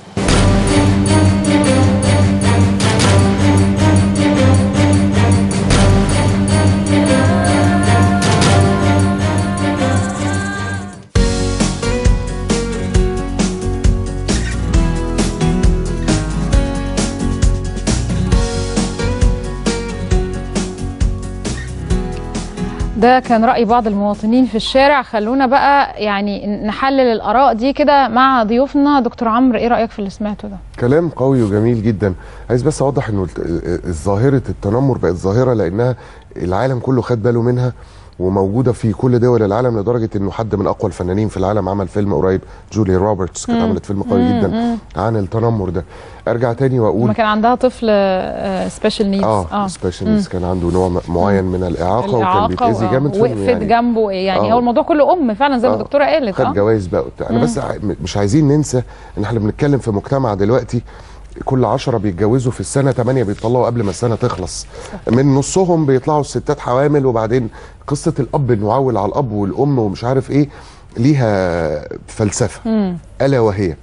ده كان رأي بعض المواطنين في الشارع خلونا بقى يعني نحلل الآراء دي كده مع ضيوفنا دكتور عمرو ايه رأيك في اللي سمعته ده كلام قوي وجميل جدا عايز بس اوضح انه الت- ظاهره التنمر بقت ظاهره لانها العالم كله خد باله منها وموجوده في كل دول العالم لدرجه انه حد من اقوى الفنانين في العالم عمل فيلم قريب جوليا روبرتس كانت مم. عملت فيلم قوي مم. جدا مم. عن التنمر ده ارجع تاني واقول لما كان عندها طفل سبيشال نيدز اه سبيشال كان عنده نوع م- معين من الاعاقه وكان بيتاذي جامد في وقفت إنه يعني جنبه يعني آه. هو الموضوع كله ام فعلا زي ما آه. الدكتوره قالت خد اه جوائز بقى وبتاع انا مم. بس ع- م- مش عايزين ننسى ان احنا بنتكلم في مجتمع دلوقتي كل عشرة بيتجوزوا في السنة تمانية بيطلعوا قبل ما السنة تخلص من نصهم بيطلعوا الستات حوامل وبعدين قصة الأب إنه عول على الأب والأم ومش عارف إيه ليها فلسفة مم. ألا وهي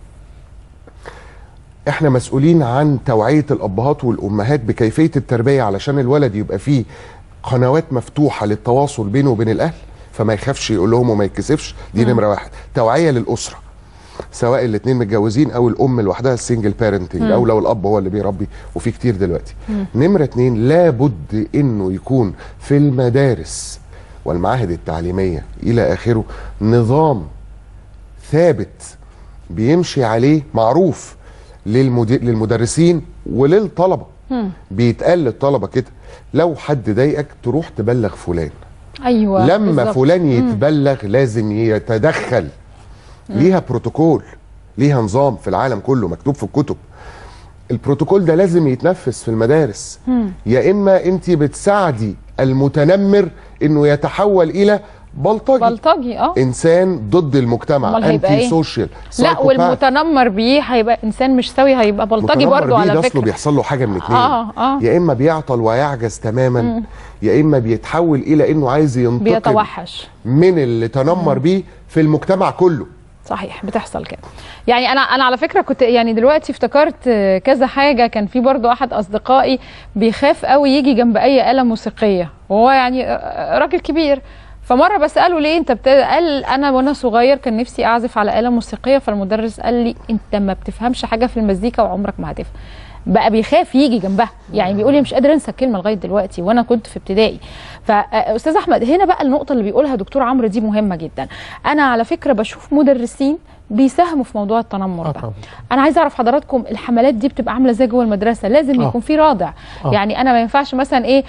احنا مسؤولين عن توعية الأبهات والأمهات بكيفية التربية علشان الولد يبقى فيه قنوات مفتوحة للتواصل بينه وبين الأهل فما يخافش يقول لهم وما يتكسفش دي مم. نمرة واحد توعية للأسرة سواء الاثنين متجوزين او الام لوحدها السنجل بارنتنج مم. او لو الاب هو اللي بيربي وفي كتير دلوقتي مم. نمرة اتنين لابد انه يكون في المدارس والمعاهد التعليمية الى اخره نظام ثابت بيمشي عليه معروف للمد- للمدرسين وللطلبة مم. بيتقال للطلبة كده لو حد ضايقك تروح تبلغ فلان ايوه لما بالظبط. فلان مم. يتبلغ لازم يتدخل ليها بروتوكول ليها نظام في العالم كله مكتوب في الكتب البروتوكول ده لازم يتنفذ في المدارس مم. يا اما انت بتساعدي المتنمر انه يتحول الى بلطجي بلطجي اه انسان ضد المجتمع أمال هيبقى انتي إيه؟ سوشيال لا سايكوباث. والمتنمر بيه هيبقى انسان مش سوي هيبقى بلطجي متنمر برضه بيه ده على اصله فكره بيحصل له حاجه من اتنين اه اه يا اما بيعطل ويعجز تماما مم. يا اما بيتحول الى انه عايز ينتقم بيتوحش من اللي تنمر بيه في المجتمع كله صحيح بتحصل كده يعني انا انا على فكره كنت يعني دلوقتي افتكرت آه، كذا حاجه كان في برضو احد اصدقائي بيخاف قوي يجي جنب اي آلة موسيقيه وهو يعني آه، راجل كبير فمره بساله ليه انت بت... قال انا وانا صغير كان نفسي اعزف على آلة موسيقيه فالمدرس قال لي انت ما بتفهمش حاجه في المزيكا وعمرك ما هتفهم بقى بيخاف يجي جنبها يعني بيقول لي مش قادر انسى الكلمه لغايه دلوقتي وانا كنت في ابتدائي فاستاذ احمد هنا بقى النقطه اللي بيقولها دكتور عمرو دي مهمه جدا انا على فكره بشوف مدرسين بيساهموا في موضوع التنمر ده انا عايزه اعرف حضراتكم الحملات دي بتبقى عامله ازاي جوه المدرسه لازم آه. يكون في رادع آه. يعني انا ما ينفعش مثلا ايه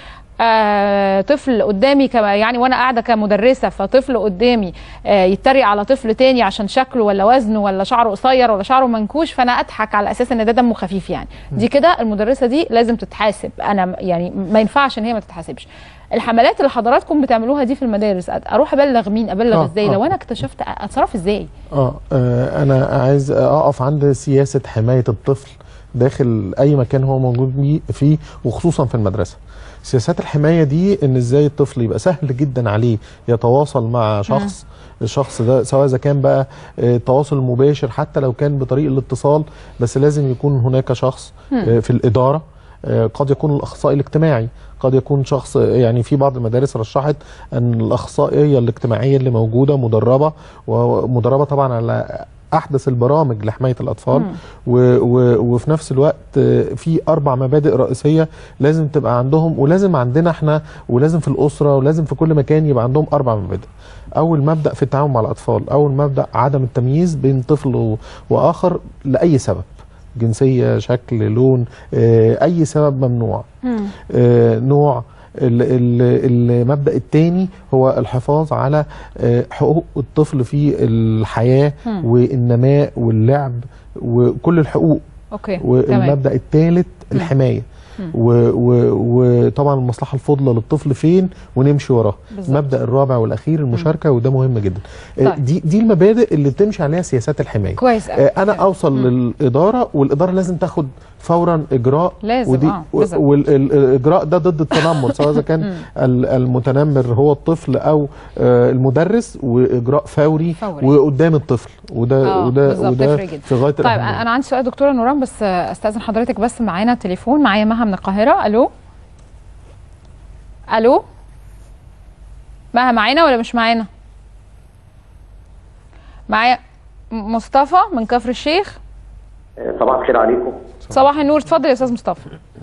آه طفل قدامي كما يعني وانا قاعده كمدرسه فطفل قدامي آه يتريق على طفل تاني عشان شكله ولا وزنه ولا شعره قصير ولا شعره منكوش فانا اضحك على اساس ان ده دمه خفيف يعني دي كده المدرسه دي لازم تتحاسب انا يعني ما ينفعش ان هي ما تتحاسبش الحملات اللي حضراتكم بتعملوها دي في المدارس اروح ابلغ مين ابلغ آه، ازاي آه. لو انا اكتشفت اتصرف ازاي آه, اه انا عايز اقف عند سياسه حمايه الطفل داخل اي مكان هو موجود بيه- فيه وخصوصا في المدرسه سياسات الحمايه دي ان ازاي الطفل يبقى سهل جدا عليه يتواصل مع شخص الشخص ده سواء اذا كان بقى آه، تواصل مباشر حتى لو كان بطريق الاتصال بس لازم يكون هناك شخص مم. آه، في الاداره آه، قد يكون الاخصائي الاجتماعي قد يكون شخص يعني في بعض المدارس رشحت ان الاخصائيه الاجتماعيه اللي موجوده مدربه ومدربه طبعا على احدث البرامج لحمايه الاطفال مم. و و وفي نفس الوقت آه، في اربع مبادئ رئيسيه لازم تبقى عندهم ولازم عندنا احنا ولازم في الاسره ولازم في كل مكان يبقى عندهم اربع مبادئ اول مبدا في التعامل مع الاطفال اول مبدا عدم التمييز بين طفل و- واخر لاي سبب جنسيه شكل لون آه، اي سبب ممنوع آه، نوع ال- ال- المبدا الثاني هو الحفاظ على آه، حقوق الطفل في الحياه مم. والنماء واللعب وكل الحقوق اوكي تمام والمبدا الثالث مم. الحمايه مم. و- و- وطبعا المصلحه الفضلى للطفل فين ونمشي وراه بالظبط. المبدا الرابع والاخير المشاركه وده مهم جدا آه، طيب. دي دي المبادئ اللي بتمشي عليها سياسات الحمايه كويس أوي. آه، انا اوصل للاداره والاداره لازم تاخد فورا اجراء لازم، ودي آه، لازم. والاجراء ده ضد التنمر سواء اذا كان مم. ال- المتنمر هو الطفل او آه، المدرس واجراء فوري, فوري. وقدام الطفل وده آه، وده بالظبط، وده تفرق جدا. في غايه طيب الأهمية. انا عندي سؤال دكتوره نوران بس آه، استاذن حضرتك بس معانا تليفون معايا مها من القاهره الو الو مها معانا ولا مش معانا معايا م- مصطفى من كفر الشيخ صباح الخير عليكم صباح النور اتفضل يا استاذ مصطفى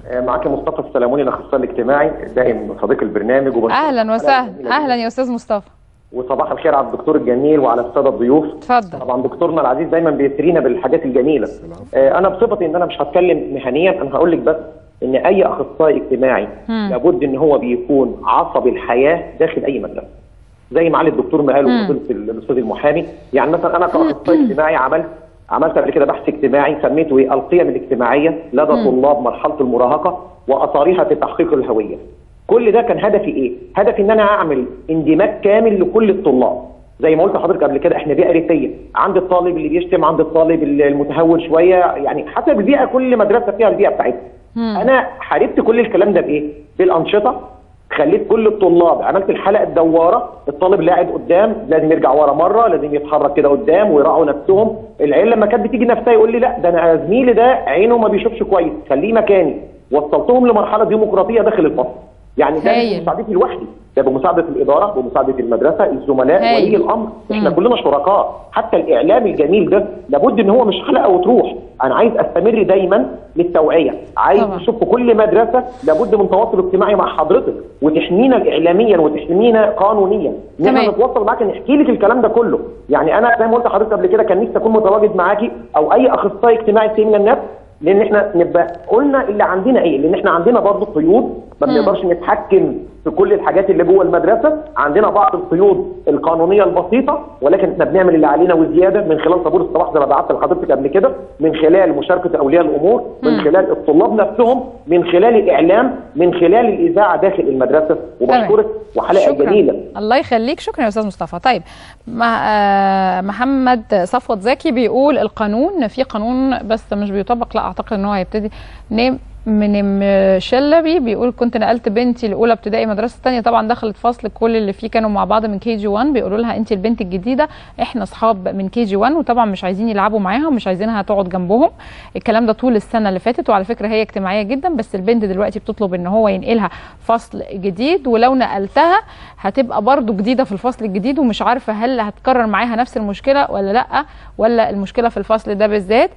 معاك مصطفى السلاموني الاخصائي الاجتماعي دائم صديق البرنامج وبشكر اهلا وسهلا اهلا يا استاذ مصطفى وصباح الخير على الدكتور الجميل وعلى الساده الضيوف اتفضل طبعا دكتورنا العزيز دايما بيسرينا بالحاجات الجميله آه انا بصفتي ان انا مش هتكلم مهنيا انا هقول لك بس ان اي اخصائي اجتماعي مم. لابد ان هو بيكون عصب الحياه داخل اي مدرسه زي معالي الدكتور ما قال مم. وفضيله الاستاذ المحامي يعني مثلا انا كاخصائي اجتماعي عملت عملت قبل كده بحث اجتماعي سميته ايه القيم الاجتماعيه لدى مم. طلاب مرحله المراهقه واثارها في تحقيق الهويه كل ده كان هدفي ايه هدفي ان انا اعمل اندماج كامل لكل الطلاب زي ما قلت لحضرتك قبل كده احنا بيئه ريفيه عند الطالب اللي بيشتم عند الطالب المتهور شويه يعني حسب البيئه كل مدرسه فيها البيئه بتاعتها انا حاربت كل الكلام ده بايه بالانشطه خليت كل الطلاب عملت الحلقه الدواره الطالب اللي قاعد قدام لازم يرجع ورا مره لازم يتحرك كده قدام ويراعوا نفسهم العيال لما كانت بتيجي نفسها يقول لي لا ده انا زميلي ده عينه ما بيشوفش كويس خليه مكاني وصلتهم لمرحله ديمقراطيه داخل الفصل يعني ده هايل. مش مساعدتي لوحدي ده بمساعده الاداره بمساعده المدرسه الزملاء هايل. ولي الامر احنا مم. كلنا شركاء حتى الاعلام الجميل ده لابد ان هو مش حلقه وتروح انا عايز استمر دايما للتوعيه عايز طبعا. نشوف في كل مدرسه لابد من تواصل اجتماعي مع حضرتك وتحمينا اعلاميا وتحمينا قانونيا ان احنا تمام. نتواصل معاك نحكي لك الكلام ده كله يعني انا زي ما قلت لحضرتك قبل كده كان نفسي اكون متواجد معاكي او اي اخصائي اجتماعي في من الناس لان احنا نبقى قلنا اللي عندنا ايه لان احنا عندنا برضه قيود ما مم. بنقدرش نتحكم في كل الحاجات اللي جوه المدرسه عندنا بعض القيود القانونيه البسيطه ولكن احنا بنعمل اللي علينا وزياده من خلال طابور الصباح زي ما بعت لحضرتك قبل كده من خلال مشاركه اولياء الامور من مم. خلال الطلاب نفسهم من خلال الاعلام من خلال الاذاعه داخل المدرسه وبشكرك وحلقه شكرا. جميله الله يخليك شكرا يا استاذ مصطفى طيب مع آه، محمد صفوت زكي بيقول القانون في قانون بس مش بيطبق لا اعتقد ان هو هيبتدي نيم من شلبي بيقول كنت نقلت بنتي الاولى ابتدائي مدرسه تانية طبعا دخلت فصل كل اللي فيه كانوا مع بعض من كي جي 1 بيقولوا لها انت البنت الجديده احنا اصحاب من كي جي 1 وطبعا مش عايزين يلعبوا معاها ومش عايزينها تقعد جنبهم الكلام ده طول السنه اللي فاتت وعلى فكره هي اجتماعيه جدا بس البنت دلوقتي بتطلب ان هو ينقلها فصل جديد ولو نقلتها هتبقى برضو جديده في الفصل الجديد ومش عارفه هل هتكرر معاها نفس المشكله ولا لا ولا المشكله في الفصل ده بالذات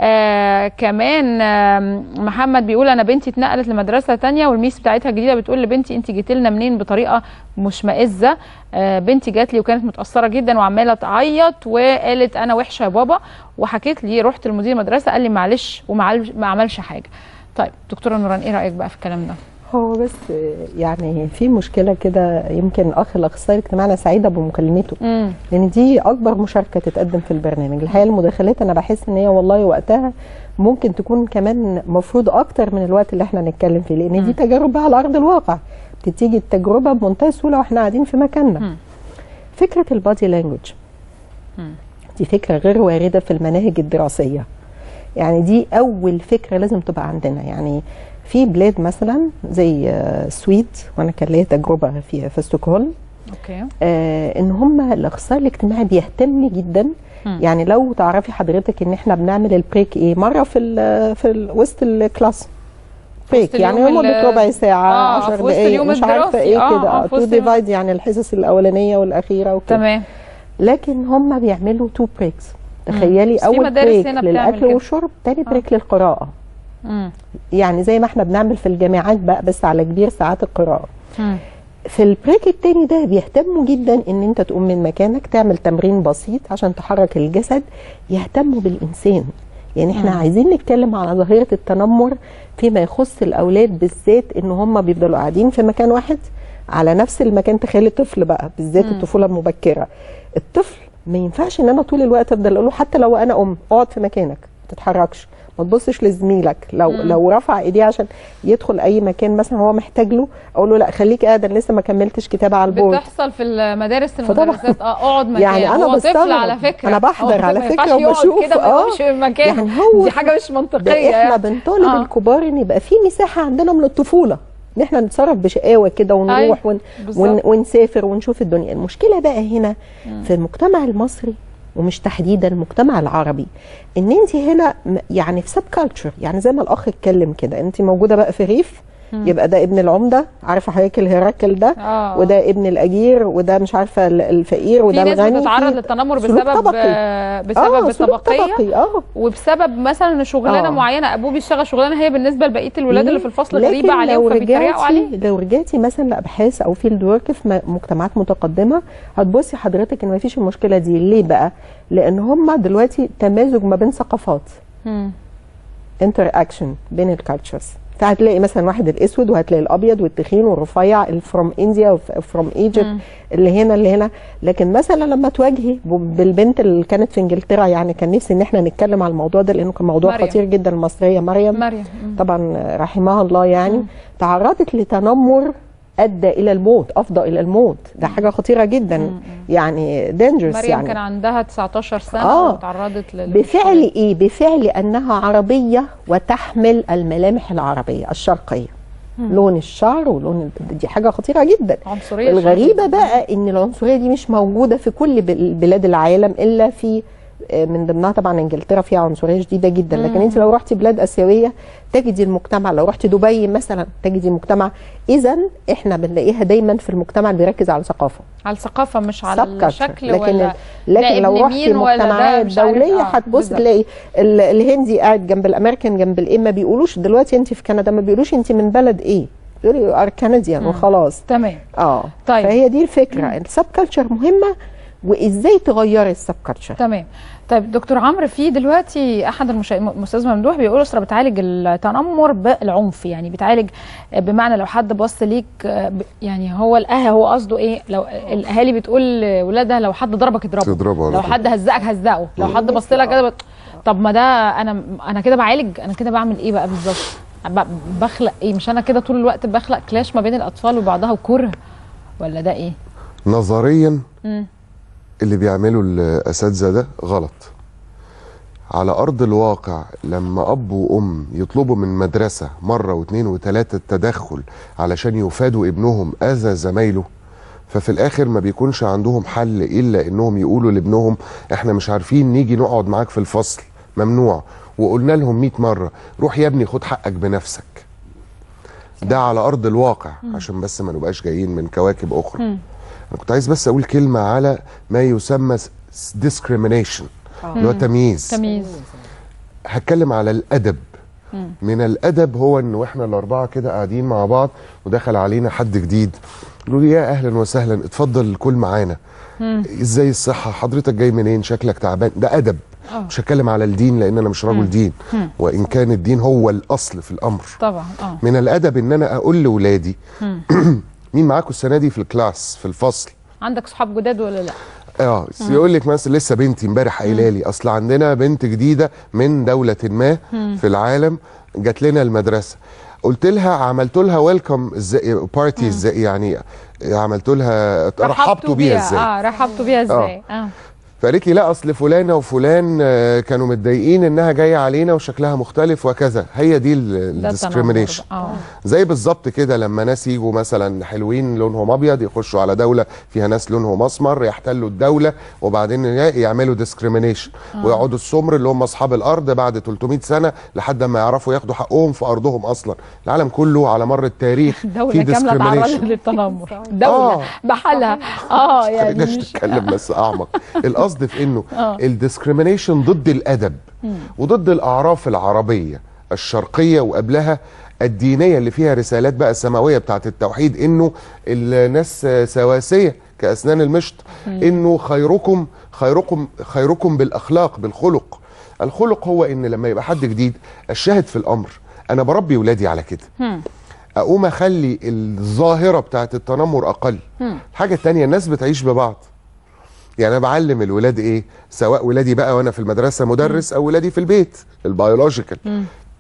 آه كمان آه محمد بيقول انا بنتي اتنقلت لمدرسه تانية والميس بتاعتها جديده بتقول لبنتي انت جيتي لنا منين بطريقه مشمئزه آه بنتي جات لي وكانت متاثره جدا وعماله تعيط وقالت انا وحشه يا بابا وحكيت لي رحت لمدير المدرسه قال لي معلش وما عملش- ما عملش حاجه طيب دكتوره نوران ايه رايك بقى في الكلام ده هو بس يعني في مشكله كده يمكن اخ الاخصائي الاجتماعي انا سعيده بمكالمته مم. لان دي اكبر مشاركه تتقدم في البرنامج الحقيقه المداخلات انا بحس ان هي والله وقتها ممكن تكون كمان مفروض اكتر من الوقت اللي احنا نتكلم فيه لان دي تجارب بقى على ارض الواقع بتيجي التجربه بمنتهى السهوله واحنا قاعدين في مكاننا فكره البادي لانجوج دي فكره غير وارده في المناهج الدراسيه يعني دي اول فكره لازم تبقى عندنا يعني في بلاد مثلا زي آه، السويد وانا كان ليا تجربه في في ستوكهولم اوكي آه ان هم الاخصائي الاجتماعي بيهتم جدا مم. يعني لو تعرفي حضرتك ان احنا بنعمل البريك ايه مره في ال في ال وسط الكلاس بريك يعني اليوم ال- مده ربع ساعه آه، 10 في وسط دقائق اليوم مش عارفه الدراسي. ايه آه، كده آه، في تو وسط اليوم. ديفايد يعني الحصص الاولانيه والاخيره وكده تمام لكن هم بيعملوا تو بريكس تخيلي بس في اول مدارس بريك هنا بتعمل للاكل كده. والشرب تاني بريك للقراءه مم. يعني زي ما احنا بنعمل في الجامعات بقى بس على كبير ساعات القراءه مم. في البريك التاني ده بيهتموا جدا ان انت تقوم من مكانك تعمل تمرين بسيط عشان تحرك الجسد يهتموا بالانسان يعني احنا مم. عايزين نتكلم على ظاهره التنمر فيما يخص الاولاد بالذات ان هم بيفضلوا قاعدين في مكان واحد على نفس المكان تخيل الطفل بقى بالذات مم. الطفوله المبكره الطفل ما ينفعش ان انا طول الوقت افضل اقول له حتى لو انا ام اقعد في مكانك ما تتحركش ما تبصش لزميلك لو مم. لو رفع ايديه عشان يدخل اي مكان مثلا هو محتاج له اقول له لا خليك قاعد انا لسه ما كملتش كتابه على البورد بتحصل في المدارس فطبعا- المدرسات اه اقعد مكان يعني أنا هو طفل بستغرب. على فكره أنا بحضر هو على ما فكرة ينفعش يقعد وبشوف، كده ما آه. يقومش من مكانه يعني هو دي حاجه مش منطقيه ده احنا يعني. بنطالب آه. الكبار ان يبقى في مساحه عندنا من الطفوله ان احنا نتصرف بشقاوه كده ونروح أيوة، ون بالظبط. ون ونسافر ونشوف الدنيا المشكله بقى هنا في المجتمع المصري ومش تحديدا المجتمع العربي ان انت هنا م- يعني في سب كالتشر يعني زي ما الاخ اتكلم كده انت موجوده بقى في ريف مم. يبقى ده ابن العمده عارفه حضرتك الهيراكل ده آه. وده ابن الاجير وده مش عارفه ال- الفقير وده في ناس الغني بتتعرض في للتنمر سلوك بسبب طبقي. آه، بسبب آه، سلوك الطبقيه طبقي، اه وبسبب مثلا شغلانه آه. معينه ابوه بيشتغل شغلانه هي بالنسبه لبقيه الولاد اللي في الفصل لكن غريبه عليهم لو فبيتريقوا رجعتي عليه لو رجعتي مثلا لابحاث او فيلد ورك في م- مجتمعات متقدمه هتبصي حضرتك ان ما فيش المشكله دي ليه بقى لان هم دلوقتي تمازج ما بين ثقافات انتر اكشن بين الكالتشرز فهتلاقي مثلا واحد الاسود وهتلاقي الابيض والتخين والرفيع الفروم انديا وفروم ايجيبت مم. اللي هنا اللي هنا لكن مثلا لما تواجهي ب- بالبنت اللي كانت في انجلترا يعني كان نفسي ان احنا نتكلم على الموضوع ده لانه كان موضوع مريم. خطير جدا المصريه مريم مريم مم. طبعا رحمها الله يعني تعرضت لتنمر ادى الى الموت افضى الى الموت ده حاجه خطيره جدا يعني دينجرس مريم يعني كان عندها 19 سنه آه. وتعرضت لل بفعل ايه بفعل انها عربيه وتحمل الملامح العربيه الشرقيه مم. لون الشعر ولون الب- دي حاجه خطيره جدا عنصريه الغريبه شديدة. بقى ان العنصريه دي مش موجوده في كل بل- بلاد العالم الا في آه، من ضمنها طبعا انجلترا فيها عنصريه شديده جدا لكن مم. انت لو رحتي بلاد اسيويه تجدي المجتمع لو رحتي دبي مثلا تجدي المجتمع اذا احنا بنلاقيها دايما في المجتمع اللي بيركز على الثقافه على الثقافه مش على Subculture. الشكل لكن ولا لكن ده لو ابن رحتي مين ولا ده مجتمعات مش عارف- دوليه آه، هتبص بالظبط. تلاقي ال- الهندي قاعد جنب الامريكان جنب الايه ما بيقولوش دلوقتي انت في كندا ما بيقولوش انت من بلد ايه بيقولوا ار كنديان مم. وخلاص تمام اه طيب. فهي دي الفكره السب كلتشر مهمه وازاي تغيري السب كلتشر تمام طيب دكتور عمرو في دلوقتي احد المشا... الاستاذ ممدوح بيقول اسره بتعالج التنمر بالعنف يعني بتعالج بمعنى لو حد بص ليك ب- يعني هو الاهل هو قصده ايه لو الاهالي بتقول لاولادها لو حد ضربك اضربه تضربه على لو طول. حد هزقك هزقه لو حد بص لك كده بت- طب ما ده انا انا كده بعالج انا كده بعمل ايه بقى بالظبط ب- بخلق ايه مش انا كده طول الوقت بخلق كلاش ما بين الاطفال وبعضها وكره ولا ده ايه نظريا مم. اللي بيعمله الاساتذه ده غلط على ارض الواقع لما اب وام يطلبوا من مدرسه مره واثنين وثلاثه التدخل علشان يفادوا ابنهم اذى زمايله ففي الاخر ما بيكونش عندهم حل الا انهم يقولوا لابنهم احنا مش عارفين نيجي نقعد معاك في الفصل ممنوع وقلنا لهم 100 مره روح يا ابني خد حقك بنفسك ده على ارض الواقع عشان بس ما نبقاش جايين من كواكب اخرى مم. انا كنت عايز بس اقول كلمه على ما يسمى discrimination اللي هو مم. تمييز تمييز هتكلم على الادب مم. من الادب هو ان واحنا الاربعه كده قاعدين مع بعض ودخل علينا حد جديد قالوا لي يا اهلا وسهلا اتفضل كل معانا مم. ازاي الصحه حضرتك جاي منين شكلك تعبان ده ادب آه. مش هتكلم على الدين لان انا مش مم. رجل دين مم. وان كان الدين هو الاصل في الامر طبعا اه من الادب ان انا اقول لاولادي مم. مين معاكم السنه دي في الكلاس في الفصل عندك صحاب جداد ولا لا اه مم. يقول لك مثلا لسه بنتي امبارح قايله لي اصل عندنا بنت جديده من دوله ما مم. في العالم جات لنا المدرسه قلت لها عملت لها ويلكم ازاي بارتي ازاي يعني عملت لها رحبتوا بيها ازاي اه رحبتوا بيها ازاي اه فقالت لي لا اصل فلانه وفلان آه، كانوا متضايقين انها جايه علينا وشكلها مختلف وكذا هي دي ده التنمر الديسكريميشن بقى. اه زي بالظبط كده لما ناس يجوا مثلا حلوين لونهم ابيض يخشوا على دوله فيها ناس لونهم اسمر يحتلوا الدوله وبعدين يعملوا ديسكريميشن آه. ويقعدوا السمر اللي هم اصحاب الارض بعد 300 سنه لحد ما يعرفوا ياخدوا حقهم في ارضهم اصلا العالم كله على مر التاريخ دولة في كاملة تعرضت discrimination. للتنمر دولة آه. بحالها اه يعني خليناش مش نتكلم بس اعمق القصد في انه آه. الديسكريميشن ضد الادب مم. وضد الاعراف العربيه الشرقيه وقبلها الدينيه اللي فيها رسالات بقى السماويه بتاعت التوحيد انه الناس سواسيه كاسنان المشط مم. انه خيركم خيركم خيركم بالاخلاق بالخلق الخلق هو ان لما يبقى حد جديد الشاهد في الامر انا بربي ولادي على كده مم. اقوم اخلي الظاهره بتاعت التنمر اقل مم. الحاجه التانية الناس بتعيش ببعض يعني انا بعلم الولاد ايه سواء ولادي بقى وانا في المدرسه مدرس او ولادي في البيت البيولوجيكال مم.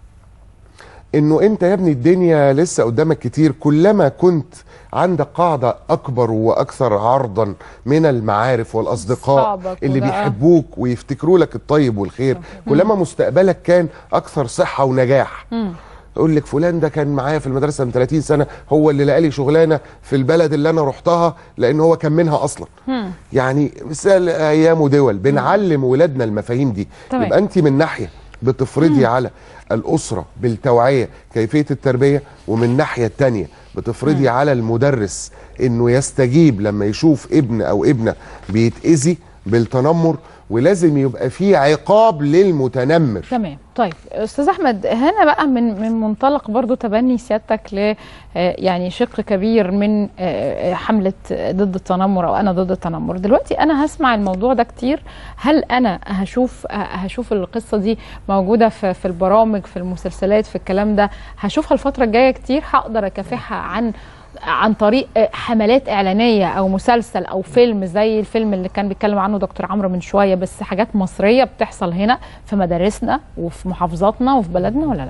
انه انت يا ابني الدنيا لسه قدامك كتير كلما كنت عندك قاعده اكبر واكثر عرضا من المعارف والاصدقاء أصحابك اللي وده. بيحبوك ويفتكروا لك الطيب والخير كلما مستقبلك كان اكثر صحه ونجاح مم. يقول لك فلان ده كان معايا في المدرسه من 30 سنه هو اللي لقى لي شغلانه في البلد اللي انا رحتها لان هو كان منها اصلا مم. يعني مثال ايام ودول بنعلم ولادنا المفاهيم دي تمام. يبقى انت من ناحيه بتفرضي على الاسره بالتوعيه كيفيه التربيه ومن الناحيه الثانيه بتفرضي على المدرس انه يستجيب لما يشوف ابن او ابنه بيتاذي بالتنمر ولازم يبقى في عقاب للمتنمر تمام طيب استاذ احمد هنا بقى من من منطلق برضو تبني سيادتك ل آه، يعني شق كبير من آه، آه، حمله ضد التنمر او انا ضد التنمر دلوقتي انا هسمع الموضوع ده كتير هل انا هشوف هشوف القصه دي موجوده في في البرامج في المسلسلات في الكلام ده هشوفها الفتره الجايه كتير هقدر اكافحها عن عن طريق حملات اعلانيه او مسلسل او فيلم زي الفيلم اللي كان بيتكلم عنه دكتور عمرو من شويه بس حاجات مصريه بتحصل هنا في مدارسنا وفي محافظاتنا وفي بلدنا ولا لا؟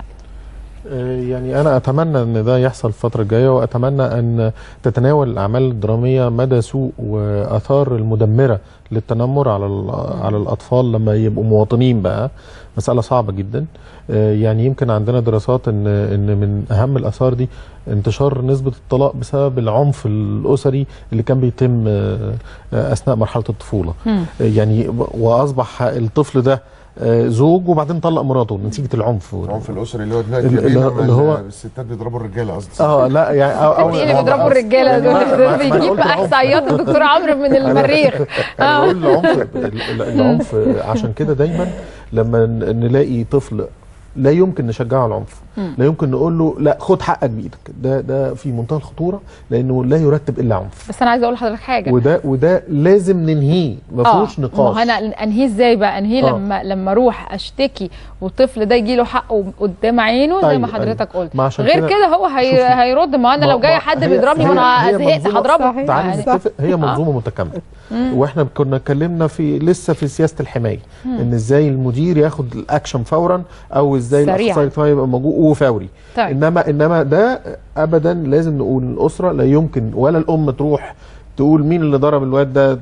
آه، يعني انا اتمنى ان ده يحصل الفتره الجايه واتمنى ان تتناول الاعمال الدراميه مدى سوء واثار المدمره للتنمر على ال- على الاطفال لما يبقوا مواطنين بقى مساله صعبه جدا آه، يعني يمكن عندنا دراسات ان ان من اهم الاثار دي انتشار نسبه الطلاق بسبب العنف الاسري اللي كان بيتم آه، آه، اثناء مرحله الطفوله مم. يعني واصبح الطفل ده آه، زوج وبعدين طلق مراته نتيجه العنف العنف الاسري اللي هو دلوقتي اللي- اللي, اللي هو- الستات بيضربوا الرجاله قصدي اه لا يعني أو أو ايه اللي بيضربوا الرجاله دول ما- ما- ما أنا بيجيب قلت العنف. احصائيات الدكتور عمرو من المريخ انا آه. بقول العنف ال- ال- العنف عشان كده دايما لما ن- نلاقي طفل لا يمكن نشجعه على العنف مم. لا يمكن نقول له لا خد حقك بايدك ده ده في منتهى الخطوره لانه لا يرتب الا عنف بس انا عايزه اقول لحضرتك حاجه وده وده لازم ننهيه ما فيهوش ما نقاش هو انا انهيه ازاي بقى انهيه آه. لما لما اروح اشتكي والطفل ده يجي له حقه قدام عينه زي ما أيوة، حضرتك أيوة. قلت ما عشان غير كده- كده هو هي شوفي. هيرد ما انا ما- لو جاي ما- حد هي- بيضربني هي- وانا هي زهقت منظومة- هضربه تعالي يعني. نتفق هي آه. منظومه متكامله مم. واحنا كنا اتكلمنا في لسه في سياسه الحمايه مم. ان ازاي المدير ياخد الاكشن فورا او ازاي سريعاً. الاخصائي الاجتماعي يبقى موجود وفوري طيب. انما انما ده ابدا لازم نقول الاسره لا يمكن ولا الام تروح تقول مين اللي ضرب الواد ده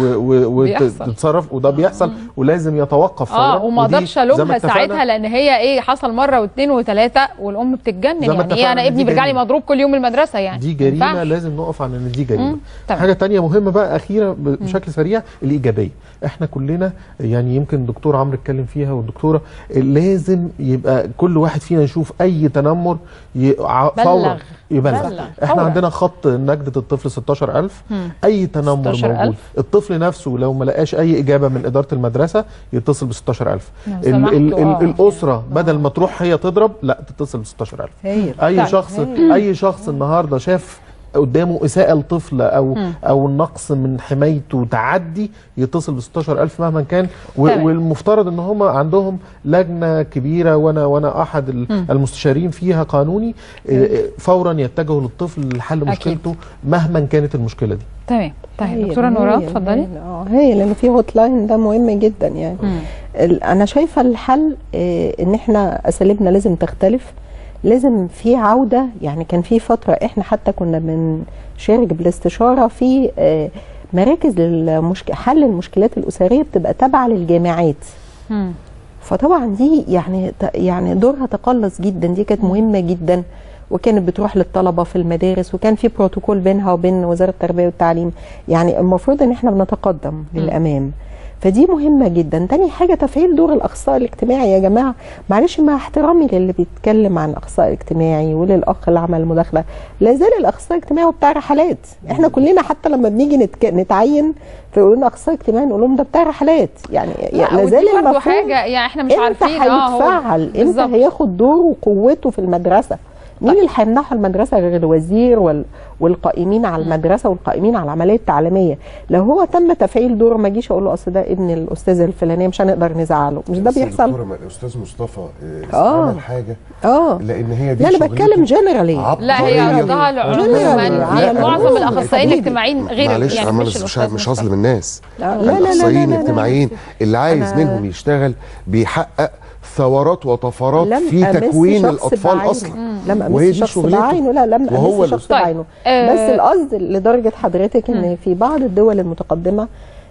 بيحصل. وتتصرف وده بيحصل ولازم يتوقف فورا اه وما ودي اقدرش زي ما الومها اتفقنا ساعتها لان هي ايه حصل مره واثنين وثلاثه والام بتتجنن زي ما يعني اتفقنا ايه انا إن ابني دي بيرجع لي جريمة. مضروب كل يوم المدرسه يعني دي ما جريمه ينفعش. لازم نقف عن ان دي جريمه مم. تمام. حاجه تانية مهمه بقى اخيره ب- بشكل سريع الايجابيه احنا كلنا يعني يمكن الدكتور عمرو اتكلم فيها والدكتوره لازم يبقى كل واحد فينا يشوف اي تنمر ي- ع- بلغ. فورا يبلغ بلغ. احنا فورا. عندنا خط نجده الطفل 16000 مم. اي تنمر 16,000. موجود الطفل نفسه لو ما لقاش اي اجابه من اداره المدرسه يتصل ب 16000 لو ال- سمحتوا، ال- ال- آه. الاسره بدل ما تروح هي تضرب لا تتصل ب 16000 هايل. اي فعلا. شخص هايل. اي شخص النهارده شاف قدامه اساءه لطفل او مم. او النقص من حمايته تعدي يتصل ب 16000 مهما كان و- تمام. والمفترض ان هم عندهم لجنه كبيره وانا وانا احد ال- مم. المستشارين فيها قانوني آه، فورا يتجهوا للطفل لحل أكيد. مشكلته مهما كانت المشكله دي تمام طيب هايل، دكتوره نوران هايل، اتفضلي هايل. اه هايل لان في هوت لاين ده مهم جدا يعني مم. ال- انا شايفه الحل آه، ان احنا اساليبنا لازم تختلف لازم في عوده يعني كان في فتره احنا حتى كنا بنشارك بالاستشاره في آه، مراكز للمشك... حل المشكلات الاسريه بتبقى تابعه للجامعات مم. فطبعا دي يعني ت- يعني دورها تقلص جدا دي كانت مهمه جدا وكانت بتروح للطلبه في المدارس وكان في بروتوكول بينها وبين وزاره التربيه والتعليم يعني المفروض ان احنا بنتقدم للامام فدي مهمه جدا تاني حاجه تفعيل دور الاخصائي الاجتماعي يا جماعه معلش مع احترامي للي بيتكلم عن الاخصائي الاجتماعي وللاخ اللي عمل المداخله لا زال الاخصائي الاجتماعي هو بتاع رحلات احنا كلنا حتى لما بنيجي نتك... نتعين فيقولوا لنا اخصائي اجتماعي نقول لهم ده بتاع رحلات يعني لا لا ودي زال برضه المفهوم حاجه يعني احنا مش امتى عارفين اه هو هيتفعل امتى بالظبط. هياخد دوره وقوته في المدرسه مين اللي هيمنحه المدرسه غير الوزير وال... والقائمين على المدرسه والقائمين على العمليه التعليميه لو هو تم تفعيل دوره ما اجيش اقول له اصل ده ابن الاستاذه الفلانيه مش هنقدر نزعله مش ده بس يا بيحصل دكتورة، ما الاستاذ مصطفى آه، آه. عمل حاجه اه لان هي دي لا انا شغلته. بتكلم جنرالي لا هي عبقرية. قصدها العموم لا، يعني لا، لا، معظم لا، الاخصائيين حبيبي. الاجتماعيين غير معلش يعني انا مش مش مش, الأستاذ مش مصطفى. هظلم الناس لا، لا، لا، لا، لا، الاخصائيين لا، لا. الاجتماعيين اللي عايز أنا- منهم يشتغل بيحقق ثورات وطفرات لم في أمس تكوين شخص الاطفال بعينه. اصلا لم وهي امس دي شخص شغلته. بعينه لا لم وهو امس شخص الأستاذ. بعينه آه. بس القصد لدرجه حضرتك ان في بعض الدول المتقدمه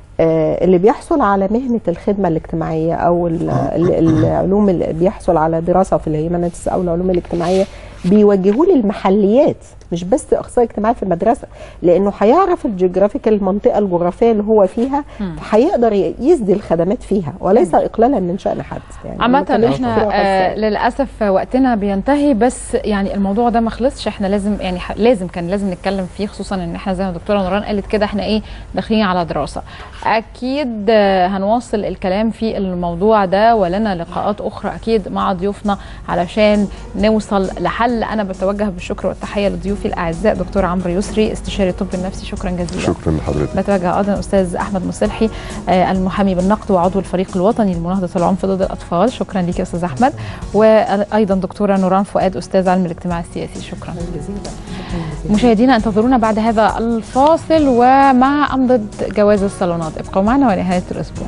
آه، اللي بيحصل على مهنه الخدمه الاجتماعيه او ال- ال- العلوم اللي بيحصل على دراسه في الهيمانيتس او العلوم الاجتماعيه بيوجهوه للمحليات مش بس اخصائي اجتماعي في المدرسه لانه هيعرف الجغرافيكال المنطقه الجغرافيه اللي هو فيها فهيقدر ي- يسدي الخدمات فيها وليس اقلالا من شان حد يعني ما عامة كانش احنا فروع آه خاصة. للاسف وقتنا بينتهي بس يعني الموضوع ده ما خلصش احنا لازم يعني ح- لازم كان لازم نتكلم فيه خصوصا ان احنا زي ما الدكتوره نوران قالت كده احنا ايه داخلين على دراسه اكيد آه هنواصل الكلام في الموضوع ده ولنا لقاءات اخرى اكيد مع ضيوفنا علشان نوصل لحل انا بتوجه بالشكر والتحيه لضيوفي الاعزاء دكتور عمرو يسري استشاري الطب النفسي شكرا جزيلا شكرا لحضرتك بتوجه ايضا استاذ احمد مصلحي آه، المحامي بالنقد وعضو الفريق الوطني لمناهضه العنف ضد الاطفال شكرا ليك يا استاذ احمد وايضا دكتوره نوران فؤاد استاذ علم الاجتماع السياسي شكرا مشاهدينا انتظرونا بعد هذا الفاصل ومع امضه جواز الصالونات ابقوا معنا ونهايه الاسبوع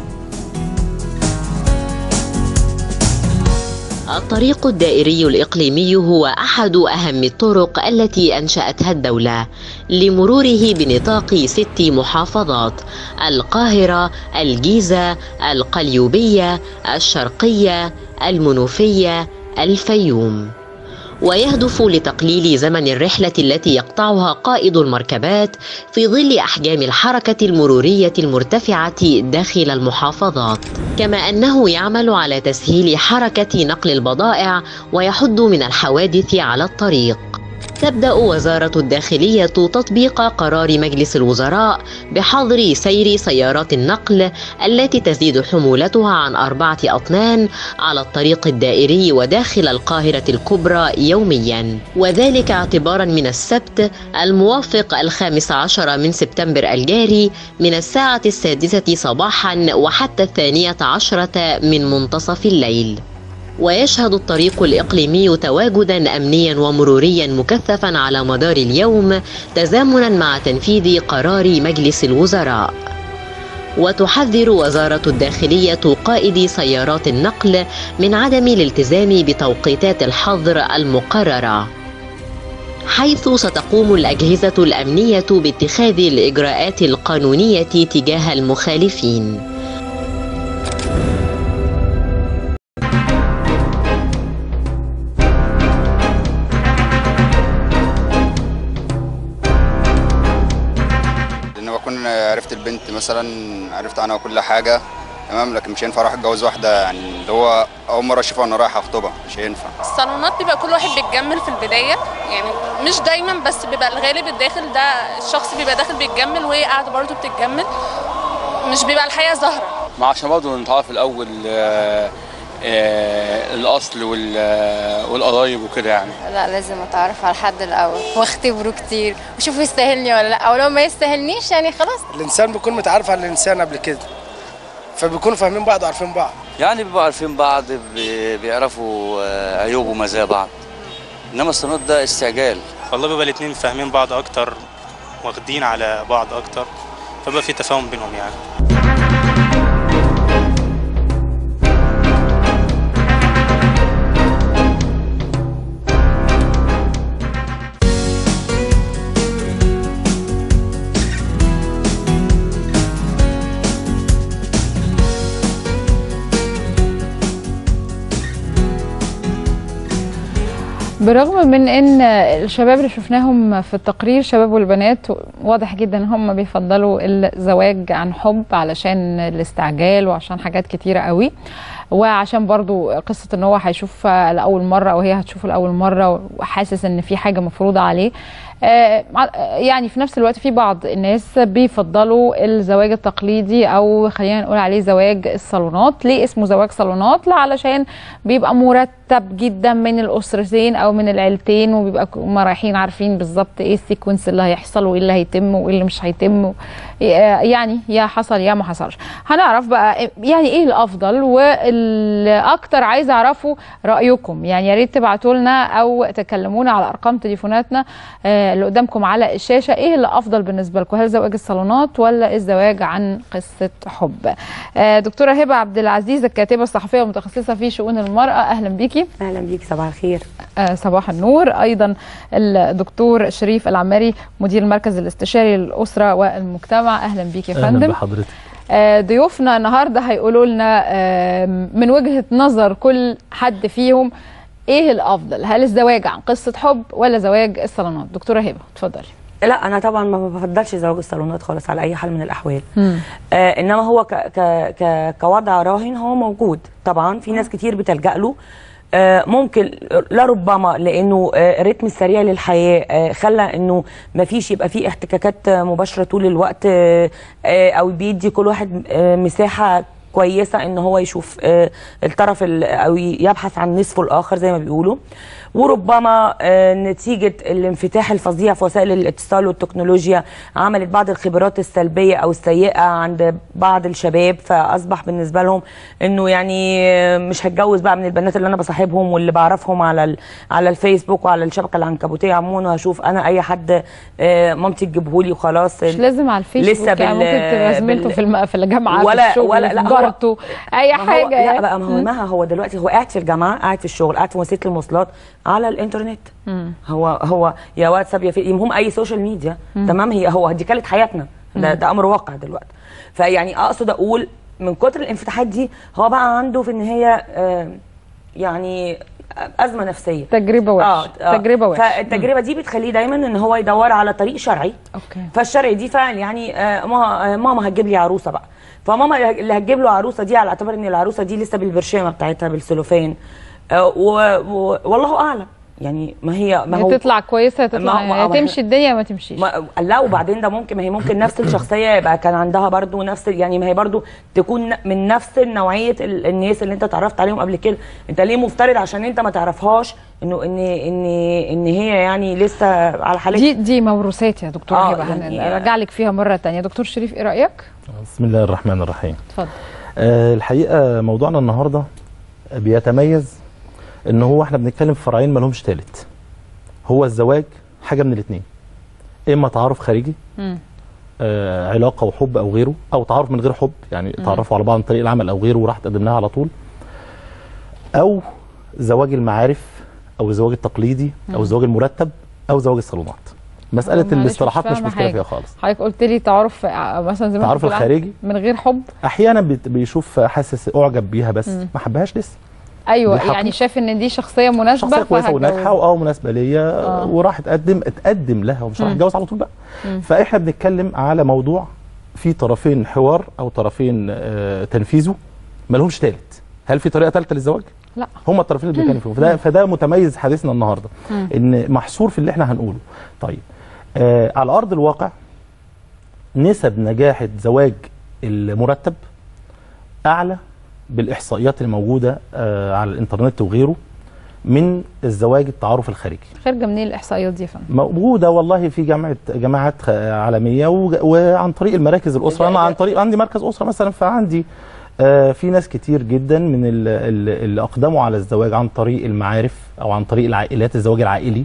الطريق الدائري الإقليمي هو أحد أهم الطرق التي أنشأتها الدولة لمروره بنطاق ست محافظات القاهرة، الجيزة، القليوبية، الشرقية، المنوفية، الفيوم. ويهدف لتقليل زمن الرحلة التي يقطعها قائد المركبات في ظل أحجام الحركة المرورية المرتفعة داخل المحافظات، كما أنه يعمل على تسهيل حركة نقل البضائع ويحد من الحوادث على الطريق. تبدأ وزارة الداخلية تطبيق قرار مجلس الوزراء بحظر سير سيارات النقل التي تزيد حمولتها عن أربعة أطنان على الطريق الدائري وداخل القاهرة الكبرى يوميا وذلك اعتبارا من السبت الموافق الخامس عشر من سبتمبر الجاري من الساعة السادسة صباحا وحتى الثانية عشرة من منتصف الليل ويشهد الطريق الإقليمي تواجدا أمنيا ومروريا مكثفا على مدار اليوم تزامنا مع تنفيذ قرار مجلس الوزراء وتحذر وزارة الداخلية قائدي سيارات النقل من عدم الالتزام بتوقيتات الحظر المقررة حيث ستقوم الأجهزة الأمنية باتخاذ الإجراءات القانونية تجاه المخالفين لان بكون عرفت البنت مثلا عرفت عنها كل حاجه تمام لكن مش هينفع اروح اتجوز واحده يعني اللي هو اول مره اشوفها وانا رايح اخطبها مش هينفع الصالونات بيبقى كل واحد بيتجمل في البدايه يعني مش دايما بس بيبقى الغالب الداخل ده الشخص بيبقى داخل بيتجمل وهي قاعده برضه بتتجمل مش بيبقى الحقيقه ظاهره ما عشان برضه نتعرف الاول آه، آه، الاصل وال- آه، والقرايب وكده يعني لا لازم اتعرف على حد الاول واختبره كتير واشوفه يستاهلني ولا لا او لو ما يستاهلنيش يعني خلاص الانسان بيكون متعرف على الانسان قبل كده فبيكونوا فاهمين بعض وعارفين بعض يعني بيبقوا عارفين بعض بي- بيعرفوا آه، عيوب ومزايا بعض انما الصالونات ده استعجال والله بيبقى الاتنين فاهمين بعض اكتر واخدين على بعض اكتر فبقى في تفاهم بينهم يعني بالرغم من ان الشباب اللي شفناهم في التقرير شباب والبنات واضح جدا ان هم بيفضلوا الزواج عن حب علشان الاستعجال وعشان حاجات كتيرة قوي وعشان برضو قصة ان هو هيشوفها لأول مرة او هي هتشوفه لأول مرة وحاسس ان في حاجة مفروضة عليه آه، يعني في نفس الوقت في بعض الناس بيفضلوا الزواج التقليدي او خلينا نقول عليه زواج الصالونات ليه اسمه زواج صالونات لا علشان بيبقى مرتب جدا من الاسرتين او من العيلتين وبيبقى هم رايحين عارفين بالظبط ايه السيكونس اللي هيحصل وايه اللي هيتم وايه اللي مش هيتم يعني يا حصل يا ما حصلش هنعرف بقى يعني ايه الافضل والاكتر عايزه اعرفه رايكم يعني يا ريت تبعتوا لنا او تكلمونا على ارقام تليفوناتنا آه، اللي قدامكم على الشاشه ايه اللي افضل بالنسبه لكم هل زواج الصالونات ولا الزواج عن قصه حب آه، دكتوره هبه عبد العزيز الكاتبه الصحفيه والمتخصصه في شؤون المراه اهلا بيكي اهلا بيك صباح الخير آه، صباح النور ايضا الدكتور شريف العماري مدير المركز الاستشاري للاسره والمجتمع اهلا بيك يا اهلا فندم بحضرتك آه، ضيوفنا النهارده هيقولوا لنا آه، من وجهه نظر كل حد فيهم ايه الافضل هل الزواج عن قصه حب ولا زواج الصالونات دكتوره هبه اتفضلي لا انا طبعا ما بفضلش زواج الصالونات خالص على اي حال من الاحوال آه انما هو ك ك ك كوضع راهن هو موجود طبعا في ناس كتير بتلجا له آه ممكن لربما لانه آه الريتم السريع للحياه آه خلى انه ما فيش يبقى في احتكاكات آه، مباشره طول الوقت آه آه او بيدي كل واحد آه مساحه كويسه ان هو يشوف آه الطرف ال- او يبحث عن نصفه الاخر زي ما بيقولوا وربما آه، نتيجة الانفتاح الفظيع في وسائل الاتصال والتكنولوجيا عملت بعض الخبرات السلبية أو السيئة عند بعض الشباب فأصبح بالنسبة لهم إنه يعني آه، مش هتجوز بقى من البنات اللي أنا بصاحبهم واللي بعرفهم على ال- على الفيسبوك وعلى الشبكة العنكبوتية عموما وهشوف أنا أي حد آه، مامتي تجيبهولي وخلاص مش لازم على الفيسبوك لسه يعني بال- ممكن تبقى زميلته بال- في الم... في الجامعه ولا- في الشغل ولا- في لا، هو- جارته اي ما هو- حاجه لا يعني. بقى ما هو مم. ما هو دلوقتي هو قاعد في الجامعه قاعد في الشغل قاعد في وسيله المواصلات على الانترنت مم. هو هو يا واتساب يا في المهم اي سوشيال ميديا مم. تمام هي هو دي كانت حياتنا ده, مم. ده امر واقع دلوقتي فيعني اقصد اقول من كتر الانفتاحات دي هو بقى عنده في النهايه آه، يعني ازمه نفسيه تجربه وحشه تجربه وحشه فالتجربه دي بتخليه دايما ان هو يدور على طريق شرعي اوكي فالشرعي دي فعلا يعني آه، ما- آه، ماما هتجيب لي عروسه بقى فماما اللي هتجيب له عروسه دي على اعتبار ان العروسه دي لسه بالبرشامه بتاعتها بالسلوفان آه، و- و- والله اعلم يعني ما هي ما هو هي تطلع كويسه تطلع ما- ما- يا ما- تمشي الدنيا ما تمشيش ما لا وبعدين ده ممكن ما هي ممكن نفس الشخصيه يبقى كان عندها برضو نفس يعني ما هي برضو تكون من نفس نوعيه ال- الناس اللي انت اتعرفت عليهم قبل كده انت ليه مفترض عشان انت ما تعرفهاش انه ان ان ان هي يعني لسه على حالتها دي دي موروثات يا دكتور آه، هبه يعني- هنرجع لك فيها مره تانية دكتور شريف ايه رايك بسم الله الرحمن الرحيم اتفضل آه الحقيقه موضوعنا النهارده بيتميز ان هو احنا بنتكلم في فرعين ما لهمش ثالث هو الزواج حاجه من الاثنين اما تعارف خارجي مم. آه علاقه وحب او غيره او تعارف من غير حب يعني مم. تعرفوا على بعض من طريق العمل او غيره وراح تقدم لها على طول او زواج المعارف او الزواج التقليدي او مم. الزواج المرتب او زواج الصالونات مساله معلش مش الاصطلاحات مش فاهمة مشكله حاجة. فيها خالص حضرتك قلت لي تعارف آه، مثلا زي ما التعارف أنت بتقول الخارجي؟ من غير حب احيانا بت- بيشوف حاسس اعجب بيها بس مم. ما حبهاش لسه ايوه بالحقيقة. يعني شايف ان دي شخصيه مناسبه شخصيه كويسه فهتجوز. وناجحه واه مناسبه ليا آه. وراح اتقدم اتقدم لها ومش راح مم. اتجوز على طول بقى مم. فاحنا بنتكلم على موضوع في طرفين حوار او طرفين آه تنفيذه ما لهمش ثالث هل في طريقه ثالثه للزواج لا هما الطرفين اللي بنتكلم فيهم فده فده متميز حديثنا النهارده مم. ان محصور في اللي احنا هنقوله طيب آه على ارض الواقع نسب نجاح زواج المرتب اعلى بالاحصائيات الموجوده آه على الانترنت وغيره من الزواج التعارف الخارجي خارجه منين الاحصائيات دي يا فندم موجوده والله في جامعه جامعات خ- عالميه وج- وعن طريق المراكز الاسره انا عن طريق عندي مركز اسره مثلا فعندي آه، في ناس كتير جدا من ال- ال- اللي اقدموا على الزواج عن طريق المعارف او عن طريق العائلات الزواج العائلي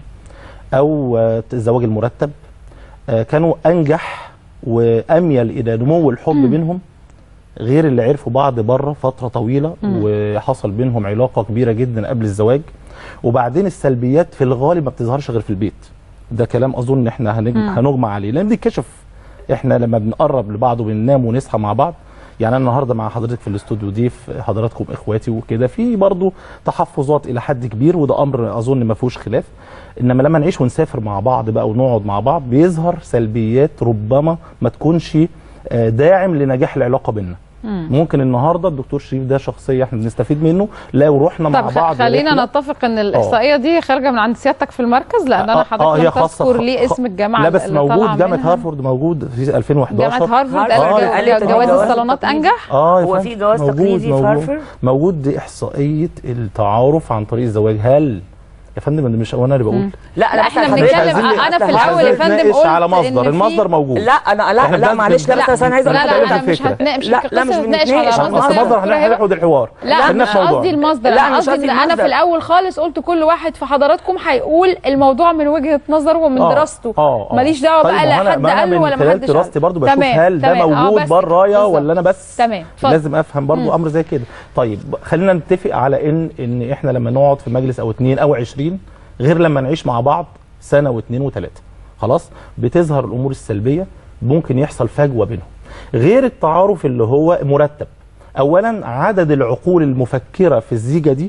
او آه، الزواج المرتب آه، كانوا انجح واميل الى نمو الحب بينهم غير اللي عرفوا بعض بره فتره طويله مم. وحصل بينهم علاقه كبيره جدا قبل الزواج وبعدين السلبيات في الغالب ما بتظهرش غير في البيت ده كلام اظن احنا هنج- مم. هنجمع عليه لان بيتكشف احنا لما بنقرب لبعض وبننام ونصحى مع بعض يعني انا النهارده مع حضرتك في الاستوديو ضيف حضراتكم اخواتي وكده في برضه تحفظات الى حد كبير وده امر اظن ما فيهوش خلاف انما لما نعيش ونسافر مع بعض بقى ونقعد مع بعض بيظهر سلبيات ربما ما تكونش آه، داعم لنجاح العلاقه بيننا مم. ممكن النهارده الدكتور شريف ده شخصيه احنا بنستفيد منه لو رحنا مع طب خ- بعض خلينا رحلة- نتفق ان الاحصائيه دي خارجه من عند سيادتك في المركز لان انا حضرتك لم تذكر لي اسم الجامعه لا بس اللي طالعة موجود جامعه منها. هارفارد موجود في 2011 جامعه هارفارد آه، قالت قالت جو- إن جواز الجواز الصالونات انجح اه يا هو فندم. في جواز موجود- تقليدي في موجود- هارفارد؟ موجود دي احصائيه التعارف عن طريق الزواج هل يا فندم أنا مش وانا اللي بقول لا لا، احنا بنتكلم انا في الاول يا فندم نتناقش قلت على إن مصدر في- المصدر موجود لا انا لا إحنا لا بنتكلم- معلش لا بس انا عايزه لا، اقول لا، لك أنا مش الفكرة. هتنا- مش لا القصة لا مش هتناقش على بنتناقش مصدر. بس مصدر احنا هناخد الحوار لا خلينا مش في موضوع. قصدي المصدر لا، انا مش قصدي قصدي ان انا المصدر. في الاول خالص قلت كل واحد في حضراتكم هيقول الموضوع من وجهه نظره ومن آه، دراسته آه، آه. ماليش دعوه طيب بقى ما لا أنا- حد ما أنا قال له من ولا خلال محدش دراستي قال. برضو بشوف تمام، هل ده تمام. آه، موجود بس برايا بالظبط. ولا انا بس تمام اتفضل. لازم افهم برضو مم. امر زي كده طيب خلينا نتفق على ان ان احنا لما نقعد في مجلس او اتنين او عشرين غير لما نعيش مع بعض سنه واثنين وثلاثه خلاص بتظهر الامور السلبيه ممكن يحصل فجوه بينهم غير التعارف اللي هو مرتب اولا عدد العقول المفكره في الزيجه دي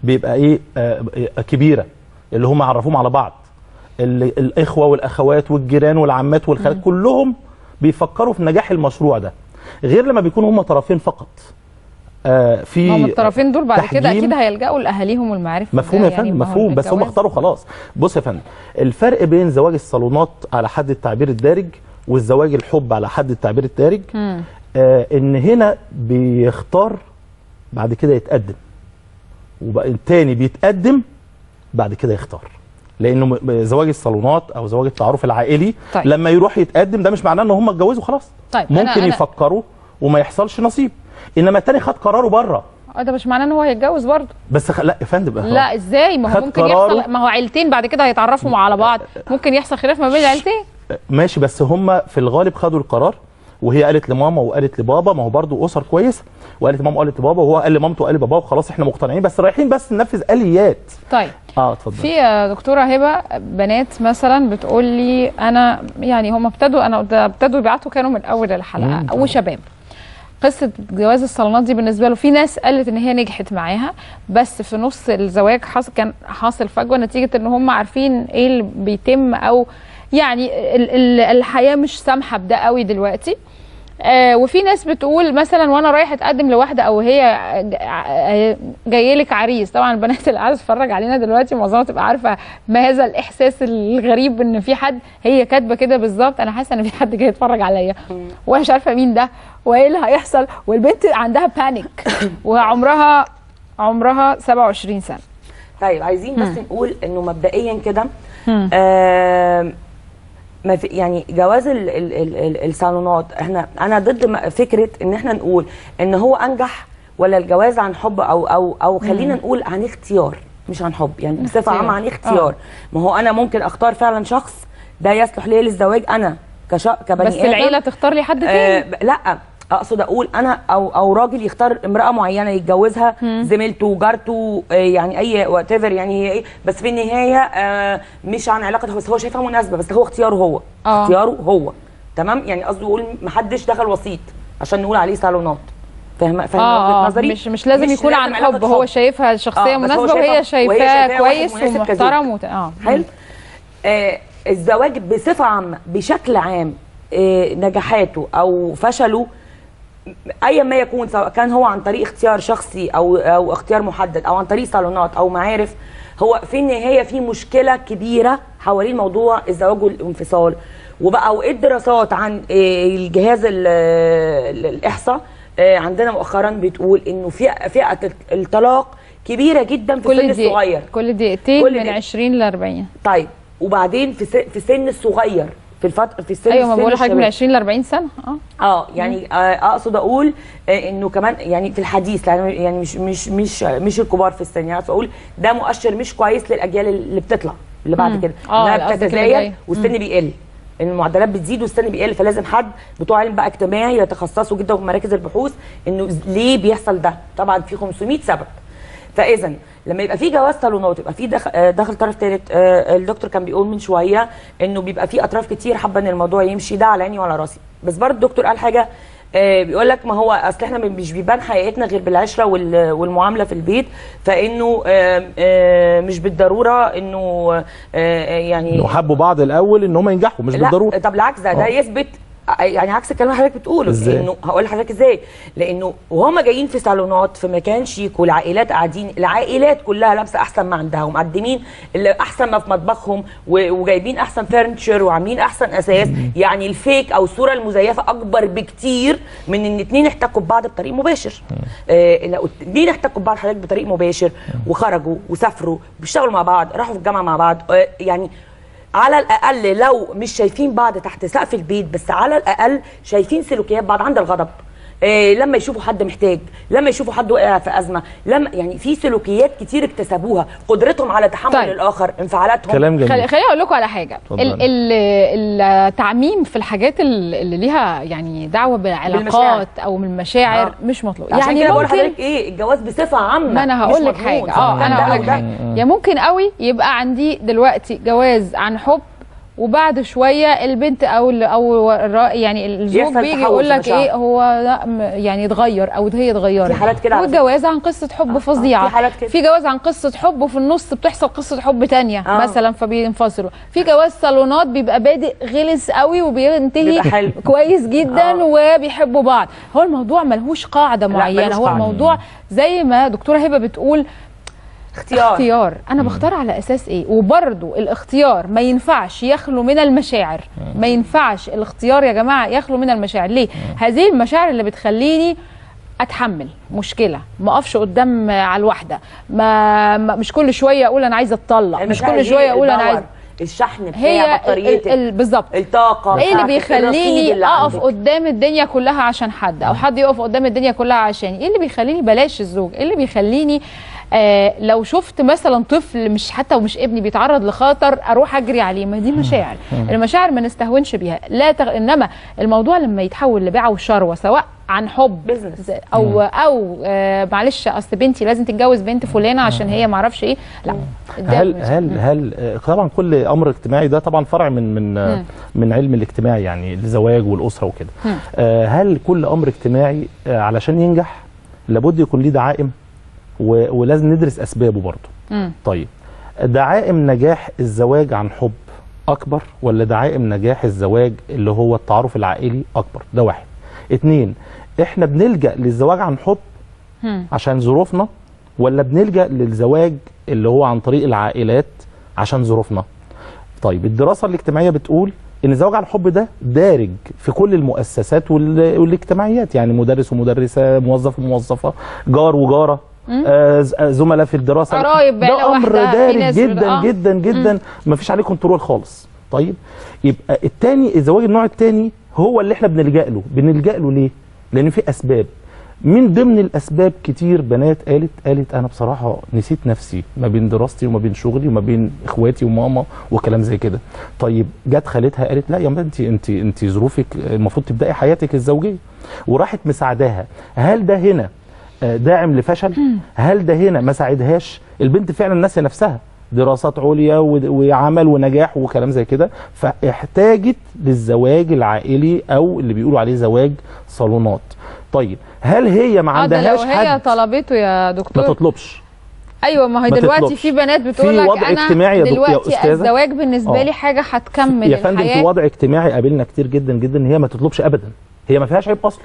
بيبقى ايه آه آه، كبيره اللي هم عرفوهم على بعض اللي الاخوه والاخوات والجيران والعمات والخالات كلهم بيفكروا في نجاح المشروع ده غير لما بيكونوا هم طرفين فقط آه في هم الطرفين دول بعد كده تحجيم. اكيد هيلجأوا لاهاليهم والمعارف مفهوم ده يا فندم ما هو مفهوم بس هم الجواز- اختاروا خلاص بص يا فندم الفرق بين زواج الصالونات على حد التعبير الدارج والزواج الحب على حد التعبير الدارج مم. آه ان هنا بيختار بعد كده يتقدم وبقى التاني بيتقدم بعد كده يختار لانه م- م- زواج الصالونات او زواج التعارف العائلي طيب. طيب. لما يروح يتقدم ده مش معناه ان هم اتجوزوا خلاص طيب، أنا- ممكن أنا- يفكروا وما يحصلش نصيب انما التاني خد قراره بره اه ده مش معناه ان هو هيتجوز برضه بس خ... لا يا فندم لا ازاي ما هو خد ممكن قراره. يحصل ما هو عيلتين بعد كده هيتعرفوا على بعض ممكن يحصل خلاف ما بين العيلتين ماشي بس هم في الغالب خدوا القرار وهي قالت لماما وقالت لبابا ما هو برضو اسر كويس وقالت لماما وقالت لبابا وهو قال لمامته وقال لبابا وخلاص احنا مقتنعين بس رايحين بس ننفذ اليات طيب اه اتفضل في يا دكتوره هبه بنات مثلا بتقول لي انا يعني هم ابتدوا انا ده ابتدوا يبعتوا كانوا من اول الحلقه مم. وشباب قصه جواز الصالونات دي بالنسبه له في ناس قالت ان هي نجحت معاها بس في نص الزواج حصل كان حاصل فجوه نتيجه ان هم عارفين ايه اللي بيتم او يعني ال- ال- الحياه مش سامحه بده قوي دلوقتي آه وفي ناس بتقول مثلا وانا رايح اتقدم لواحده او هي جاي لك عريس طبعا البنات اللي قاعده تتفرج علينا دلوقتي معظمها تبقى عارفه ما هذا الاحساس الغريب ان في حد هي كاتبه كده بالظبط انا حاسه ان في حد جاي يتفرج عليا وانا مش عارفه مين ده وايه اللي هيحصل والبنت عندها بانيك وعمرها عمرها 27 سنه طيب عايزين بس مم. نقول انه مبدئيا كده مم. آه ما في يعني جواز ال ال ال ال الصالونات احنا انا ضد م- فكره ان احنا نقول ان هو انجح ولا الجواز عن حب او او او خلينا مم. نقول عن اختيار مش عن حب يعني بصفه اختيار. عامه عن اختيار آه. ما هو انا ممكن اختار فعلا شخص ده يصلح ليا للزواج انا كشا كبني بس آدم. العيله تختار لي حد آه تاني ب- لا اقصد اقول انا او او راجل يختار امراه معينه يتجوزها زميلته جارته آه، يعني اي وات يعني هي ايه بس في النهايه آه، مش عن علاقه بس هو شايفها مناسبه بس هو اختياره هو آه. اختياره هو تمام يعني قصدي اقول محدش دخل وسيط عشان نقول عليه صالونات فاهمه فاهمه اه وجهه آه، نظري مش مش لازم يكون عن علاقة حب هو شايفها شخصيه آه، بس هو مناسبه وهي شايفها- وهي شايفاه شايفاه واحد كويس مناسب كزوج. ومحترم وت... اه حلو آه الزواج بصفه عامه بشكل عام آه نجاحاته او فشله ايا ما يكون سواء كان هو عن طريق اختيار شخصي او او اختيار محدد او عن طريق صالونات او معارف هو في النهايه في مشكله كبيره حوالين موضوع الزواج والانفصال وبقى وايه الدراسات عن آه، الجهاز ال- ال- الاحصاء آه، عندنا مؤخرا بتقول انه فئه فئه الطلاق كبيره جدا في كل السن دقيقة- الصغير كل دقيقتين كل من دقيقة. 20 ل 40 طيب وبعدين في س- في سن الصغير في الفتره في السن ايوه ما السن بقول لحضرتك من الشباب. 20 ل 40 سنه اه اه يعني آه اقصد اقول آه انه كمان يعني في الحديث يعني يعني مش مش مش مش الكبار في السن يعني أقصد اقول ده مؤشر مش كويس للاجيال اللي بتطلع اللي بعد مم. كده آه، انها قصدك اللي بتتزايد جاي. والسن مم. بيقل ان المعدلات بتزيد والسن بيقل فلازم حد بتوع علم بقى اجتماعي يتخصصوا جدا في مراكز البحوث انه ز- ليه بيحصل ده طبعا في 500 سبب فاذا لما يبقى في جواز صالونات يبقى في دخل, آه، دخل طرف ثالث الدكتور كان بيقول من شويه انه بيبقى في اطراف كتير حابه ان الموضوع يمشي ده على عيني وعلى راسي بس برضه الدكتور قال حاجه آه، بيقول لك ما هو اصل احنا مش بيبان حقيقتنا غير بالعشره وال- والمعامله في البيت فانه آه، آه، مش بالضروره انه آه، آه، يعني انه حبوا بعض الاول ان هم ينجحوا مش لا بالضروره طب بالعكس ده ده آه. يثبت يعني عكس الكلام اللي حضرتك بتقوله إزاي؟ انه هقول لحضرتك ازاي لانه وهم جايين في صالونات في مكان شيك والعائلات قاعدين العائلات كلها لابسه احسن ما عندها ومقدمين اللي احسن ما في مطبخهم و- وجايبين احسن فرنتشر وعاملين احسن اساس يعني الفيك او الصوره المزيفه اكبر بكتير من ان اتنين احتكوا ببعض بطريق مباشر آه لو اتنين احتكوا ببعض حضرتك بطريق مباشر وخرجوا وسافروا بيشتغلوا مع بعض راحوا في الجامعه مع بعض آه يعني على الاقل لو مش شايفين بعض تحت سقف البيت بس على الاقل شايفين سلوكيات بعض عند الغضب إيه لما يشوفوا حد محتاج لما يشوفوا حد وقع في ازمه لما يعني في سلوكيات كتير اكتسبوها قدرتهم على تحمل طيب. طيب. الاخر انفعالاتهم كلام جميل. خلي خليني اقول لكم على حاجه اتفضل. ال- ال- التعميم في الحاجات ال- اللي ليها يعني دعوه بالعلاقات بالمشاعر. او من المشاعر آه. مش مطلوب عشان يعني كده بقول ممكن لحضرتك ايه الجواز بصفه عامه ما انا مش هقول لك مضمون. حاجه سواء اه كان انا ده هقول أو لك ده. حاجه يا ممكن قوي يبقى عندي دلوقتي جواز عن حب وبعد شويه البنت او ال- او الرا- يعني الزوج يحصل بيجي تحول يقول في لك مشاعر. ايه هو لا م- يعني اتغير او هي اتغيرت في حالات كده على فكرة. والجواز عن قصه حب فظيعه في حالات كده. في جواز عن قصه حب وفي النص بتحصل قصه حب تانية آه. مثلا فبينفصلوا في جواز صالونات بيبقى بادئ غلس قوي وبينتهي بيبقى حلو. كويس جدا وبيحبوا بعض هو الموضوع ملهوش قاعده معينه ملوش هو قاعدة. الموضوع زي ما دكتوره هبه بتقول اختيار اختيار انا بختار على اساس ايه وبرضو الاختيار ما ينفعش يخلو من المشاعر ما ينفعش الاختيار يا جماعه يخلو من المشاعر ليه هذه المشاعر اللي بتخليني اتحمل مشكله ما اقفش قدام على الواحده ما, ما مش كل شويه اقول انا عايزه اتطلق مش المشاعر كل دي شويه اقول انا الباور، عايزه الشحن بتاع هي بطاريتك ال- ال- بالظبط الطاقه ايه اللي بتاعتك، الرصيد بيخليني اللي اقف عندك. قدام الدنيا كلها عشان حد او حد يقف قدام الدنيا كلها عشاني ايه اللي بيخليني بلاش الزوج ايه اللي بيخليني آه لو شفت مثلا طفل مش حتى ومش ابني بيتعرض لخطر اروح اجري عليه ما دي مشاعر مم. المشاعر ما نستهونش بيها لا تغ... انما الموضوع لما يتحول لبيع وشروه سواء عن حب بزنس او او آه معلش اصل بنتي لازم تتجوز بنت فلانه عشان هي ما اعرفش ايه لا ده هل مش- هل هل آه، طبعا كل امر اجتماعي ده طبعا فرع من من آه، مم. من علم الاجتماع يعني الزواج والاسره وكده مم. آه، هل كل امر اجتماعي آه، علشان ينجح لابد يكون ليه دعائم و- ولازم ندرس اسبابه برضه مم. طيب دعائم نجاح الزواج عن حب اكبر ولا دعائم نجاح الزواج اللي هو التعارف العائلي اكبر ده واحد اتنين احنا بنلجأ للزواج عن حب مم. عشان ظروفنا ولا بنلجأ للزواج اللي هو عن طريق العائلات عشان ظروفنا طيب الدراسة الاجتماعية بتقول ان الزواج عن حب ده دارج في كل المؤسسات وال- والاجتماعيات يعني مدرس ومدرسة موظف وموظفة جار وجارة مم. آه، ز- آه، زملاء في الدراسة قرايب بعيلة ده امر واحدة، في دارج ناس جدا آه. جدا جدا ما فيش عليه كنترول خالص طيب يبقى التاني الزواج النوع التاني هو اللي احنا بنلجأ له بنلجأ له ليه لان في اسباب من ضمن الاسباب كتير بنات قالت قالت انا بصراحه نسيت نفسي ما بين دراستي وما بين شغلي وما بين اخواتي وماما وكلام زي كده طيب جت خالتها قالت لا يا ما انت انت انت ظروفك المفروض تبداي حياتك الزوجيه وراحت مساعداها هل ده هنا آه، داعم لفشل هل ده هنا ما ساعدهاش البنت فعلا ناسيه نفسها دراسات عليا و- وعمل ونجاح وكلام زي كده فاحتاجت للزواج العائلي او اللي بيقولوا عليه زواج صالونات طيب هل هي ما اه ده لو عندهاش هي حد طلبته يا ما دكتور تطلبش ايوه ما هي ما دلوقتي تطلبش. في بنات بتقول في لك وضع انا اجتماعي يا دك- يا دلوقتي أستاذة. الزواج بالنسبه آه. لي حاجه هتكمل يا فندم في الحياه وضع اجتماعي قابلنا كتير جدا جدا ان هي ما تطلبش ابدا هي ما فيهاش عيب اصلا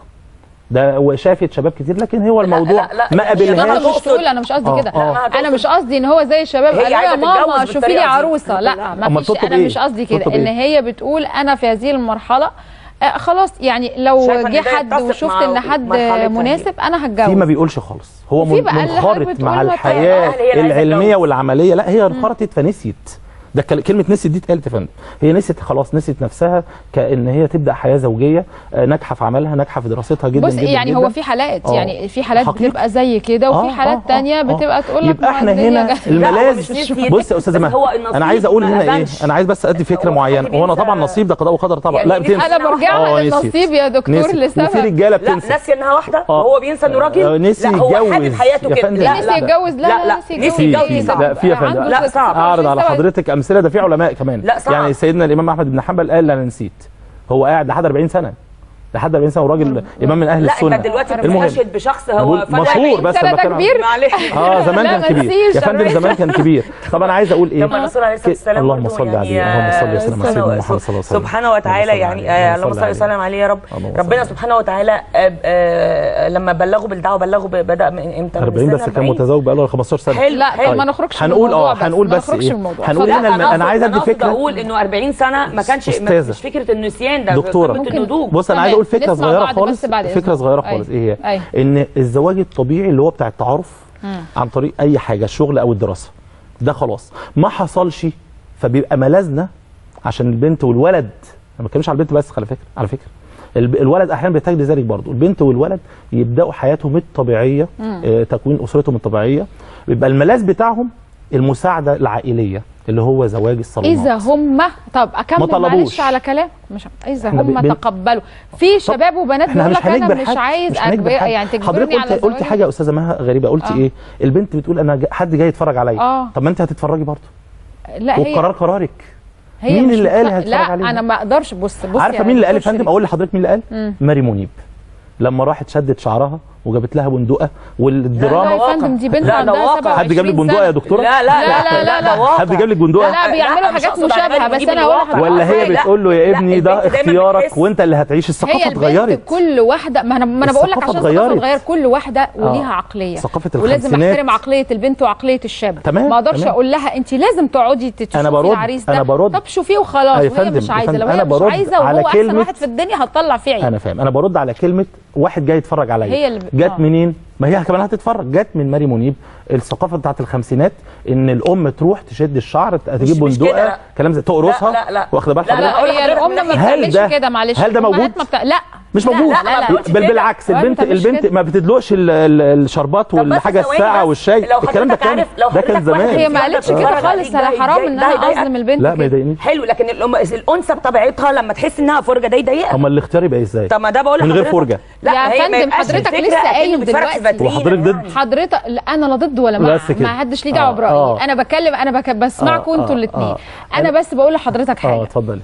ده وشافت شباب كتير لكن هو الموضوع لا لا ما هي ماما قابلهاش مش تقول انا مش قصدي آه، كده آه. انا مش قصدي ان هو زي الشباب هي قالوا يا عايزة ماما تتجوز شوفي لي بالطريقة دي. عروسه لا أما ما فيش تطلب انا إيه؟ مش قصدي كده تطلب ان إيه؟ هي بتقول انا في هذه المرحله آه خلاص يعني لو شايفة إن جه ده حد يتفق وشفت مع ان حد مرحلتها مناسب انا في هتجوز ما بيقولش خالص هو وفي من- بقى اللي حضرتك منخرط بتقول مع ما طيب، الحياه آه، هي اللي عايزة العلميه تتجوز. والعمليه لا هي انخرطت فنسيت ده كل- كلمه نسيت دي اتقالت يا فندم هي نسيت خلاص نسيت نفسها كان هي تبدا حياه زوجيه آه، ناجحه في عملها ناجحه في دراستها جدا بص جدا يعني جدا. هو في حالات آه. يعني في حالات حقيقي. بتبقى زي كده وفي آه، حالات آه، تانية آه. بتبقى تقول لك يبقى ما احنا الدنيا هنا جت. الملاذ نسيت، بص يا استاذه بس مها هو النصيب انا عايز اقول ما هنا ايه أذنش. انا عايز بس ادي فكره معينه هو انا طبعا نصيب ده قضاء وقدر طبعا لا بتنسى انا برجعها آه، نسيت. للنصيب يا دكتور نسيت. لسبب وفي رجاله لا بتنسى ناسي انها واحده آه. وهو بينسى انه آه، راجل نسي لا هو يتجوز. حابب حياته يا كده فندم. لا نسي لا يتجوز لا لا لا نسي نسي في يتجوز في يتجوز لا في يا عنده فندم لا صعب اعرض على 26 حضرتك امثله ده في علماء كمان لا صعب. يعني سيدنا الامام احمد بن حنبل قال انا نسيت هو قاعد لحد 40 سنه لحد 40 سنه وراجل امام من اهل لا السنه انت دلوقتي المهم بتستشهد بشخص بقول هو فجأة مشهور بس سنة أنا ده بتكلم عن- كبير معلش اه زمان لا، كان ما كبير نسيش يا فندم الرئيس. زمان كان كبير طب انا عايز اقول ايه لما الرسول عليه الصلاه ك- والسلام اللهم برضو صل يعني عليه اللهم صل وسلم على سيدنا سبحانه- محمد صلى الله عليه وسلم سبحانه وتعالى اللهم صل يعني عليه. آه، اللهم صل عليه. وسلم عليه يا رب اللهم صل ربنا عليه. سبحانه وتعالى آه، آه، لما بلغوا بالدعوه بلغوا ب- بدا من امتى من 40 سنة بس كان 40. متزوج بقى له 15 سنه حلو، لا حلو. طب ما نخرجش من هنقول الموضوع اه بس، هنقول ما بس نخرجش ايه من الموضوع. هنقول لا هنا الم- انا عايز ادي أقصد فكره اقول انه 40 سنه ما كانش ما- أستاذة. مش فكره النسيان ده دكتورة. فكره النضوج بص انا تمام. عايز اقول فكره نسمع صغيره بعض خالص بس بعد فكره إذنك. صغيره أيوة. خالص ايه هي أيوة. ان الزواج الطبيعي اللي هو بتاع التعارف مم. عن طريق اي حاجه الشغل او الدراسه ده خلاص ما حصلش فبيبقى ملاذنا عشان البنت والولد انا ما بتكلمش على البنت بس على فكره على فكره الب- الولد احيانا بيحتاج لذلك برضه البنت والولد يبداوا حياتهم الطبيعيه مم. آه، تكوين اسرتهم الطبيعيه بيبقى الملاذ بتاعهم المساعده العائليه اللي هو زواج الصالونات اذا هم طب اكمل طلبوش. معلش على كلام مش اذا إحنا هم بن- تقبلوا في شباب وبنات احنا بيقول مش لك انا هنجبر مش حد عايز مش هنجبر أجبر حد. يعني حضرتك تجبرني على قلت قلت زواج. حاجه يا استاذه مها غريبه قلت آه. ايه البنت بتقول انا جا- حد جاي يتفرج عليا آه. طب ما انت هتتفرجي برضه لا هي والقرار قرارك مين مش اللي قال متف- هتفرج لا عليها انا ما اقدرش بص بص عارفه يا مين اللي قال يا دكتور فندم شريف. اقول لحضرتك مين اللي قال مم. ماري منيب لما راحت شدت شعرها وجابت لها بندقه والدراما لا يا فندم دي بنت لا، عندها ده واقع. 27 حد جاب لك بندقه سنة. يا دكتوره لا لا لا لا لا لا حد جاب لك بندقه لا بيعملوا لا، مش حاجات أقصد على مشابهه بالي بس بجيب انا هقول الواقع. لحضرتك ولا هي لا، بتقول له يا لا، ابني ده البنت دايما اختيارك بتحس- وانت اللي هتعيش هي الثقافه البنت اتغيرت كل واحده ما انا ما انا بقول لك الثقافة عشان الثقافه اتغيرت. تتغير كل واحده وليها آه. عقليه ثقافة ولازم الخمسينات. احترم عقليه البنت وعقليه الشاب تمام، ما اقدرش تمام. اقول لها انت لازم تقعدي تشوفي أنا برد، العريس ده أنا برد. طب شوفيه وخلاص أي وهي فندم، مش يا عايزه فندم، لو هي أنا مش برد عايزه على وهو احسن كلمة- واحد في الدنيا هتطلع فيه عين انا فاهم انا برد على كلمه واحد جاي يتفرج عليا هي اللي ب- جت آه. منين ما هي كمان هتتفرج جت من ماري منيب الثقافه بتاعت الخمسينات ان الام تروح تشد الشعر تجيب مش كده، بندقه لا. كلام زي تقرصها لا، لا، لا. واخده بال لا، لا، حضرتك لا هي الام ما هل بتعملش ده- كده معلش هل ده الأمهات موجود؟ ما بتع... لا مش لا، موجود لا لا لا بل بالعكس الأم ما البنت بتعملش البنت كده. ما بتدلقش ال- ال- الشربات والحاجه ثواني الساعه بس. والشاي لو الكلام ده حضرتك كان عارف- لو ده كان حضرتك واحد زمان هي ما قالتش كده بتتفرج خالص عليك على ده حرام يضايق- انها ده يضايقك. اظلم البنت لا ما كده. يضايقنيش حلو لكن الأم... الانثى بطبيعتها لما تحس انها فرجه ده يضايقها اما الاختيار يبقى ازاي طب ما ده بقول من غير لحضرتك. فرجه لا يا هي ما فندم يبقاش حضرتك الفكرة لسه أكنه قايل بيتفرج في دلوقتي فاترينا وحضرتك ضد؟ يعني. حضرتك لا انا لا ضد ولا مع بس كده. ما حدش ليه دعوه آه، برايي آه. انا بتكلم انا بك... بسمعكم آه، انتوا آه، الاثنين آه. انا بس بقول لحضرتك اه حاجه اتفضلي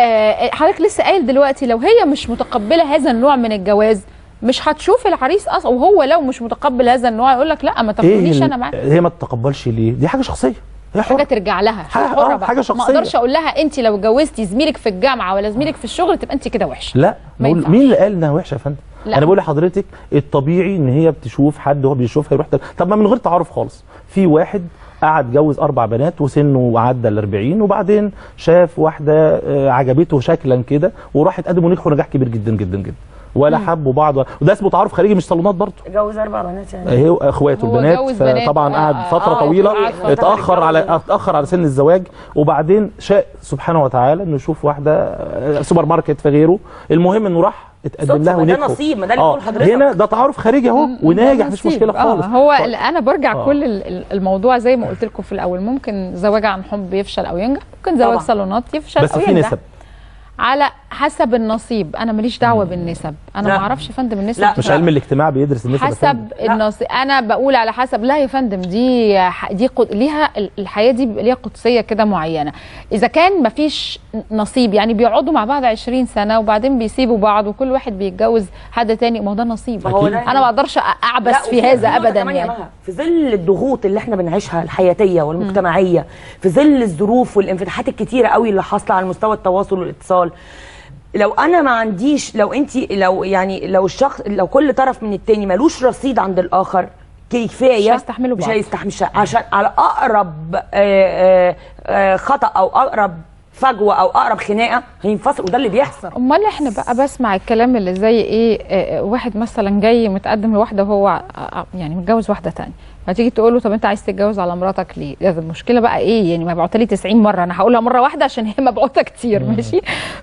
آه حضرتك لسه قايل دلوقتي لو هي مش متقبله هذا النوع من الجواز مش هتشوف العريس اصلا وهو لو مش متقبل هذا النوع يقول لك لا ما تاخدنيش ال- انا معاك هي ما تتقبلش ليه دي حاجه شخصيه هي حاجه حره ترجع لها حاجة- هي حره آه، بقى حاجة ما شخصية. اقدرش اقول لها انت لو اتجوزتي زميلك في الجامعه ولا زميلك في الشغل تبقى انت كده وحشه لا ما نقول ينفعش. مين اللي قال انها وحشه يا فندم لا. انا بقول لحضرتك الطبيعي ان هي بتشوف حد هو بيشوفها يروح تل... طب ما من غير تعارف خالص في واحد قعد جوز اربع بنات وسنه عدى ال 40 وبعدين شاف واحده آه، عجبته شكلا كده وراحت قدموا نجحوا نجاح كبير جدا جدا جدا ولا حبوا بعض ولا- وده اسمه تعارف خارجي مش صالونات برضه جوز اربع بنات يعني هي اخواته هو البنات جوز بنات. فطبعا آه، قعد آه، فتره آه، طويله قعد فترة اتاخر على يتجوز. اتاخر على سن الزواج وبعدين شاء سبحانه وتعالى انه يشوف واحده آه، سوبر ماركت في غيره المهم انه راح اتقدم صدفة، لها ما ده ونجحوا نصيب، ما ده اللي آه، بقول لحضرتك. هنا ده تعارف خارجي اهو وناجح مش نصيب. مشكله خالص آه هو ف- ال- انا برجع آه. كل ال- ال- الموضوع زي ما قلت لكم في الاول ممكن زواج عن حب يفشل او ينجح ممكن زواج طبعا. صالونات يفشل بس او في ينجح نسب على حسب النصيب انا ماليش دعوه بالنسب انا لا. ما اعرفش يا فندم النسب لا، مش علم الاجتماع بيدرس النسب يا فندم. حسب النصيب انا بقول على حسب لا يا فندم دي ح- دي قد... ليها ال- الحياه دي بيبقى ليها قدسيه كده معينه اذا كان مفيش نصيب يعني بيقعدوا مع بعض 20 سنه وبعدين بيسيبوا بعض وكل واحد بيتجوز حد تاني ما هو ده نصيب ما هو ده انا ما اقدرش أ- اعبث لا، في وفي هذا نقطة ابدا كمان يا يعني مها، في ظل الضغوط اللي احنا بنعيشها الحياتيه والمجتمعيه في ظل الظروف والانفتاحات الكتيره قوي اللي حاصله على مستوى التواصل والاتصال لو انا ما عنديش لو انت لو يعني لو الشخص لو كل طرف من التاني ملوش رصيد عند الاخر كفايه مش هيستحملوا مش بعض. هيستحمل عشان على اقرب آه، آه، آه، خطا او اقرب فجوه او اقرب خناقه هينفصل وده اللي بيحصل امال احنا بقى بسمع الكلام اللي زي ايه آه، آه، واحد مثلا جاي متقدم لواحده وهو آه، آه، يعني متجوز واحده تانية فتيجي تقول له طب انت عايز تتجوز على مراتك ليه؟ ده المشكله بقى ايه؟ يعني مبعوته لي 90 مره انا هقولها مره واحده عشان هي مبعوته كتير ماشي؟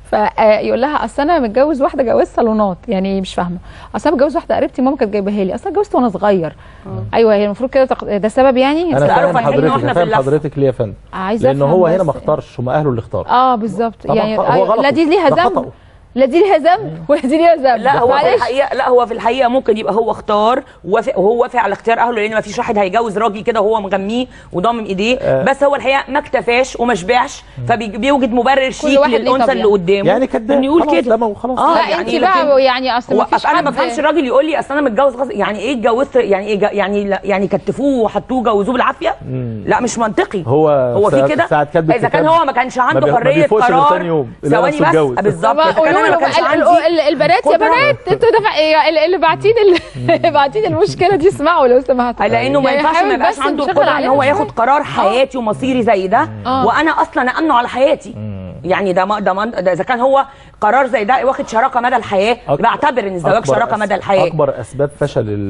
فيقول لها اصل انا متجوز واحده جواز صالونات يعني إيه؟ مش فاهمه اصل انا متجوز واحده قريبتي ماما كانت جايباها لي اصل انا اتجوزت وانا صغير ايوه هي المفروض كده تق... ده سبب يعني؟ انا تعرف فاهم عن حين حضرتك واحنا انا في فاهم اللفة. حضرتك ليه يا فندم عايزه لان أفهم هو هنا بس. ما اختارش هم اهله اللي اختاروا اه بالظبط طبعاً يعني هو أيوة، غلطه. لا دي ليها ده ذنب خطأه. لا دي ليها ذنب ولا دي ليها ذنب لا هو في معلش. الحقيقه لا هو في الحقيقه ممكن يبقى هو اختار ووافق وهو وافق على اختيار اهله لان ما فيش واحد هيجوز راجل كده وهو مغميه وضامم ايديه آه. بس هو الحقيقه ما اكتفاش وما شبعش فبيوجد مبرر شيك واحد ليه للانثى طبيعة. اللي قدامه يعني كداب. انه يقول خلاص، كده لا، ما هو خلاص. اه لا انت بقى يعني اصل هو ما فيش أصل انا ما حد بفهمش الراجل يقول لي اصل انا متجوز غصب يعني ايه اتجوزت يعني ايه جا- يعني لا- يعني كتفوه وحطوه جوزوه بالعافيه لا مش منطقي هو هو في ساعات- كده ساعات كاتب اذا كان الكتاب هو ما كانش ما عنده بي- ما حريه بيفوقش غير قرار تاني يوم، يلاقي ثواني نفسه بس اتجوز. بالظبط طب إذا كان قولوا أنا له ما كانش ال- عندي ال- البنات يا قدرة. بنات انتوا دفع إيه، اللي باعتين اللي باعتين المشكله دي اسمعوا لو سمحتوا لانه ما يعني ينفعش حاول ما يبقاش بس عنده نشغل القدره ان هو عليها ياخد قرار حياتي ومصيري زي ده آه. وانا اصلا امنه على حياتي يعني ده ما ده, ما ده اذا كان هو قرار زي ده واخد شراكه مدى الحياه أك- بعتبر ان الزواج أكبر شراكه أس- مدى الحياه اكبر اسباب فشل ال-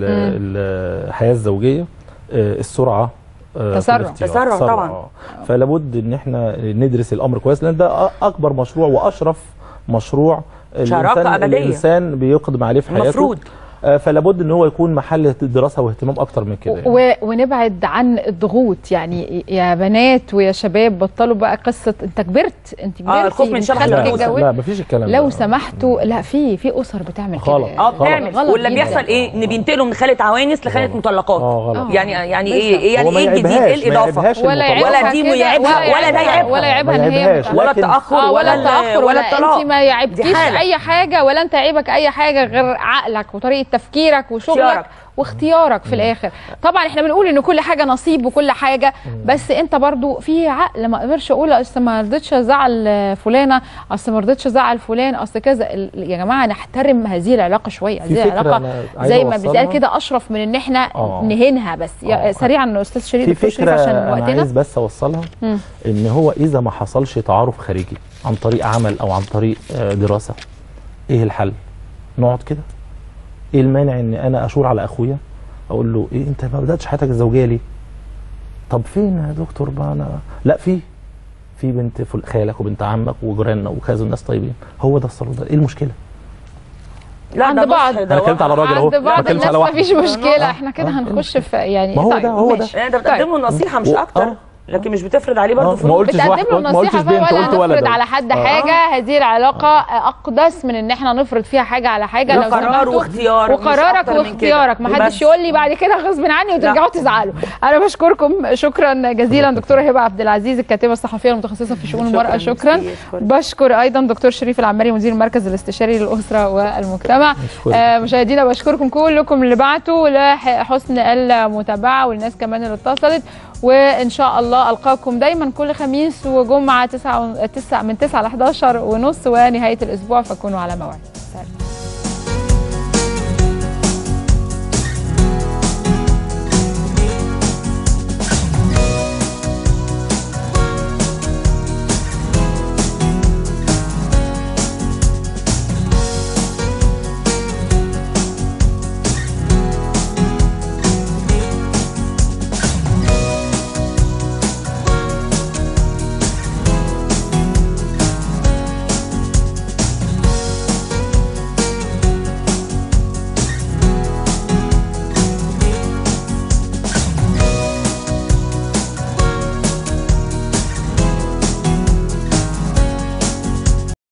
ال- الحياه الزوجيه آه، السرعه آه، في تسرع. الاختيار. تسرع طبعاً. آه. فلا بد ان احنا ندرس الامر كويس لان ده أ- اكبر مشروع واشرف مشروع شراكة الإنسان- أبدية. الانسان بيقدم عليه في حياته المفروض. آه، فلا بد ان هو يكون محل دراسه واهتمام اكتر من كده يعني. و... ونبعد عن الضغوط يعني يا بنات ويا شباب بطلوا بقى قصه انت كبرت انت كبرتي الخوف من انت شبح خالتك الأنوثة. اتجوزت. لا مفيش الكلام لو ده. سمحتوا لا في في اسر بتعمل غلط. كده اه بتعمل غلط واللي جداً. بيحصل ايه ان بينتقلوا من خاله عوانس لخاله مطلقات اه غلط يعني يعني بالظبط. ايه إيه يعني هو ما ايه الجديد يعيبهاش- ايه ما الاضافه يعيبهاش ولا المطلقات. يعيبها ولا دي كده، يعيبها ولا ده يعيبها ولا يعيبها ان ما هي يعيبهاش. متعلقة. ولا لكن- التاخر اه ولا ال- التاخر ولا ولا الطلاق انت ما يعيبكيش دي حالة. اي حاجه ولا انت يعيبك اي حاجه غير عقلك وطريقه تفكيرك وشغلك اختيارك. واختيارك في الاخر طبعا احنا بنقول ان كل حاجه نصيب وكل حاجه بس انت برضو في عقل ما اقدرش اقول اصل ما رضيتش ازعل فلانه اصل ما رضيتش ازعل فلان اصل كذا ال- يا جماعه نحترم هذه العلاقه شويه في هذه فكرة العلاقه أنا عايز زي ما أوصلها. بيتقال كده اشرف من ان احنا آه. نهينها بس يا- آه. سريعا استاذ شريف في دكتور شريف فكره عشان انا وقتنا عايز بس اوصلها مم. ان هو اذا ما حصلش تعارف خارجي عن طريق عمل او عن طريق آه، دراسه ايه الحل نقعد كده ايه المانع ان انا اشور على اخويا اقول له ايه انت ما بداتش حياتك الزوجيه ليه طب فين يا دكتور بقى انا لا في في بنت فل- خالك وبنت عمك وجيراننا وكذا الناس طيبين هو ده الصالون ده ايه المشكله لا عند ده بص بعض انا اتكلمت على راجل اهو عند ما بعض اتكلمش الناس على ما واحد فيش مشكله احنا كده هنخش في يعني ما هو طيب، ده- هو ده. ماشي. يعني انت بتقدم له نصيحه مش و- اكتر آه. لكن مش بتفرض عليه برضه آه، فلوس ما قلتش بتقدم واحد له ما نصيحه قلتش بنت ولا قلت ولد نفرض على حد آه. حاجه هذه العلاقه اقدس من ان احنا نفرض فيها حاجه على حاجه ده لو قرار سمحتوا. واختيار، مش وقرارك أكتر من كده. واختيارك ما حدش بس. يقول لي بعد كده غصب عني وترجعوا تزعلوا انا بشكركم شكرا جزيلا دكتوره هبه عبد العزيز الكاتبه الصحفيه المتخصصه في شؤون المراه شكرا بشكر ايضا دكتور شريف العماري مدير المركز الاستشاري للاسره والمجتمع آه مشاهدينا بشكركم كلكم اللي بعتوا لحسن المتابعه والناس كمان اللي اتصلت وان شاء الله القاكم دايما كل خميس وجمعه 9 9 من 9 ل 11 ونص ونهايه الاسبوع فكونوا على موعد سلام.